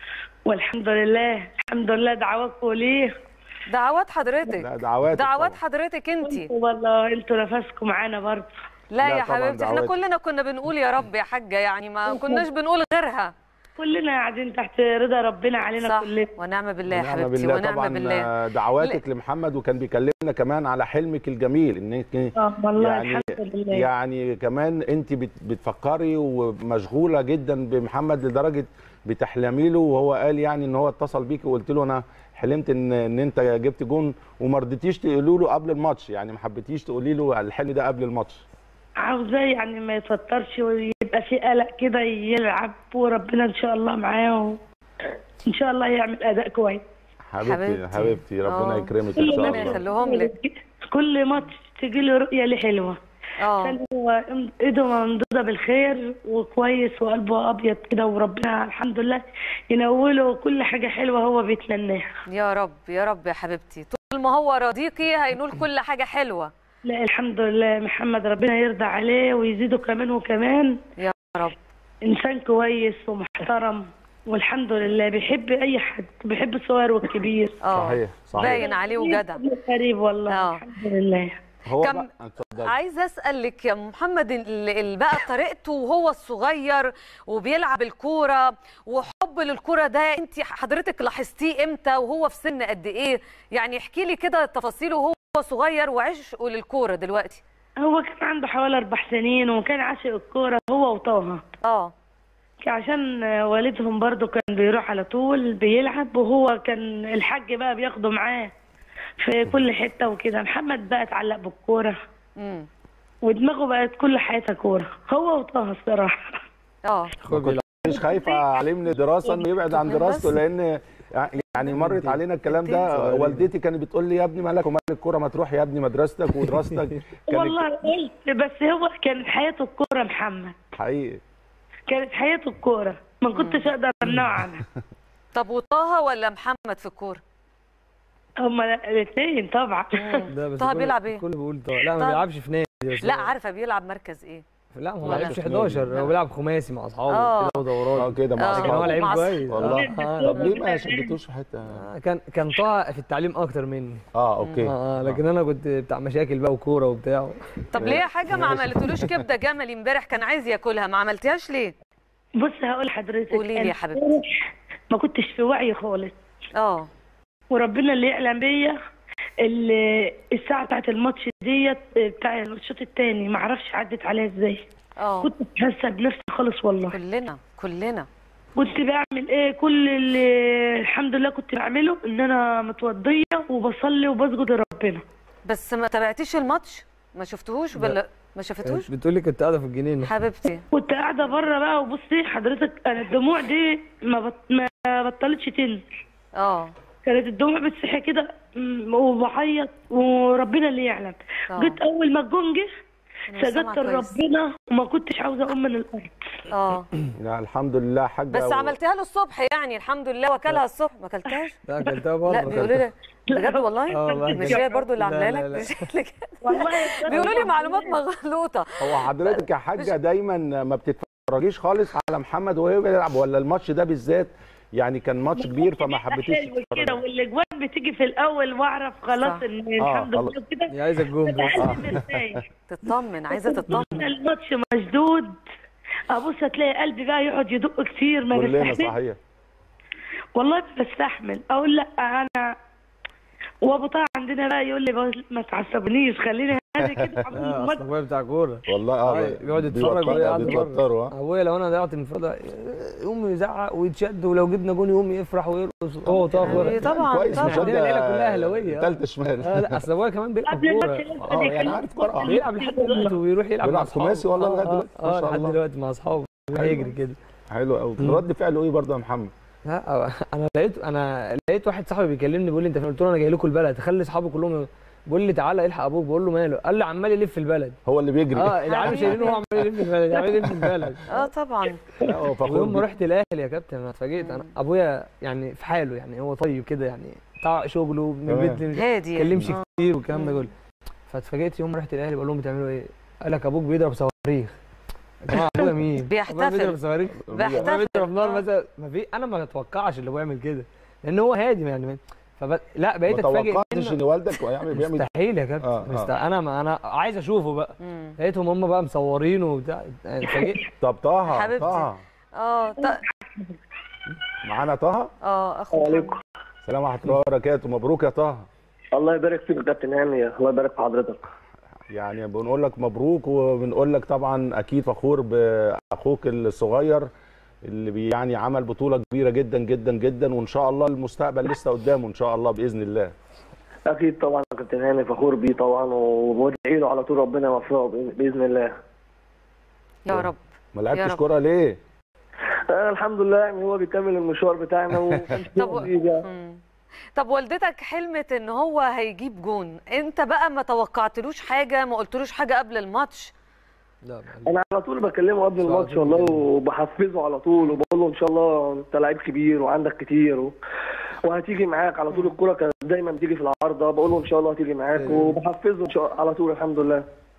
والحمد لله الحمد لله دعواتكم ليه دعوات حضرتك لا دعواتك دعوات طبعاً. حضرتك انت والله انتوا نفسكم معانا برضه لا لا يا طبعاً حبيبتي احنا دعواتك. كلنا كنا بنقول يا رب يا حاجه يعني ما كناش بنقول غيرها كلنا قاعدين تحت رضا ربنا علينا صح كلنا ونعم بالله يا ونعم حبيبتي بالله ونعم طبعا بالله آه، دعواتك لمحمد وكان بيكلمنا كمان على حلمك الجميل انك اه والله يعني الحمد لله يعني كمان انت بت- بتفكري ومشغوله جدا بمحمد لدرجه بتحلمي له وهو قال يعني ان هو اتصل بيك وقلت له انا حلمت ان ان انت جبت جون وما رضيتيش تقولي له قبل الماتش يعني ما حبيتيش تقولي له الحلم ده قبل الماتش عاوزاه يعني ما يتوترش ويبقى في قلق كده يلعب وربنا ان شاء الله معاه و... ان شاء الله يعمل اداء كويس حبيبتي حبيبتي. حبيبتي ربنا آه. يكرمك ان شاء ربنا الله يخليهم لك كل ماتش تجي له رؤيه ليه حلوه اه كان هو ايده ممدوده بالخير وكويس وقلبه ابيض كده وربنا الحمد لله ينوله كل حاجه حلوه هو بيتمناها يا رب يا رب يا حبيبتي طول ما هو راضيكي هينول كل حاجه حلوه لا الحمد لله محمد ربنا يرضى عليه ويزيده كمان وكمان يا رب انسان كويس ومحترم والحمد لله بيحب اي حد بيحب الصغير والكبير اه صحيح صحيح باين عليه وجدع قريب والله آه. الحمد لله هو كم- بقى اتفضلي. عايزه اسالك يا محمد ال- ال- بقى طريقته وهو الصغير وبيلعب الكوره وحب للكوره ده انت حضرتك لاحظتيه امتى وهو في سن قد ايه يعني احكي لي كده تفاصيله وهو صغير وعشقه للكوره دلوقتي هو كان عنده حوالي اربع سنين وكان عاشق الكوره هو وطه اه عشان والدهم برضو كان بيروح على طول بيلعب وهو كان الحاج بقى بياخده معاه في كل حته وكده محمد بقى اتعلق بالكوره امم ودماغه بقت كل حياتها كوره هو وطه الصراحه اه ما كنتش خايفه عليه من الدراسه انه يبعد عن دراسته لان يعني مرت علينا الكلام ده والدتي كانت بتقول لي يا ابني مالك ومال الكوره ما تروح يا ابني مدرستك ودراستك كانت والله قلت بس هو كان حياته الكوره محمد حقيقي كانت حياته الكوره ما كنتش اقدر امنعه عنها طب وطه ولا محمد في الكوره هما الاثنين طبعا ده بس طه كل- بيلعب إيه؟ كله بيقول طه لا ما طه. بيلعبش في نادي بس لا هو- عارفه بيلعب مركز ايه لا هو ما ولا لعبش في 11 نادي. هو بيلعب خماسي مع اصحابه آه. كده ودورات اه كده مع آه. لكن هو اصحابه لعيب مع كويس والله آه. طب ليه ما شدتوش في حته آه، كان كان طه في التعليم اكتر مني اه اوكي اه آه، لكن انا كنت بتاع مشاكل بقى وكوره وبتاع طب ليه حاجه ما عملتلوش كبده جملي امبارح كان عايز ياكلها ما عملتيهاش ليه بص هقول لحضرتك قولي لي يا أنا حبيبتي. ما كنتش في وعي خالص اه وربنا اللي يعلم بيا ال- الساعه بتاعت الماتش ديت بتاع الشوط الثاني ما اعرفش عدت عليها ازاي اه كنت حاسه بنفسي خالص والله كلنا كلنا كنت بعمل ايه كل اللي الحمد لله كنت بعمله ان انا متوضيه وبصلي وبسجد لربنا بس ما تابعتيش الماتش ما شفتهوش ولا ما شفتوش بتقولي كنت قاعده في الجنينه حبيبتي كنت قاعده بره بقى وبصي حضرتك انا الدموع دي ما, بط... ما بطلتش تنزل اه كانت الدموع بتصحي كده م- وبعيط وربنا اللي يعلم آه. جيت اول ما الجون جه أنا سامعة سجدت كويس. لربنا وما كنتش عاوزه اقوم من الارض اه لا الحمد لله حاجه بس و- عملتيها له الصبح يعني الحمد لله وكلها الصبح ما اكلتهاش لا اكلتها لا بره بيقولوا لي بجد والله آه والله مش بجد. هي برضو اللي لا، عاملاها لا، لك لا. مش هي اللي كده. والله بيقولوا لي معلومات مغلوطه هو حضرتك يا حاجه دايما ما بتتفرجيش خالص على محمد وهو بيلعب ولا الماتش ده بالذات يعني كان ماتش كبير فما حبيتيش حلو كده تتفرجي والاجوان بتيجي في الاول واعرف خلاص صح. ان آه، الحمد خلاص. لله كده هي عايزه الجون بس قلبي مرتاح تطمن عايزه تطمن الماتش مشدود ابص هتلاقي قلبي بقى يقعد يدق كتير ما كلنا بستحمل صحيح والله ما بستحمل اقول لا انا وابو طه عندنا بقى يقول لي بقى ما تعصبنيش خليني هادي كده عمال اه الماتش اصل ابويا بتاع كوره والله اه آه، بيقعد يتفرج بيوتر- وهي قاعدة بره. بيتوتروا اه ابويا لو انا ضيعت انفراد يقوم يزعق ويتشد ولو جبنا جون يقوم يفرح ويرقص هو طه يعني كوره طبعا كويس طبعا مش عندنا العيلة كلها أهلاوية. تالتة شمال آه لا اصل ابويا كمان بيلعب قبل كوره الماتش لازم اه يعني يتكلم. عارف كوره آه. بيلعب لحد دلوقتي ويروح يلعب بيلعب مع اصحابه خماسي والله لغاية آه، دلوقتي. ما اه شاء لحد الله. دلوقتي مع اصحابه يروح حلو. يجري كده حلو قوي مم. رد فعله ايه برضه يا محمد لا انا لقيت انا لقيت واحد صاحبي بيكلمني بيقول لي انت فين قلت له انا جاي لكم البلد خلي اصحابي كلهم بيقول لي تعالى الحق ابوك بقول له ماله قال لي عمال يلف في البلد هو اللي بيجري اه العيال شايلينه هو عمال يلف في البلد عمال يلف في البلد اه طبعا لا، هو فخور ويوم ما بيه. رحت الاهلي يا كابتن انا اتفاجئت انا ابويا يعني في حاله يعني هو طيب كده يعني بتاع شغله من تمام. البيت مش هادي يعني. بيتكلمش آه. كتير والكلام ده مم. كله فاتفاجئت يوم ما رحت الاهلي بقول لهم بتعملوا ايه؟ قال لك ابوك بيضرب صواريخ يا جماعه ابويا مين؟ بيحتفل. أبويا بيضرب صواريخ ابويا بيحتفل بيضرب نار آه. مثلا مثلا ما في انا ما اتوقعش اللي هو يعمل كده لان هو هادي يعني فب... لا بقيت ما اتفاجئ توقعتش ان منه والدك يعمل بيعمل مستحيل يا كابتن آه، آه. مست... انا ما انا عايز اشوفه بقى مم. لقيتهم هم بقى مصورينه وبتاع اتفاجئت طب طه حبيبتي. طه اه ط- معانا طه اه اخو عليكم. محمد. السلام ورحمه الله وبركاته مبروك يا طه الله يبارك فيك يا كابتن هاني الله يبارك في حضرتك يعني بنقول لك مبروك وبنقول لك طبعا اكيد فخور باخوك الصغير اللي بي يعني عمل بطوله كبيره جدا جدا جدا وان شاء الله المستقبل لسه قدامه ان شاء الله باذن الله اكيد طبعا يا كابتن هاني فخور بيه طبعا وبدعي له على طول ربنا يوفقه بإذن- باذن الله يا رب ما يا لعبتش رب. كوره ليه آه الحمد لله يعني هو بيكمل المشوار بتاعنا وكان طب و- مم. طب والدتك حلمت ان هو هيجيب جون انت بقى ما توقعتلوش حاجه ما قلتلوش حاجه قبل الماتش لا انا على طول بكلمه قبل على الماتش طول والله بكلمه. وبحفزه على طول وبقول له ان شاء الله انت لعيب كبير وعندك كتير و... وهتيجي معاك على طول الكوره كانت دايما بتيجي في العارضه بقول له ان شاء الله هتيجي معاك أيوة. وبحفزه إن شاء على طول الحمد لله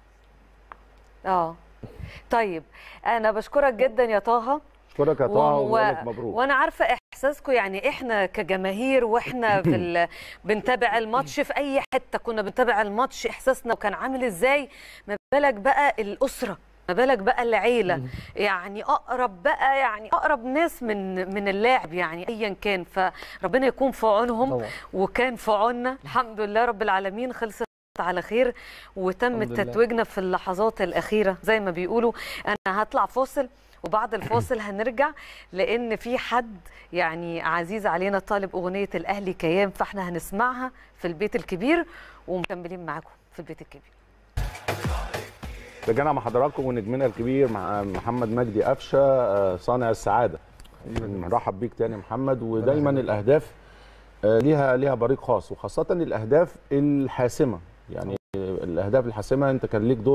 اه طيب انا بشكرك جدا يا طه اشكرك يا طه و- وبقول لك مبروك وانا عارفه احساسكم يعني احنا كجماهير واحنا في ال... بنتابع الماتش في اي حته كنا بنتابع الماتش احساسنا وكان عامل ازاي ما بالك بقى الاسره ما بالك بقى العيله يعني اقرب بقى يعني اقرب ناس من من اللاعب يعني ايا كان فربنا يكون في عونهم طبعا وكان في عوننا الحمد لله رب العالمين خلصت على خير وتم الحمد لله. تتويجنا في اللحظات الأخيرة زي ما بيقولوا أنا هطلع فاصل وبعد الفاصل هنرجع لأن في حد يعني عزيز علينا طالب أغنية الأهلي كيان فاحنا هنسمعها في البيت الكبير ومكملين معاكم في البيت الكبير رجعنا مع حضراتكم ونجمنا الكبير مع محمد مجدي قفشه آه، صانع السعاده نرحب بيك تاني يا محمد ودايما الاهداف آه، ليها ليها بريق خاص وخاصه الاهداف الحاسمه يعني الاهداف الحاسمه انت كان ليك دور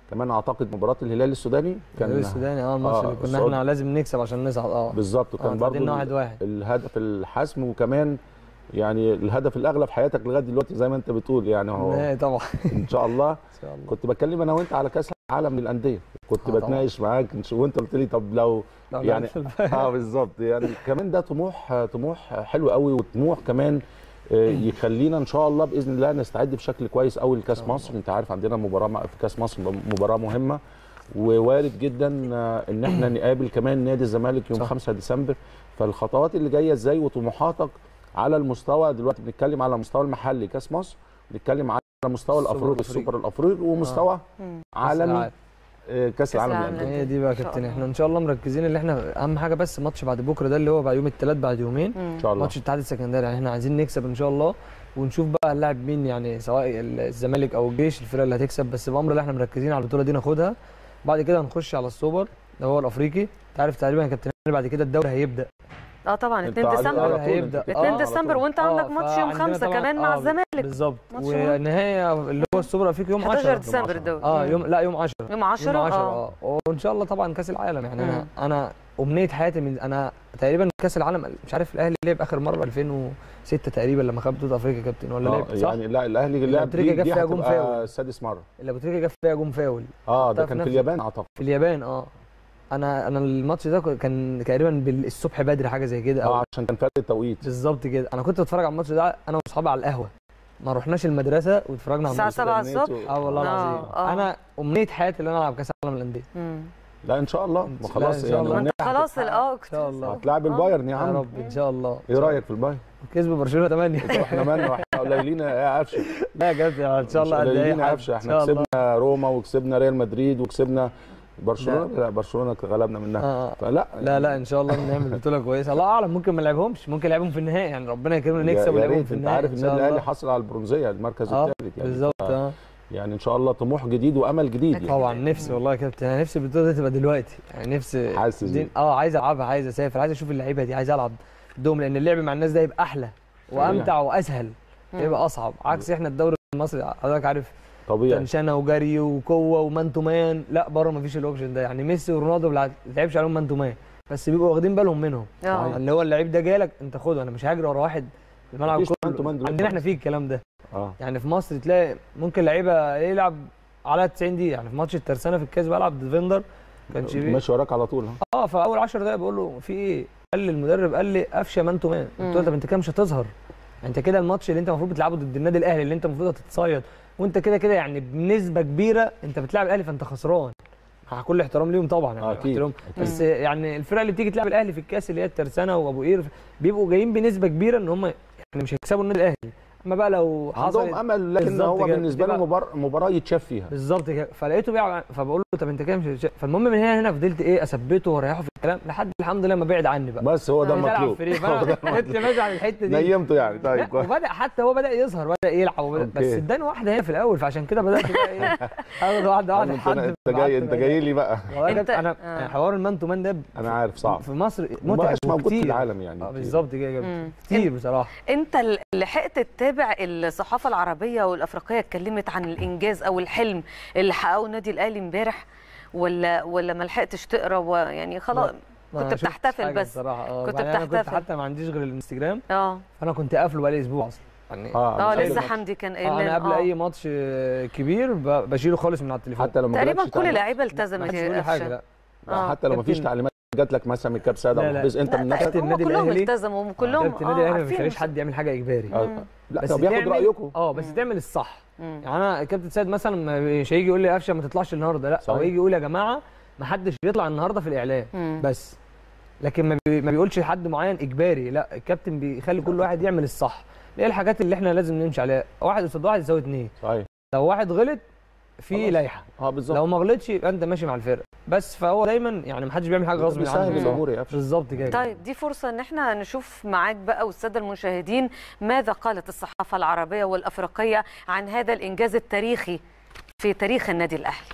كمان اعتقد مباراه الهلال السوداني كان السوداني اه الماتش اللي كنا السعودي. احنا لازم نكسب عشان نصعد اه بالظبط وكان آه، برضه تعادلنا واحد واحد. الهدف الحسم وكمان يعني الهدف الاغلى في حياتك لغايه دلوقتي زي ما انت بتقول يعني هو نهائي طبعا ان شاء الله ان شاء الله كنت بتكلم انا وانت على كاس العالم للانديه كنت آه طبعا. بتناقش معاك وانت قلت لي طب لو لو يعني لعبت في الباقي. اه بالظبط يعني كمان ده طموح طموح حلو قوي وطموح كمان آه، يخلينا ان شاء الله باذن الله نستعد بشكل كويس قوي لكاس مصر انت عارف عندنا مباراه مع- في كاس مصر مباراه مهمه ووارد جدا آه، ان احنا نقابل كمان نادي الزمالك يوم صح. 5 ديسمبر فالخطوات اللي جايه ازاي وطموحاتك على المستوى دلوقتي بنتكلم على المستوى المحلي كاس مصر بنتكلم على مستوى السوبر الافريقي الأفريقي. السوبر الافريقي ومستوى مم. عالمي آه، كاس العالم العالم للانديه هي دي بقى يا إن شاء كابتن الله. احنا ان شاء الله مركزين اللي احنا اهم حاجه بس ماتش بعد بكره ده اللي هو بعد يوم الثلاث بعد يومين مم. ان شاء الله ماتش الاتحاد السكندري يعني احنا عايزين نكسب ان شاء الله ونشوف بقى هنلاعب مين يعني سواء الزمالك او الجيش الفرقه اللي هتكسب بس بامر اللي احنا مركزين على البطوله دي ناخدها بعد كده هنخش على السوبر اللي هو الافريقي انت عارف تقريبا يا كابتن بعد كده الدوري هيبدا اه طبعا أنت 2 على- ديسمبر على طول هيبدأ. أنت 2 آه، على ديسمبر طول. وانت آه، عندك ماتش يوم فعندنا 5 طبعاً- كمان مع آه، الزمالك بالظبط ماتش مهم. والنهايه اللي هو السوبر الافريقي يوم 11 10 ديسمبر الدوري اه يوم لا يوم 10 يوم 10 يوم 10 اه اه وان شاء الله طبعا كاس العالم يعني انا مم. انا امنيه حياتي من انا تقريبا كاس العالم مش عارف الاهلي لعب اخر مره 2006 تقريبا لما خد بطوله افريقيا كابتن ولا آه، لعب صح؟ يعني لا الاهلي اللي لعب أبو تريكة دي, جاب دي فيها جون فاول. هتبقى سادس مره اللي ابو تريكه جاب فيها جون فاول اه ده حطها في كان في نفس- اليابان اعتقد في اليابان اه انا انا الماتش ده كان تقريبا بالصبح بدري حاجه زي كده اه أو عشان كان فرق التوقيت بالظبط كده انا كنت بتفرج على الماتش ده انا واصحابي على القهوه ما رحناش المدرسه واتفرجنا على الساعة الماتش 7 استنيته. الصبح اه والله آه، العظيم آه. انا امنيه حياتي ان انا العب كاس العالم للانديه مم. لا ان شاء الله إن ما شاء- خلاص لا، إن شاء يعني الله. ما انت الأمنية خلاص هتتحقق. اه ان شاء الله هتلاعب آه. البايرن يا يا عم رب ان شاء الله ايه رايك في البايرن؟ كسب برشلونه 8 احنا مالنا واحنا قليلين يا قفشه لا يا كابتن ان شاء الله مش قد ايه قليلين يا حد. قفشه ان احنا شاء الله كسبنا روما وكسبنا ريال مدريد وكسبنا برشلونه لا برشلونه غلبنا منها آه. فلا لا لا ان شاء الله نعمل بطوله كويسه الله اعلم ممكن ما نلعبهمش ممكن نلعبهم في النهائي يعني ربنا يكرمنا يا- نكسب يا ونلعبهم ريت في انت النهائي عارف إن النادي شاء الاهلي الله. حصل على البرونزيه المركز اه الثالث يعني بالظبط ف- اه يعني ان شاء الله طموح جديد وامل جديد يعني طبعا نفسي والله يا كابتن انا نفسي البطوله دي تبقى دلوقتي يعني نفسي حاسس دي- بيه. اه عايز العبها عايز اسافر عايز اشوف اللعيبه دي عايز العب دوم لان اللعب مع الناس ده يبقى احلى وامتع واسهل يبقى اصعب عكس احنا الدوري المصري حضرتك عارف طبيعي تنشنه وجري وقوه ومان تو مان لا بره ما فيش الاوبشن ده يعني ميسي ورونالدو ما لعبش عليهم مان تو مان بس بيبقوا واخدين بالهم منهم اه اللي هو اللعيب ده جالك انت خده انا مش هجري ورا واحد في الملعب مفيش man to man كله دلوقتي عندنا احنا خالص. فيه الكلام ده اه يعني في مصر تلاقي ممكن لعيبه يلعب على 90 دقيقه يعني في ماتش الترسانه في الكاس بلعب ديفندر كان شيبي ماشي وراك على طول ها. اه فاول 10 دقايق بقول له في ايه؟ قال لي المدرب قال لي قفشه مان تو مان قلت له طب انت كده مش هتظهر انت كده الماتش اللي انت المفروض بتلعبه ضد النادي الاهلي اللي انت المفروض هتتصيد وانت كده كده يعني بنسبه كبيره انت بتلعب الاهلي فانت خسران مع كل احترام ليهم طبعا يعني أكيد، احترام أكيد. بس يعني الفرق اللي بتيجي تلعب الاهلي في الكاس اللي هي الترسانه وابو قير بيبقوا جايين بنسبه كبيره ان هم يعني مش هيكسبوا النادي الاهلي اما بقى لو حصل عندهم امل لكن بالظبط هو كده. بالنسبه له بتبقى- مبار- مباراه يتشاف فيها بالظبط كده فلقيته بيلعب فبقول له طب انت كده مش هتش- فالمهم من هنا هنا فضلت ايه اثبته واريحه في الكلام لحد الحمد لله ما بعد عني بقى بس هو ده بقيت العب المطلوب فري هو ده فانا المطلوب. كنت ماشي على الحته دي نيمته يعني لا طيب كويس. وبدا حتى هو بدا يظهر بدا يلعب وبدأ بس أوكي. اداني واحده هنا في الاول فعشان كده بدات بقى ايه اخد واحده واحده انت لحد انت ما جاي قعدت انت بقى- جاي لي بقى والله انت- انت انا آه. يعني حوار المان تو مان ده انا عارف صعب في مصر ما متعب بقاش موجود في وكتير. العالم يعني اه كتير. بالظبط كده يا مم. جدع. كتير بصراحه انت ال- لحقت تتابع الصحافه العربيه والافريقيه اتكلمت عن الانجاز او الحلم اللي حققه النادي الاهلي امبارح ولا ولا ما لحقتش تقرا ويعني خلاص ما كنت شفتش بتحتفل حاجة بس. بصراحه اه كنت وبعدين انا كنت بتحتفل. حتى ما عنديش غير الانستجرام اه فانا كنت قافله بقالي اسبوع اصلا يعني اه مش قبل لسه الماتش. حمدي كان قايل آه انا لنا قبل اه اي ماتش آه، كبير ب- بشيله خالص من على التليفون حتى لو ما تقريبا جالكش كل تعليمات- اللعيبه ما التزمت حدش يا بيقول لي حاجه قفشة. لا آه. حتى لو ما فيش كابتن- تعليمات جات لك مثلا من كاب ساده لا، او لا. حفيظ انت لا، من لا، نفسك كابتن هم النادي كلهم الأهلي- التزموا كلهم كابتن النادي اه الاهلي ما بيخليش عارفين حد يعمل حاجه اجباري آه، لا بس هو بياخد تعمل- رايكم اه بس تعمل الصح مم. يعني انا كابتن سيد مثلا ما- مش هيجي يقول لي قفشه ما تطلعش النهارده لا هو صحيح. يجي يقول يا جماعه ما حدش يطلع النهارده في الاعلام مم. بس لكن ما, بي... ما بيقولش لحد معين اجباري لا الكابتن بيخلي كل واحد يعمل الصح ايه الحاجات اللي احنا لازم نمشي عليها واحد قصاد واحد يساوي اتنين صحيح لو واحد غلط في خلاص. لائحه اه بالظبط لو ما غلطش يبقى انت ماشي مع الفرقه بس فهو دايما يعني ما حدش بيعمل حاجه غصب بيسهل عنه الامور يا قفشه بالظبط كده طيب دي فرصة ان احنا نشوف معاك بقى والسادة المشاهدين ماذا قالت الصحافة العربية والافريقية عن هذا الانجاز التاريخي في تاريخ النادي الاهلي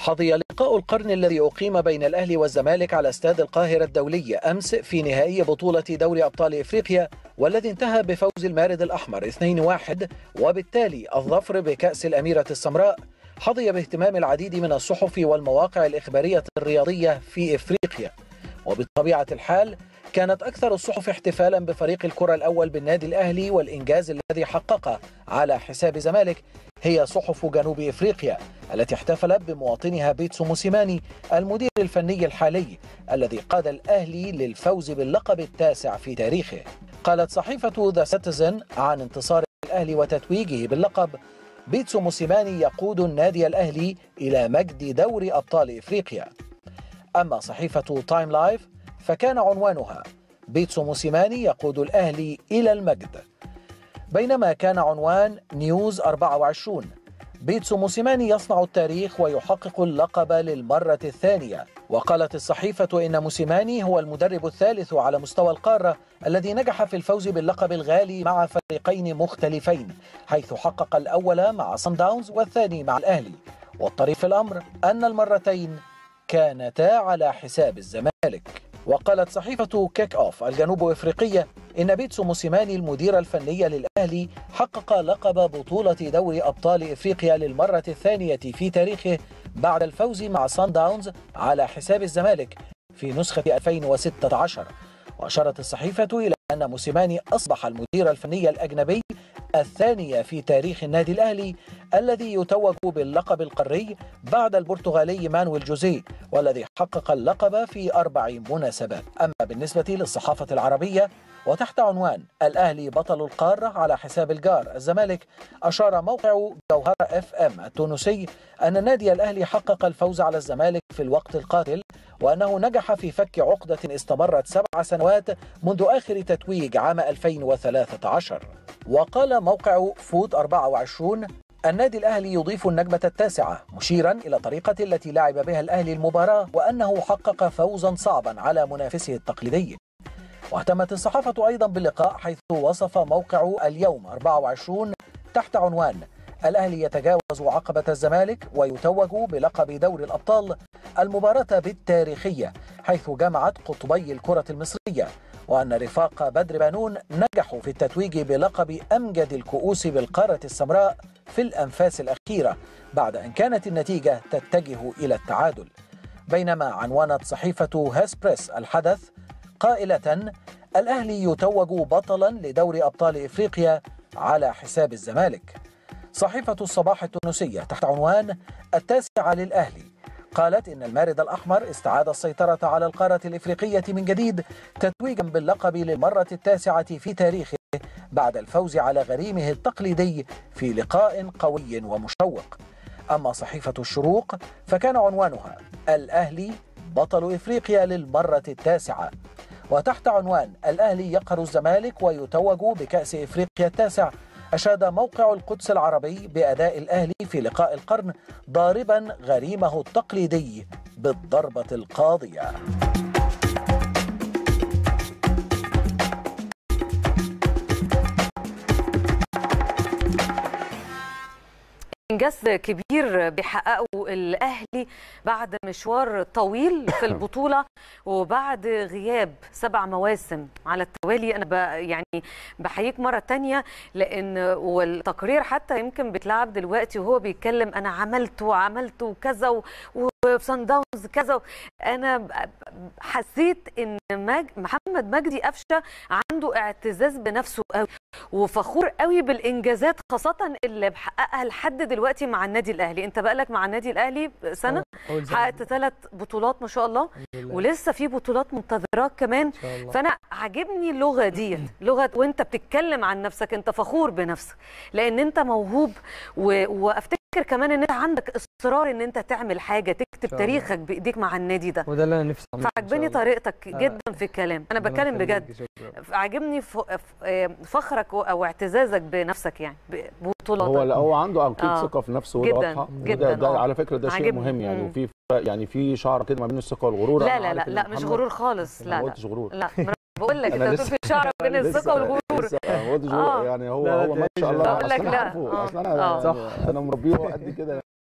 حظي لقاء القرن الذي أقيم بين الأهلي والزمالك على استاد القاهرة الدولي أمس في نهائي بطولة دوري أبطال إفريقيا والذي انتهى بفوز المارد الأحمر 2-1 وبالتالي الظفر بكأس الأميرة السمراء حظي باهتمام العديد من الصحف والمواقع الإخبارية الرياضية في إفريقيا وبطبيعة الحال كانت أكثر الصحف احتفالا بفريق الكرة الأول بالنادي الأهلي والإنجاز الذي حققه على حساب زمالك هي صحف جنوب إفريقيا التي احتفلت بمواطنها بيتسو موسيماني المدير الفني الحالي الذي قاد الأهلي للفوز باللقب التاسع في تاريخه قالت صحيفة ذا سيتيزن عن انتصار الأهلي وتتويجه باللقب بيتسو موسيماني يقود النادي الأهلي إلى مجد دوري أبطال إفريقيا أما صحيفة تايم لايف فكان عنوانها بيتسو موسيماني يقود الأهلي إلى المجد بينما كان عنوان نيوز 24 بيتسو موسيماني يصنع التاريخ ويحقق اللقب للمرة الثانية وقالت الصحيفة إن موسيماني هو المدرب الثالث على مستوى القارة الذي نجح في الفوز باللقب الغالي مع فريقين مختلفين حيث حقق الأول مع صن داونز والثاني مع الأهلي والطريف في الأمر أن المرتين كانتا على حساب الزمالك وقالت صحيفة كيك أوف الجنوب إفريقية إن بيتسو موسيماني المدير الفني للأهلي حقق لقب بطولة دوري أبطال إفريقيا للمرة الثانية في تاريخه بعد الفوز مع سان داونز على حساب الزمالك في نسخة 2016 وأشارت الصحيفة إلى أن موسيماني أصبح المدير الفني الأجنبي الثاني في تاريخ النادي الأهلي الذي يتوج باللقب القاري بعد البرتغالي مانويل جوزيه والذي حقق اللقب في أربع مناسبات أما بالنسبة للصحافة العربية وتحت عنوان الأهلي بطل القارة على حساب الجار الزمالك أشار موقع جوهرة اف ام التونسي أن النادي الأهلي حقق الفوز على الزمالك في الوقت القاتل وأنه نجح في فك عقدة استمرت سبع سنوات منذ آخر تتويج عام 2013 وقال موقع فوت 24 النادي الأهلي يضيف النجمة التاسعة مشيرا إلى طريقة التي لعب بها الأهلي المباراة وأنه حقق فوزا صعبا على منافسه التقليدي واهتمت الصحافة أيضا باللقاء حيث وصف موقع اليوم 24 تحت عنوان الأهلي يتجاوز عقبة الزمالك ويتوج بلقب دوري الأبطال المباراة بالتاريخية حيث جمعت قطبي الكرة المصرية وأن رفاق بدر بانون نجحوا في التتويج بلقب أمجد الكؤوس بالقارة السمراء في الأنفاس الأخيرة بعد أن كانت النتيجة تتجه إلى التعادل بينما عنونت صحيفة هاسبريس الحدث قائلة الأهلي يتوج بطلا لدوري أبطال إفريقيا على حساب الزمالك صحيفة الصباح التونسية تحت عنوان التاسعة للأهلي قالت إن المارد الأحمر استعاد السيطرة على القارة الإفريقية من جديد تتويجا باللقب للمرة التاسعة في تاريخه بعد الفوز على غريمه التقليدي في لقاء قوي ومشوق أما صحيفة الشروق فكان عنوانها الأهلي بطل إفريقيا للمرة التاسعة وتحت عنوان الأهلي يقهر الزمالك ويتوج بكأس إفريقيا التاسع أشاد موقع القدس العربي بأداء الأهلي في لقاء القرن ضاربا غريمه التقليدي بالضربة القاضية انجاز كبير بيحققه الاهلي بعد مشوار طويل في البطوله وبعد غياب سبع مواسم على التوالي انا ب يعني بحييك مره تانية لان والتقرير حتى يمكن بيتلعب دلوقتي وهو بيتكلم انا عملت وعملت وكذا و- وصن داونز كذا انا حسيت ان مج... محمد مجدي قفشه عنده اعتزاز بنفسه قوي وفخور قوي بالانجازات خاصه اللي محققها لحد دلوقتي مع النادي الاهلي انت بقالك مع النادي الاهلي سنه أول سنة. حققت ثلاث بطولات ما شاء الله لله. ولسه في بطولات منتظراك كمان شاء الله. فانا عاجبني اللغه ديت لغه وانت بتتكلم عن نفسك انت فخور بنفسك لان انت موهوب و... وافتكر كمان ان انت عندك اصرار ان انت تعمل حاجه تكتب شاء الله. تاريخك بايديك مع النادي ده وده اللي انا نفسي اعمله إن شاء فعجبني الله. طريقتك آه. جدا في الكلام انا ربنا بتكلم يخليك، بجد شكرا. عاجبني ف... ف... آه، فخرك و- او اعتزازك بنفسك يعني ببطولاتك هو لا هو عنده اكيد آه. ثقه في نفسه جداً، وده واضحه جداً، وده ده آه. على فكره ده شيء عاجبني. مهم يعني مم. وفي يعني في شعره كده ما بين الثقه والغرور لا أنا لا لا عارف إن لا مش محمد- غرور خالص أنا لا ما لا قلتش غرور لا ما أنا بقول لك أنا انت لسه- في شعر بين لسه- الثقه والغرور لسه ما قلتش آه. غرور يعني هو لا، لا، هو ما شاء تعيش. الله أقول لك أصل أنا لا. عارفه آه. اصل انا آه. يعني انا مربيه قد كده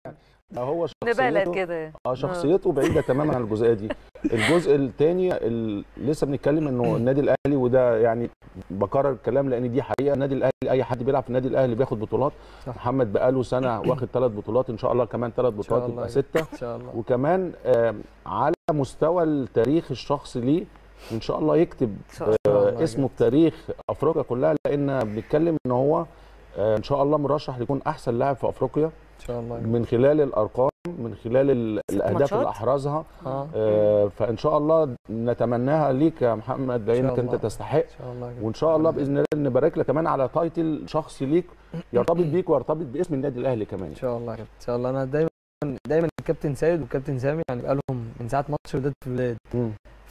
هو نبالغ شخصيته كده اه شخصيته بعيده تماما عن الجزئيه دي الجزء الثاني لسه بنتكلم انه النادي الاهلي وده يعني بكرر الكلام لان دي حقيقه النادي الاهلي اي حد بيلعب في النادي الاهلي بياخد بطولات صح. محمد بقاله سنه واخد ثلاث بطولات ان شاء الله كمان ثلاث إن شاء بطولات الله تبقى سته ان شاء الله وكمان آه، على مستوى التاريخ الشخصي ليه وان شاء الله يكتب إن شاء آه، الله اسمه في تاريخ افريقيا كلها لان بنتكلم ان هو آه، ان شاء الله مرشح ليكون احسن لاعب في افريقيا ان شاء الله من خلال الارقام من خلال ال- الاهداف ماتشات؟ اللي احرزها اه آه، فان شاء الله نتمناها ليك يا محمد لانك شاء انت الله. تستحق ان شاء الله وان شاء الله باذن الله نبارك لك كمان على تايتل شخصي ليك يرتبط بيك ويرتبط باسم النادي الاهلي كمان ان شاء الله يا كابتن. ان شاء الله انا دايما دايما الكابتن سيد والكابتن سامي يعني بقالهم من ساعه ماتش وداد في الولاد مم.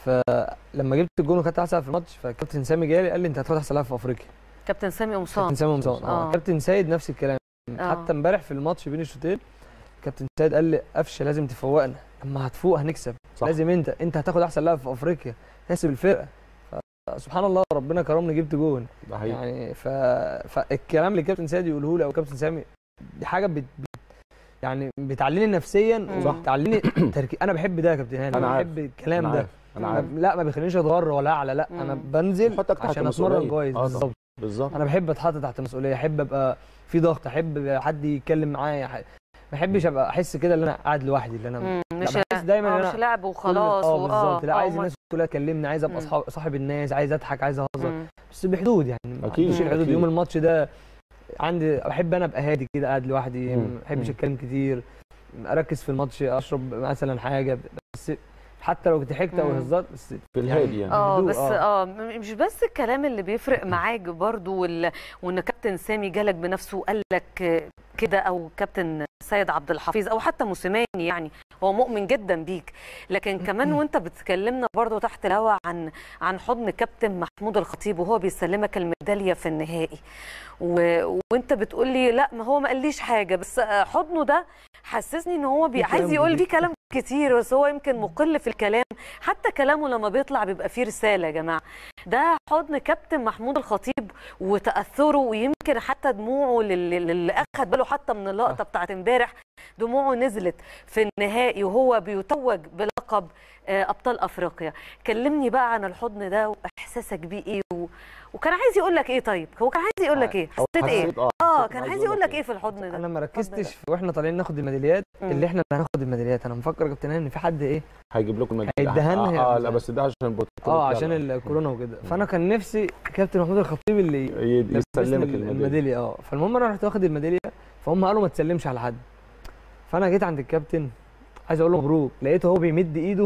فلما جبت الجون وخدت احسن في الماتش فالكابتن سامي جالي قال لي انت هتاخد احسن لاعب في افريقيا كابتن سامي قمصان كابتن سامي قمصان آه. اه كابتن سيد نفس الكلام آه. حتى امبارح في الماتش بين الشوطين كابتن سيد قال لي قفشه لازم تفوقنا لما هتفوق هنكسب صح. لازم انت انت هتاخد احسن لاعب في افريقيا ناسب الفرقه سبحان الله ربنا كرمني جبت جون ده حقيقي يعني ف... فالكلام اللي كابتن سيد يقوله لي او كابتن سامي دي حاجه بت... بت... يعني بتعليني نفسيا صح. وبتعليني تركي انا بحب ده يا كابتن هاني أنا انا عارف. بحب الكلام أنا ده عارف. انا عارف لا ما بيخلينيش اتغر ولا اعلى لا انا مم. بنزل يحطك تحت عشان اتمرن مسؤولية. كويس آه طبعا. بالظبط بالظبط انا بحب اتحط تحت مسؤوليه احب ابقى في ضغط احب حد يتكلم معايا ح- ما بحبش ابقى احس كده ان انا قاعد لوحدي اللي انا مم، لا، مش بحس دايما آه، ان مش انا لعب كل- وخلاص اه و- بالظبط لا آه، عايز ما- الناس كلها تكلمني عايز ابقى مم. صحاب صاحب الناس عايز اضحك عايز اهزر مم. بس بحدود يعني ما أكيد، عنديش الحدود أكيد. يوم الماتش ده عندي بحب انا ابقى هادي كده قاعد لوحدي مم. ما بحبش مم. اتكلم كتير اركز في الماتش اشرب مثلا حاجه بس حتى لو ضحكت او مم. هزرت بس في الهادي يعني اه هدوء، بس آه. اه م- مش بس الكلام اللي بيفرق معاك برضو وال... وان كابتن سامي جالك بنفسه وقال لك آه، كده او كابتن سيد عبد الحفيظ او حتى موسيماني يعني هو مؤمن جدا بيك لكن كمان وانت بتكلمنا برضو تحت الهوا عن عن حضن كابتن محمود الخطيب وهو بيسلمك الميداليه في النهائي و... وانت بتقول لي لا ما هو ما قاليش حاجه بس آه، حضنه ده حسسني ان هو بي... في كلام عايز يقول جديد. فيه كلام كتير بس هو يمكن مقل في الكلام حتى كلامه لما بيطلع بيبقى فيه رساله يا جماعه ده حضن كابتن محمود الخطيب وتاثره ويمكن حتى دموعه للي, للي اخد باله حتى من اللقطه بتاعت امبارح دموعه نزلت في النهائي وهو بيتوج بلقب آه، ابطال افريقيا كلمني بقى عن الحضن ده واحساسك بيه ايه و... وكان عايز يقول لك ايه طيب هو كان عايز يقول لك ايه أو حسيت ايه حسيت- اه اه حسيت كان إنه عايز يقول لك ايه في الحضن ده انا ما اتفضل. ركزتش في واحنا طالعين ناخد الميداليات مم. اللي احنا اللي هناخد الميداليات انا مفكر يا كابتن هاني ان في حد ايه هيجيب لكم الميداليه هيديها لنا هي اه, آه لا مثلاً. بس ده عشان البطولة. اه لا، عشان لا. الكورونا وكده فانا كان نفسي كابتن محمود الخطيب اللي ي- لبسني يسلمك ال- الميداليه الميداليه اه فالمهم انا رحت واخد الميداليه فهم قالوا ما تسلمش على حد فانا جيت عند الكابتن عايز اقول له مبروك لقيته هو بيمد ايده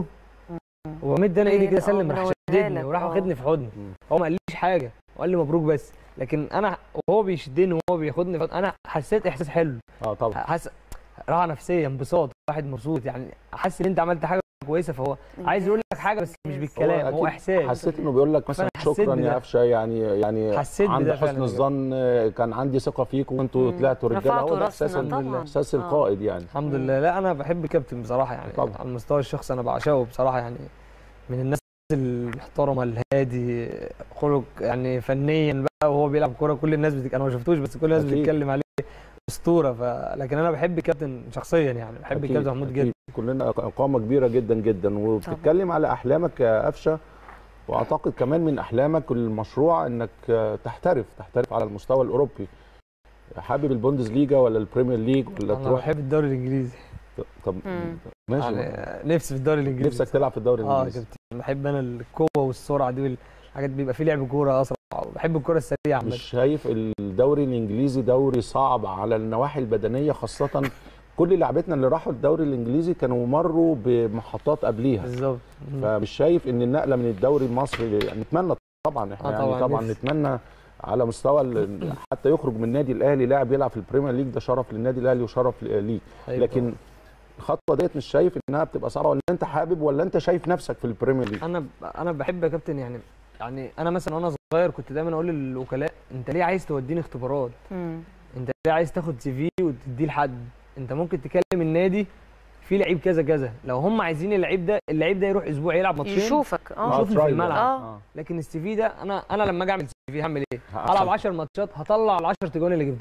ومد انا ايدي كده آه، سلم راح منورها شدني لك، وراح آه. واخدني في حضني مم. هو ما قاليش حاجه وقال لي مبروك بس لكن انا وهو بيشدني وهو بياخدني في حضني، انا حسيت احساس حلو اه طبعا حاسس راحه نفسيه انبساط واحد مبسوط يعني حاسس ان انت عملت حاجه كويسه فهو عايز يقول لك حاجه بس مش بالكلام هو أكيد احساس حسيت انه بيقول لك مثلا فأنا حسيت شكرا بده. يا قفشه يعني يعني حسيت عند بده حسن فعلاً. الظن آه، كان عندي ثقه فيك وانتوا مم. طلعتوا رجاله رفعتوا هو ده احساس راسنا ال- طبعاً. احساس آه. القائد يعني الحمد لله لا انا بحب كابتن بصراحه يعني طبعا. على المستوى الشخصي انا بعشقه بصراحه يعني من الناس المحترمه الهادي خلق يعني فنيا بقى وهو بيلعب كوره كل الناس بتك... انا ما شفتوش بس كل الناس أكيد. بتتكلم عليه اسطوره ف... لكن انا بحب كابتن شخصيا يعني بحب أكيد، كابتن محمود أكيد. جدا كلنا قامه كبيره جدا جدا وبتتكلم على احلامك يا قفشه واعتقد كمان من احلامك المشروع انك آه، تحترف تحترف على المستوى الاوروبي حابب البوندسليجا ولا البريمير ليج ولا انا تروح بحب الدوري الانجليزي طب مم. ماشي يعني نفسي في الدوري الانجليزي نفسك تلعب في الدوري اه الانجليزي كابتن بحب انا القوه والسرعه دي والحاجات بيبقى فيه لعب كوره اسرع وبحب الكوره السريعه عامه مش شايف الدوري الانجليزي دوري صعب على النواحي البدنيه خاصه كل لعبتنا اللي راحوا الدوري الانجليزي كانوا مروا بمحطات قبليها بالظبط مم. فمش شايف ان النقله من الدوري المصري يعني نتمنى طبعا احنا آه يعني طبعاً، طبعا نفسي. نتمنى على مستوى ال- حتى يخرج من النادي الاهلي لاعب يلعب في البريمير ليج ده شرف للنادي الاهلي وشرف ليك أيوة. لكن الخطوه ديت مش شايف انها بتبقى صعبه ولا انت حابب ولا انت شايف نفسك في البريمير ليج انا ب... انا بحب يا كابتن يعني يعني انا مثلا وانا صغير كنت دايما اقول للوكلاء انت ليه عايز توديني اختبارات مم. انت ليه عايز تاخد سي في وتديه لحد انت ممكن تكلم النادي في لعيب كذا كذا لو هم عايزين اللعيب ده اللعيب ده يروح اسبوع يلعب ماتشين يشوفك اه يشوفني في تراي الملعب. اه لكن السي في ده انا انا لما اجي اعمل سي في هعمل ايه؟ هعمل- العب 10 ماتشات هطلع ال 10 تجوان اللي جبتهم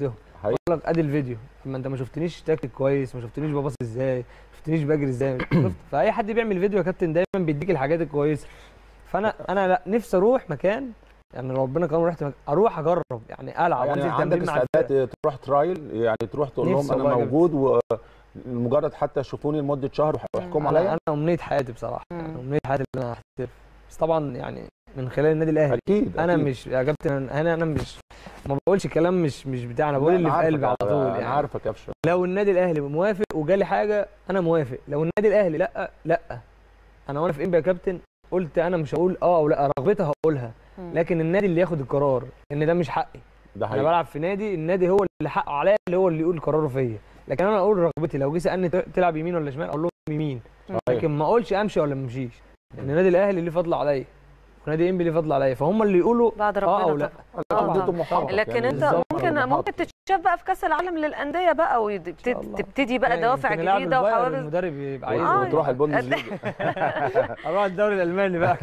حقيقي. بقول لك ادي الفيديو اما انت ما شفتنيش تاكل كويس ما شفتنيش بباص ازاي ما شفتنيش بجري ازاي شفت فاي حد بيعمل فيديو يا كابتن دايما بيديك الحاجات الكويسه فانا انا لا نفسي اروح مكان يعني ربنا كرم رحت مكان اروح اجرب يعني العب يعني انزل عندك تمرين مع الفرق. استعداد تروح ترايل يعني تروح تقول لهم نفسي انا والله يا موجود ومجرد حتى شوفوني لمده شهر واحكموا انا عليا انا امنيه حياتي بصراحه مم. أنا امنيه حياتي ان انا احترف بس طبعا يعني من خلال النادي الاهلي اكيد انا أكيد. مش يا كابتن انا انا مش ما بقولش كلام مش مش بتاع انا بقول لا، اللي في عارفك قلبي على يا- طول انا يعني عارفك يا ابشر لو النادي الاهلي موافق وجالي حاجه انا موافق لو النادي الاهلي لا لا انا وانا في انبي يا كابتن قلت انا مش هقول اه او لا رغبتها هقولها مم. لكن النادي اللي ياخد القرار ان ده مش حقي ده انا حقيقي بلعب في نادي النادي هو اللي حقه عليا اللي هو اللي يقول قراره فيا لكن انا اقول رغبتي لو جه سالني ت- تلعب يمين ولا شمال اقول لهم يمين صحيح. لكن ما اقولش امشي ولا ما امشيش لان النادي الاهلي ليه فضل عليا ونادي انبي ليه فضل عليا فهم اللي يقولوا بعد اه او ربنا لا طبعا. عنده طبعاً. طموحات لكن يعني انت بالظبط، ممكن طموحات. ممكن تتشاف بقى في كاس العالم للانديه بقى شاء وتبتدي الله. تبتدي بقى يعني دوافع يمكن نلعب جديده البايرن وحوافز المدرب يبقى آه، عايز وتروح البوندسليجا اروح الدوري الالماني بقى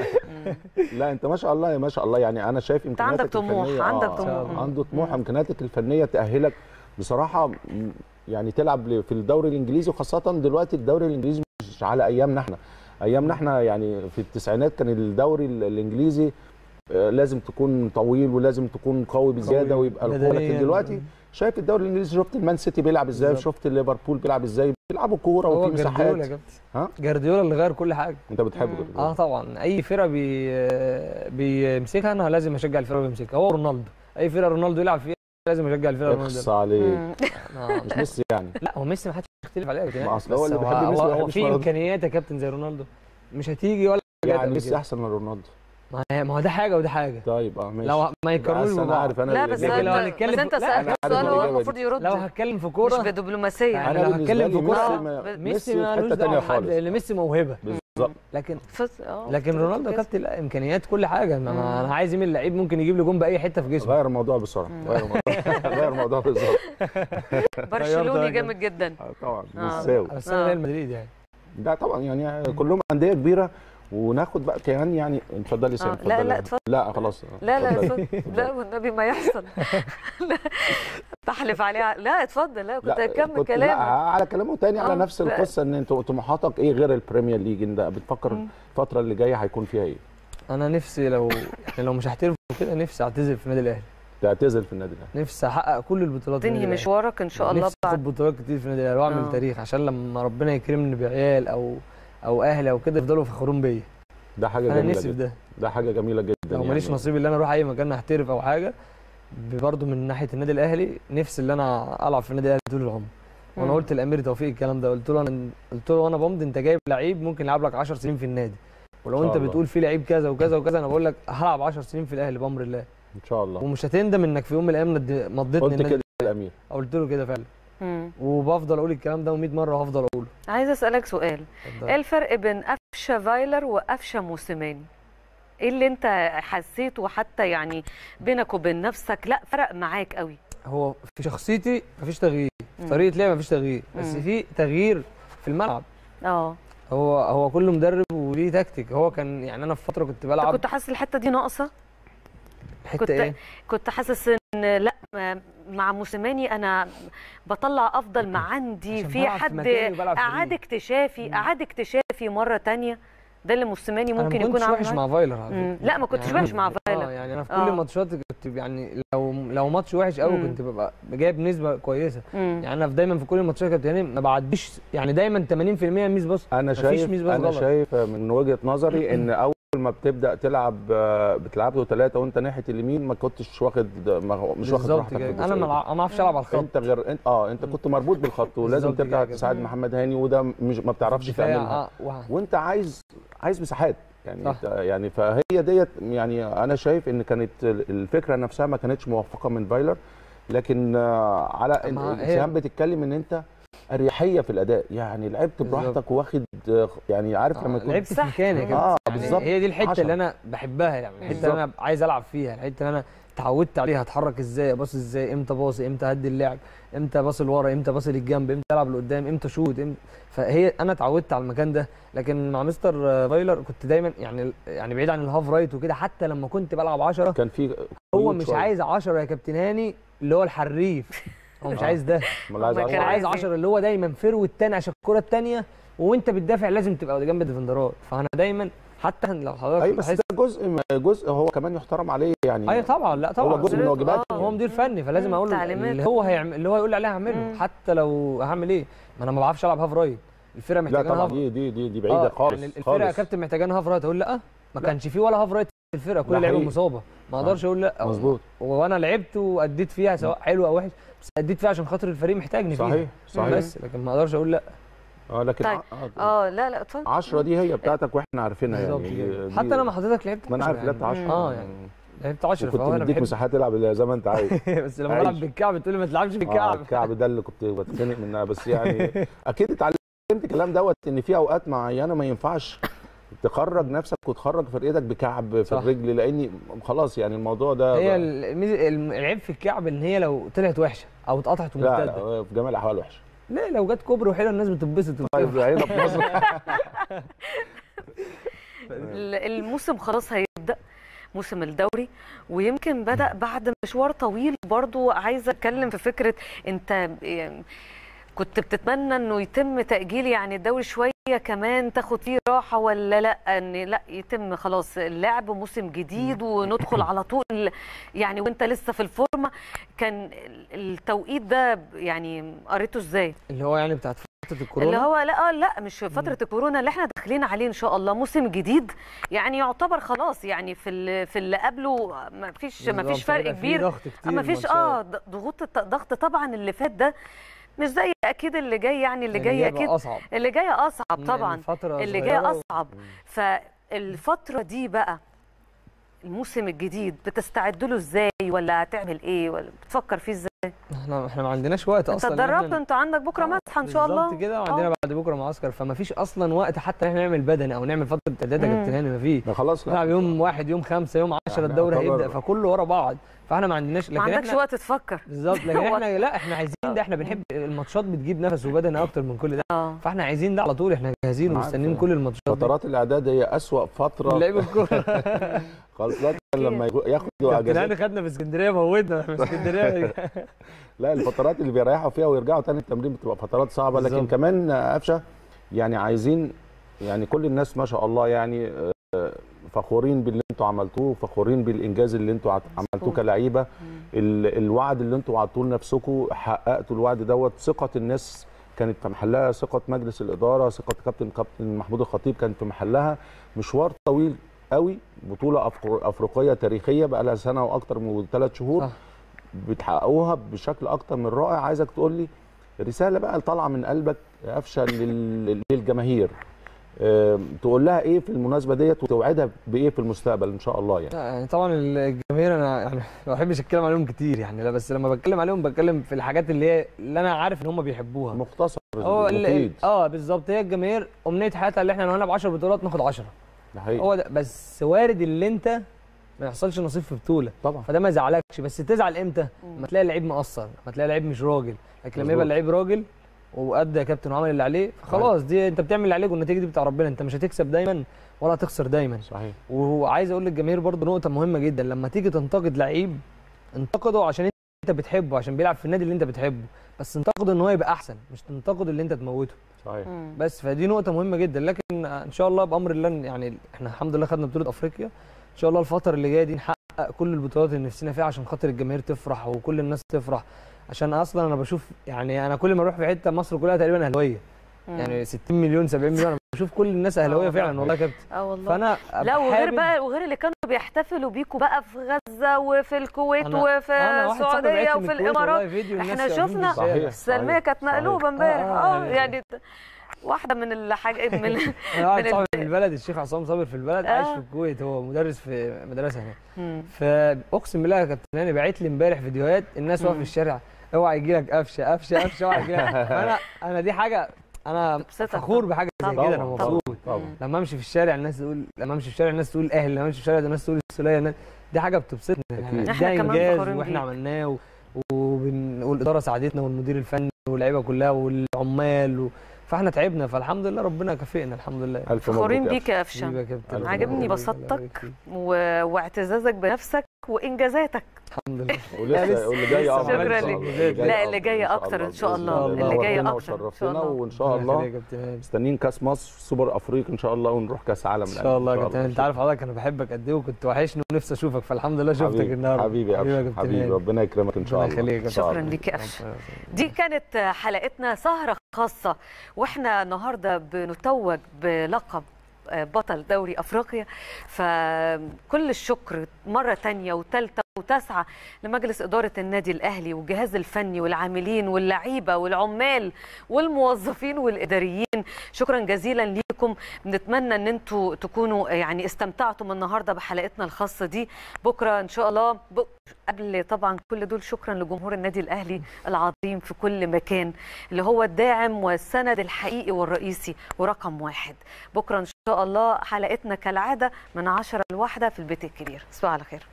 لا انت ما شاء الله ما شاء الله يعني انا شايف انت امكانياتك عندك طموح الفنية- عندك آه، طموح عنده طموح امكانياتك الفنيه تاهلك بصراحه م- يعني تلعب ل- في الدوري الانجليزي وخاصه دلوقتي الدوري الانجليزي مش على ايامنا احنا ايامنا احنا يعني في التسعينات كان الدوري ال- الانجليزي آه، لازم تكون طويل ولازم تكون قوي بزياده ويبقى القوه لكن بدنياً. دلوقتي شايف الدوري الانجليزي شفت المان سيتي بيلعب ازاي بالظبط. وشفت ليفربول بيلعب ازاي بيلعبوا كوره هو وفي جارديولا يا مساحات كابتن ها جارديولا اللي غير كل حاجه انت بتحبه مم. جوارديولا. اه طبعا اي فرقه بي بيمسكها انا لازم اشجع الفرقه اللي بيمسكها هو رونالدو اي فرقه رونالدو يلعب فيها لازم اشجع الفرقه اللي اخص رونالدو عليك مم. آه. مش ميسي يعني لا هو ميسي ما حدش يختلف عليه يا كابتن. ما أصل هو بس اللي بيحب ميسي هو, ما هو بيحبش في رونالدو. امكانيات يا كابتن زي رونالدو مش هتيجي ولا جت يعني قبل ميسي كده. احسن من رونالدو ما هي- ما هو ده حاجه وده حاجه طيب اه ماشي لو ما يقارنوش بس انا ببعض عارف انا لا اللي بس جاي. لكن لو انت هنتكلم بس انت في- لا، سالت أنا عارف سؤال هو الإجابة دي. المفروض يرد لو هتكلم في مش كوره بدبلوماسيه يعني انا لو بالنسبه هتكلم لي في كورة، ميسي ما- ب- ميسي ميسي في مالوش حته دعوه ثانيه بحد خالص لان ميسي موهبه بالظبط لكن فز... اه لكن رونالدو يا كابتن لا امكانيات كل حاجه ما انا انا عايز مين اللعيب ممكن يجيب لي جون باي حته في جسمه غير الموضوع بسرعه غير الموضوع غير الموضوع بالظبط برشلوني جامد جدا آه، طبعا آه. مساوي بس انا آه. ريال مدريد يعني ده طبعا يعني كلهم انديه كبيره وناخد بقى كمان يعني اتفضلي سامي آه، لا، لا، اتفضل. لا خلاص لا لا اتفضلي. اتفضل لا والنبي ما يحصل لا تحلف عليه لا اتفضل لا كنت لا هكمل كنت لا كلامك على كلامه تاني على آه، نفس لا. القصه ان انت طموحاتك ايه غير البريمير ليج انت بتفكر مم. الفتره اللي جايه هيكون فيها ايه انا نفسي لو يعني لو مش هحترف كده نفسي اعتزل في النادي الاهلي تعتزل في النادي الاهلي نفسي احقق كل البطولات في تنهي النادي الأهلي. مشوارك ان شاء الله نفسي اخد بعد بطولات كتير في النادي الاهلي واعمل آه. تاريخ عشان لما ربنا يكرمني بعيال او او اهلي او كده يفضلوا فخورين بيا ده حاجه انا جميله نفسي في جدا ده ده حاجه جميله جدا لو ماليش يعني. نصيب ان انا اروح اي مكان احترف او حاجه برضه من ناحيه النادي الاهلي نفسي ان انا العب في النادي الاهلي طول العمر وانا مم. قلت لامير توفيق الكلام ده قلت له انا قلت له وانا بمضي انت جايب لعيب ممكن يلعب لك 10 سنين في النادي ولو إن انت شاء الله. بتقول في لعيب كذا وكذا وكذا انا بقول لك هلعب 10 سنين في الاهلي بامر الله ان شاء الله ومش هتندم انك في يوم من الايام ند- مضيتني قلت النادي كده الامير قلت له كده فعلا مم. وبفضل اقول الكلام ده و100 مره وهفضل اقوله عايزه اسالك سؤال اتفضل. ايه الفرق بين قفشه فايلر وقفشه موسيماني ايه اللي انت حسيته حتى يعني بينك وبين نفسك لا فرق معاك قوي هو في شخصيتي مفيش تغيير مم. في طريقه لعبي مفيش تغيير بس مم. في تغيير في الملعب اه هو هو كل مدرب وليه تكتيك هو كان يعني انا في فتره كنت انت بلعب كنت حاسس الحته دي ناقصه حته كنت ايه كنت حاسس ان لا مع موسيماني انا بطلع افضل ما عندي عشان في بلعب في حد مكاني وبلعب في اعاد فريق. اكتشافي مم. اعاد اكتشافي مره تانية ده اللي موسيماني انا ممكن ما يكون كنتش عامل وحش معاك. مع فايلر على مم. فكرة. لا ما كنتش يعني وحش مع اه فايلر يعني انا في آه. كل ماتشاتي كنت يعني لو لو ماتش وحش قوي مم. كنت ببقى جايب نسبه كويسه مم. يعني انا في دايما في كل الماتشات كابتن هاني ما بعديش يعني دايما 80% ميس باص انا مفيش شايف ميس باص انا غلط. شايف من وجهه نظري ان اول ما بتبدا تلعب آه، بتلعب له ثلاثه وانت ناحيه اليمين ما كنتش واخد ما هو- مش واخد بالظبط راحتك في كده الجزئية انا ما دي. الع- ما اعرفش العب على الخط انت غير انت اه انت كنت مربوط بالخط ولازم بالظبط ترجع كده. تساعد مم. محمد هاني وده مش ما بتعرفش دفاع، تعملها اه وه- وانت عايز عايز مساحات يعني صح. انت يعني فهي ديت يعني انا شايف ان كانت الفكره نفسها ما كانتش موفقه من فايلر لكن آه، على ما هي- السهام بتتكلم ان انت اريحيه في الاداء يعني لعبت بالظبط. براحتك واخد آه، يعني عارف لما آه، يكون لعبت في صح. مكاني يا كابتن اه يعني بالظبط هي دي الحته عشرة. اللي انا بحبها يعني الحته اللي انا عايز العب فيها الحته اللي انا اتعودت عليها اتحرك ازاي اباص ازاي امتى باصي امتى هدي اللعب امتى باصي لورا امتى باصي للجنب امتى العب لقدام امتى شوت امتى فهي انا اتعودت على المكان ده لكن مع مستر آه، فايلر كنت دايما يعني يعني بعيد عن الهاف رايت وكده حتى لما كنت بلعب 10 كان في هو قيود مش شوية. عايز 10 يا كابتن هاني اللي هو الحريف هو مش آه. عايز ده امال عايز هما هو كان عشرة. عايز عايز 10 اللي هو دايما فيرو التاني عشان الكره التانيه وانت بتدافع لازم تبقى جنب الديفندرات فانا دايما حتى لو حضرتك ايوه بس لاحظت- ده جزء جزء هو كمان يحترم عليه يعني ايوه طبعا لا طبعا هو جزء من واجباته آه. هو مدير فني فلازم مم، اقول له تعليمات. اللي هو هيعمل اللي هو يقول لي عليه هعمله مم. حتى لو هعمل ايه ما انا ما بعرفش العب هاف رايت الفرقه لا محتاجه طبعا هاف دي دي دي, دي بعيده خالص يعني الفرقه يا خالص. كابتن محتاجه هاف رايت اقول لا ما كانش في ولا هاف رايت في الفرقه كل ده اللعيبه حقيقي. مصابه ما اقدرش اقول لا مظبوط وانا لعبت واديت فيها سواء حلو او وحش بس اديت فيها عشان خاطر الفريق محتاجني فيها صحيح صحيح بس لكن ما اقدرش اقول لا اه لكن طيب. اه اه لا لا اتفضل 10 دي هي بتاعتك واحنا عارفينها بالظبط يعني كده. دي- حتى انا مع حضرتك لعبت ما انا 10 عارف لعبت يعني. 10 اه يعني لعبت 10 وكنت فهو انا مديك بحب مساحات تلعب زي ما انت عايز بس لما عايش. بلعب بالكعب تقول لي ما تلعبش اه بالكعب الكعب ده اللي كنت بتخنق منها بس يعني اكيد اتعلمت الكلام دوت ان في اوقات معينه ما ينفعش تخرج نفسك وتخرج فرقتك بكعب في صح. الرجل لاني خلاص يعني الموضوع ده هي الميز- الم- العيب في الكعب ان هي لو طلعت وحشه او اتقطعت لا ومرتده لا في جميع الاحوال وحشه لا لو جت كوبري وحلوه الناس بتتبسط طيب هنا في مصر ال- الموسم خلاص هيبدا موسم الدوري ويمكن بدا بعد مشوار طويل برضو عايزه اتكلم في فكره انت يعني كنت بتتمنى انه يتم تاجيل يعني الدوري شويه كمان تاخد فيه راحه ولا لا ان لا يتم خلاص اللعب موسم جديد وندخل على طول يعني وانت لسه في الفورمه كان التوقيت ده يعني قريته ازاي اللي هو يعني بتاعت فتره اللي الكورونا هو لا اه لا مش فتره الكورونا اللي احنا داخلين عليه ان شاء الله موسم جديد يعني يعتبر خلاص يعني في اللي في اللي قبله ما فيش ما بالظبط، فيش فرق هيبقى في كبير ضغط كتير ما فيش ماتشات. اه ض- ضغوط الت- ضغط طبعا اللي فات ده مش زي اكيد اللي جاي يعني اللي يعني جاي هيبقى اكيد اصعب اللي جاي اصعب إن طبعا الفترة اللي صغيرة جاي و- اصعب فالفتره دي بقى الموسم الجديد بتستعد له ازاي ولا هتعمل ايه ولا بتفكر فيه ازاي احنا احنا ما عندناش وقت انت اصلا إن إحنا- اتدربت انت عندك بكره مسحه ان شاء الله بالظبط كده وعندنا آه. بعد بكره معسكر فما فيش اصلا وقت حتى ان احنا نعمل بدني او نعمل فتره تعداد يا مم. كابتن هاني ما فيش ده خلاص لا. نلعب يوم واحد يوم خمسه يوم 10 يعني الدوري يعتبر- هيبدا فكله ورا بعض فاحنا ما عندناش ما لكن عندكش احنا وقت تفكر بالظبط لكن احنا لا احنا عايزين ده احنا بنحب الماتشات بتجيب نفس وبدني اكتر من كل ده اه فاحنا عايزين ده على طول احنا جاهزين أنا ومستنيين عارف. كل الماتشات دي. فترات الاعداد هي اسوأ فتره لعيب الكوره خاصه لما يجو- ياخدوا كابتن اجازات هاني خدنا في اسكندريه موتنا احنا في اسكندريه لا الفترات اللي بيريحوا فيها ويرجعوا تاني التمرين بتبقى فترات صعبه لكن بالظبط. كمان آه، قفشه يعني عايزين يعني كل الناس ما شاء الله يعني آه، فخورين باللي انتوا عملتوه فخورين بالانجاز اللي انتوا عت- عملتوه كلعيبه ال- الوعد اللي انتوا وعدتوه لنفسكم حققتوا الوعد دوت ثقه الناس كانت في محلها ثقه مجلس الاداره ثقه كابتن كابتن محمود الخطيب كانت في محلها مشوار طويل قوي بطوله أفر- افريقيه تاريخيه بقى لها سنه واكتر من ثلاث شهور صح. بتحققوها بشكل اكتر من رائع عايزك تقول لي رساله بقى طالعه من قلبك يا قفشه لل- للجماهير آم، تقول لها ايه في المناسبه ديت وتوعدها بايه في المستقبل ان شاء الله يعني لا، يعني طبعا الجماهير انا يعني ما بحبش اتكلم عليهم كتير يعني لا بس لما بتكلم عليهم بتكلم في الحاجات اللي هي اللي انا عارف ان هم بيحبوها مختصر هو ال- ال- مفيد اه بالظبط هي الجماهير امنيه حياتها اللي احنا لو هنلعب 10 بطولات ناخد 10 ده حقيقي هو ده بس وارد اللي انت ما يحصلش نصيب في بطوله طبعا فده ما يزعلكش بس تزعل امتى؟ لما تلاقي لعيب مقصر لما تلاقي لعيب مش راجل لكن لما يبقى مظبوط. اللعيب راجل وادى يا كابتن وعمل اللي عليه خلاص دي انت بتعمل اللي عليك والنتيجه دي بتاع ربنا انت مش هتكسب دايما ولا هتخسر دايما صحيح وعايز اقول للجماهير برضو نقطه مهمه جدا لما تيجي تنتقد لعيب انتقده عشان انت بتحبه عشان بيلعب في النادي اللي انت بتحبه بس انتقده ان هو يبقى احسن مش تنتقد اللي انت تموته صحيح مم. بس فدي نقطة مهمة جدا لكن ان شاء الله بأمر الله يعني احنا الحمد لله خدنا بطولة افريقيا ان شاء الله الفترة اللي جاية دي نحقق كل البطولات اللي نفسنا فيها عشان خاطر الجماهير تفرح وكل الناس تفرح عشان اصلا انا بشوف يعني انا كل ما اروح في حتة مصر كلها تقريبا اهلاوية مم. يعني 60 مليون 70 مليون انا بشوف كل الناس اهلاوية آه فعلا والله يا كابتن اه والله فانا لا وغير حابب- بقى وغير اللي كانوا بيحتفلوا بيكوا بقى في غزه وفي الكويت أنا- وفي أنا واحد صاحبي بعت لي السعوديه من وفي الكويت الامارات والله فيديو الناس احنا واقفين شفنا بالشارع. صحيح. السلميه كانت صحيح. مقلوبه امبارح آه، اه آه، يعني واحده من الحاجات من انا واحد من صاحبي من البلد الشيخ عصام صابر في البلد عايش آه. في الكويت هو مدرس في مدرسة هناك مم. فاقسم بالله يا كابتن هاني بعت لي امبارح فيديوهات الناس واقفه في الشارع اوعى يجي لك قفشه قفشه قفشه اوعى يجي لك انا انا دي حاجه انا تبسطك فخور طبعاً. بحاجه زي طبعاً. كده انا طبعاً. مبسوط طبعا لما امشي في الشارع الناس تقول لما امشي في الشارع الناس تقول اهل لما امشي في الشارع الناس تقول السوليه الناس دي حاجه بتبسطنا أكيد. ده إحنا كمان انجاز فخورين واحنا بيك. عملناه و... وبن... والاداره ساعدتنا والمدير الفني واللعيبه كلها والعمال و... فاحنا تعبنا فالحمد لله ربنا كافئنا الحمد لله الف مبروك فخورين يا بيك يا حبيبي قفشه يا كابتن ألف عجبني الله يبارك بساطتك فيك. و... واعتزازك بنفسك وانجازاتك الحمد لله ولسه واللي جاي لسه افضل شكراً إن شاء ليك. الله. لا، اللي جاي أكتر إن شاء بإذن الله. اللي جاي نورتنا أكتر إن شاء وشرفتنا الله. وان شاء ربنا الله يخليك يا كابتن إيهاب. مستنيين كاس مصر سوبر افريقيا ان شاء الله ونروح كاس عالم ان شاء الله يا كابتن انت عارف حضرتك انا بحبك قد ايه وكنت وحشني ونفسي اشوفك فالحمد لله شفتك حبيبي النهارده حبيبي يا يا أبشر، حبيبي إيهاب. ربنا يكرمك ان شاء ربنا الله يخليك يا إن شاء شكراً الله. ليك يا أبشر. دي كانت حلقتنا سهرة خاصة واحنا النهاردة بنتوج بلقب بطل دوري افريقيا فكل الشكر مرة تانية وتالتة وتاسعة لمجلس إدارة النادي الأهلي والجهاز الفني والعاملين واللعيبة والعمال والموظفين والإداريين شكرا جزيلا ليكم بنتمنى ان انتوا تكونوا يعني استمتعتم النهارده بحلقتنا الخاصه دي بكره ان شاء الله ب... قبل طبعا كل دول شكرا لجمهور النادي الاهلي العظيم في كل مكان اللي هو الداعم والسند الحقيقي والرئيسي ورقم واحد بكره ان شاء الله حلقتنا كالعاده من 10 لواحدة في البيت الكبير تصبحوا على خير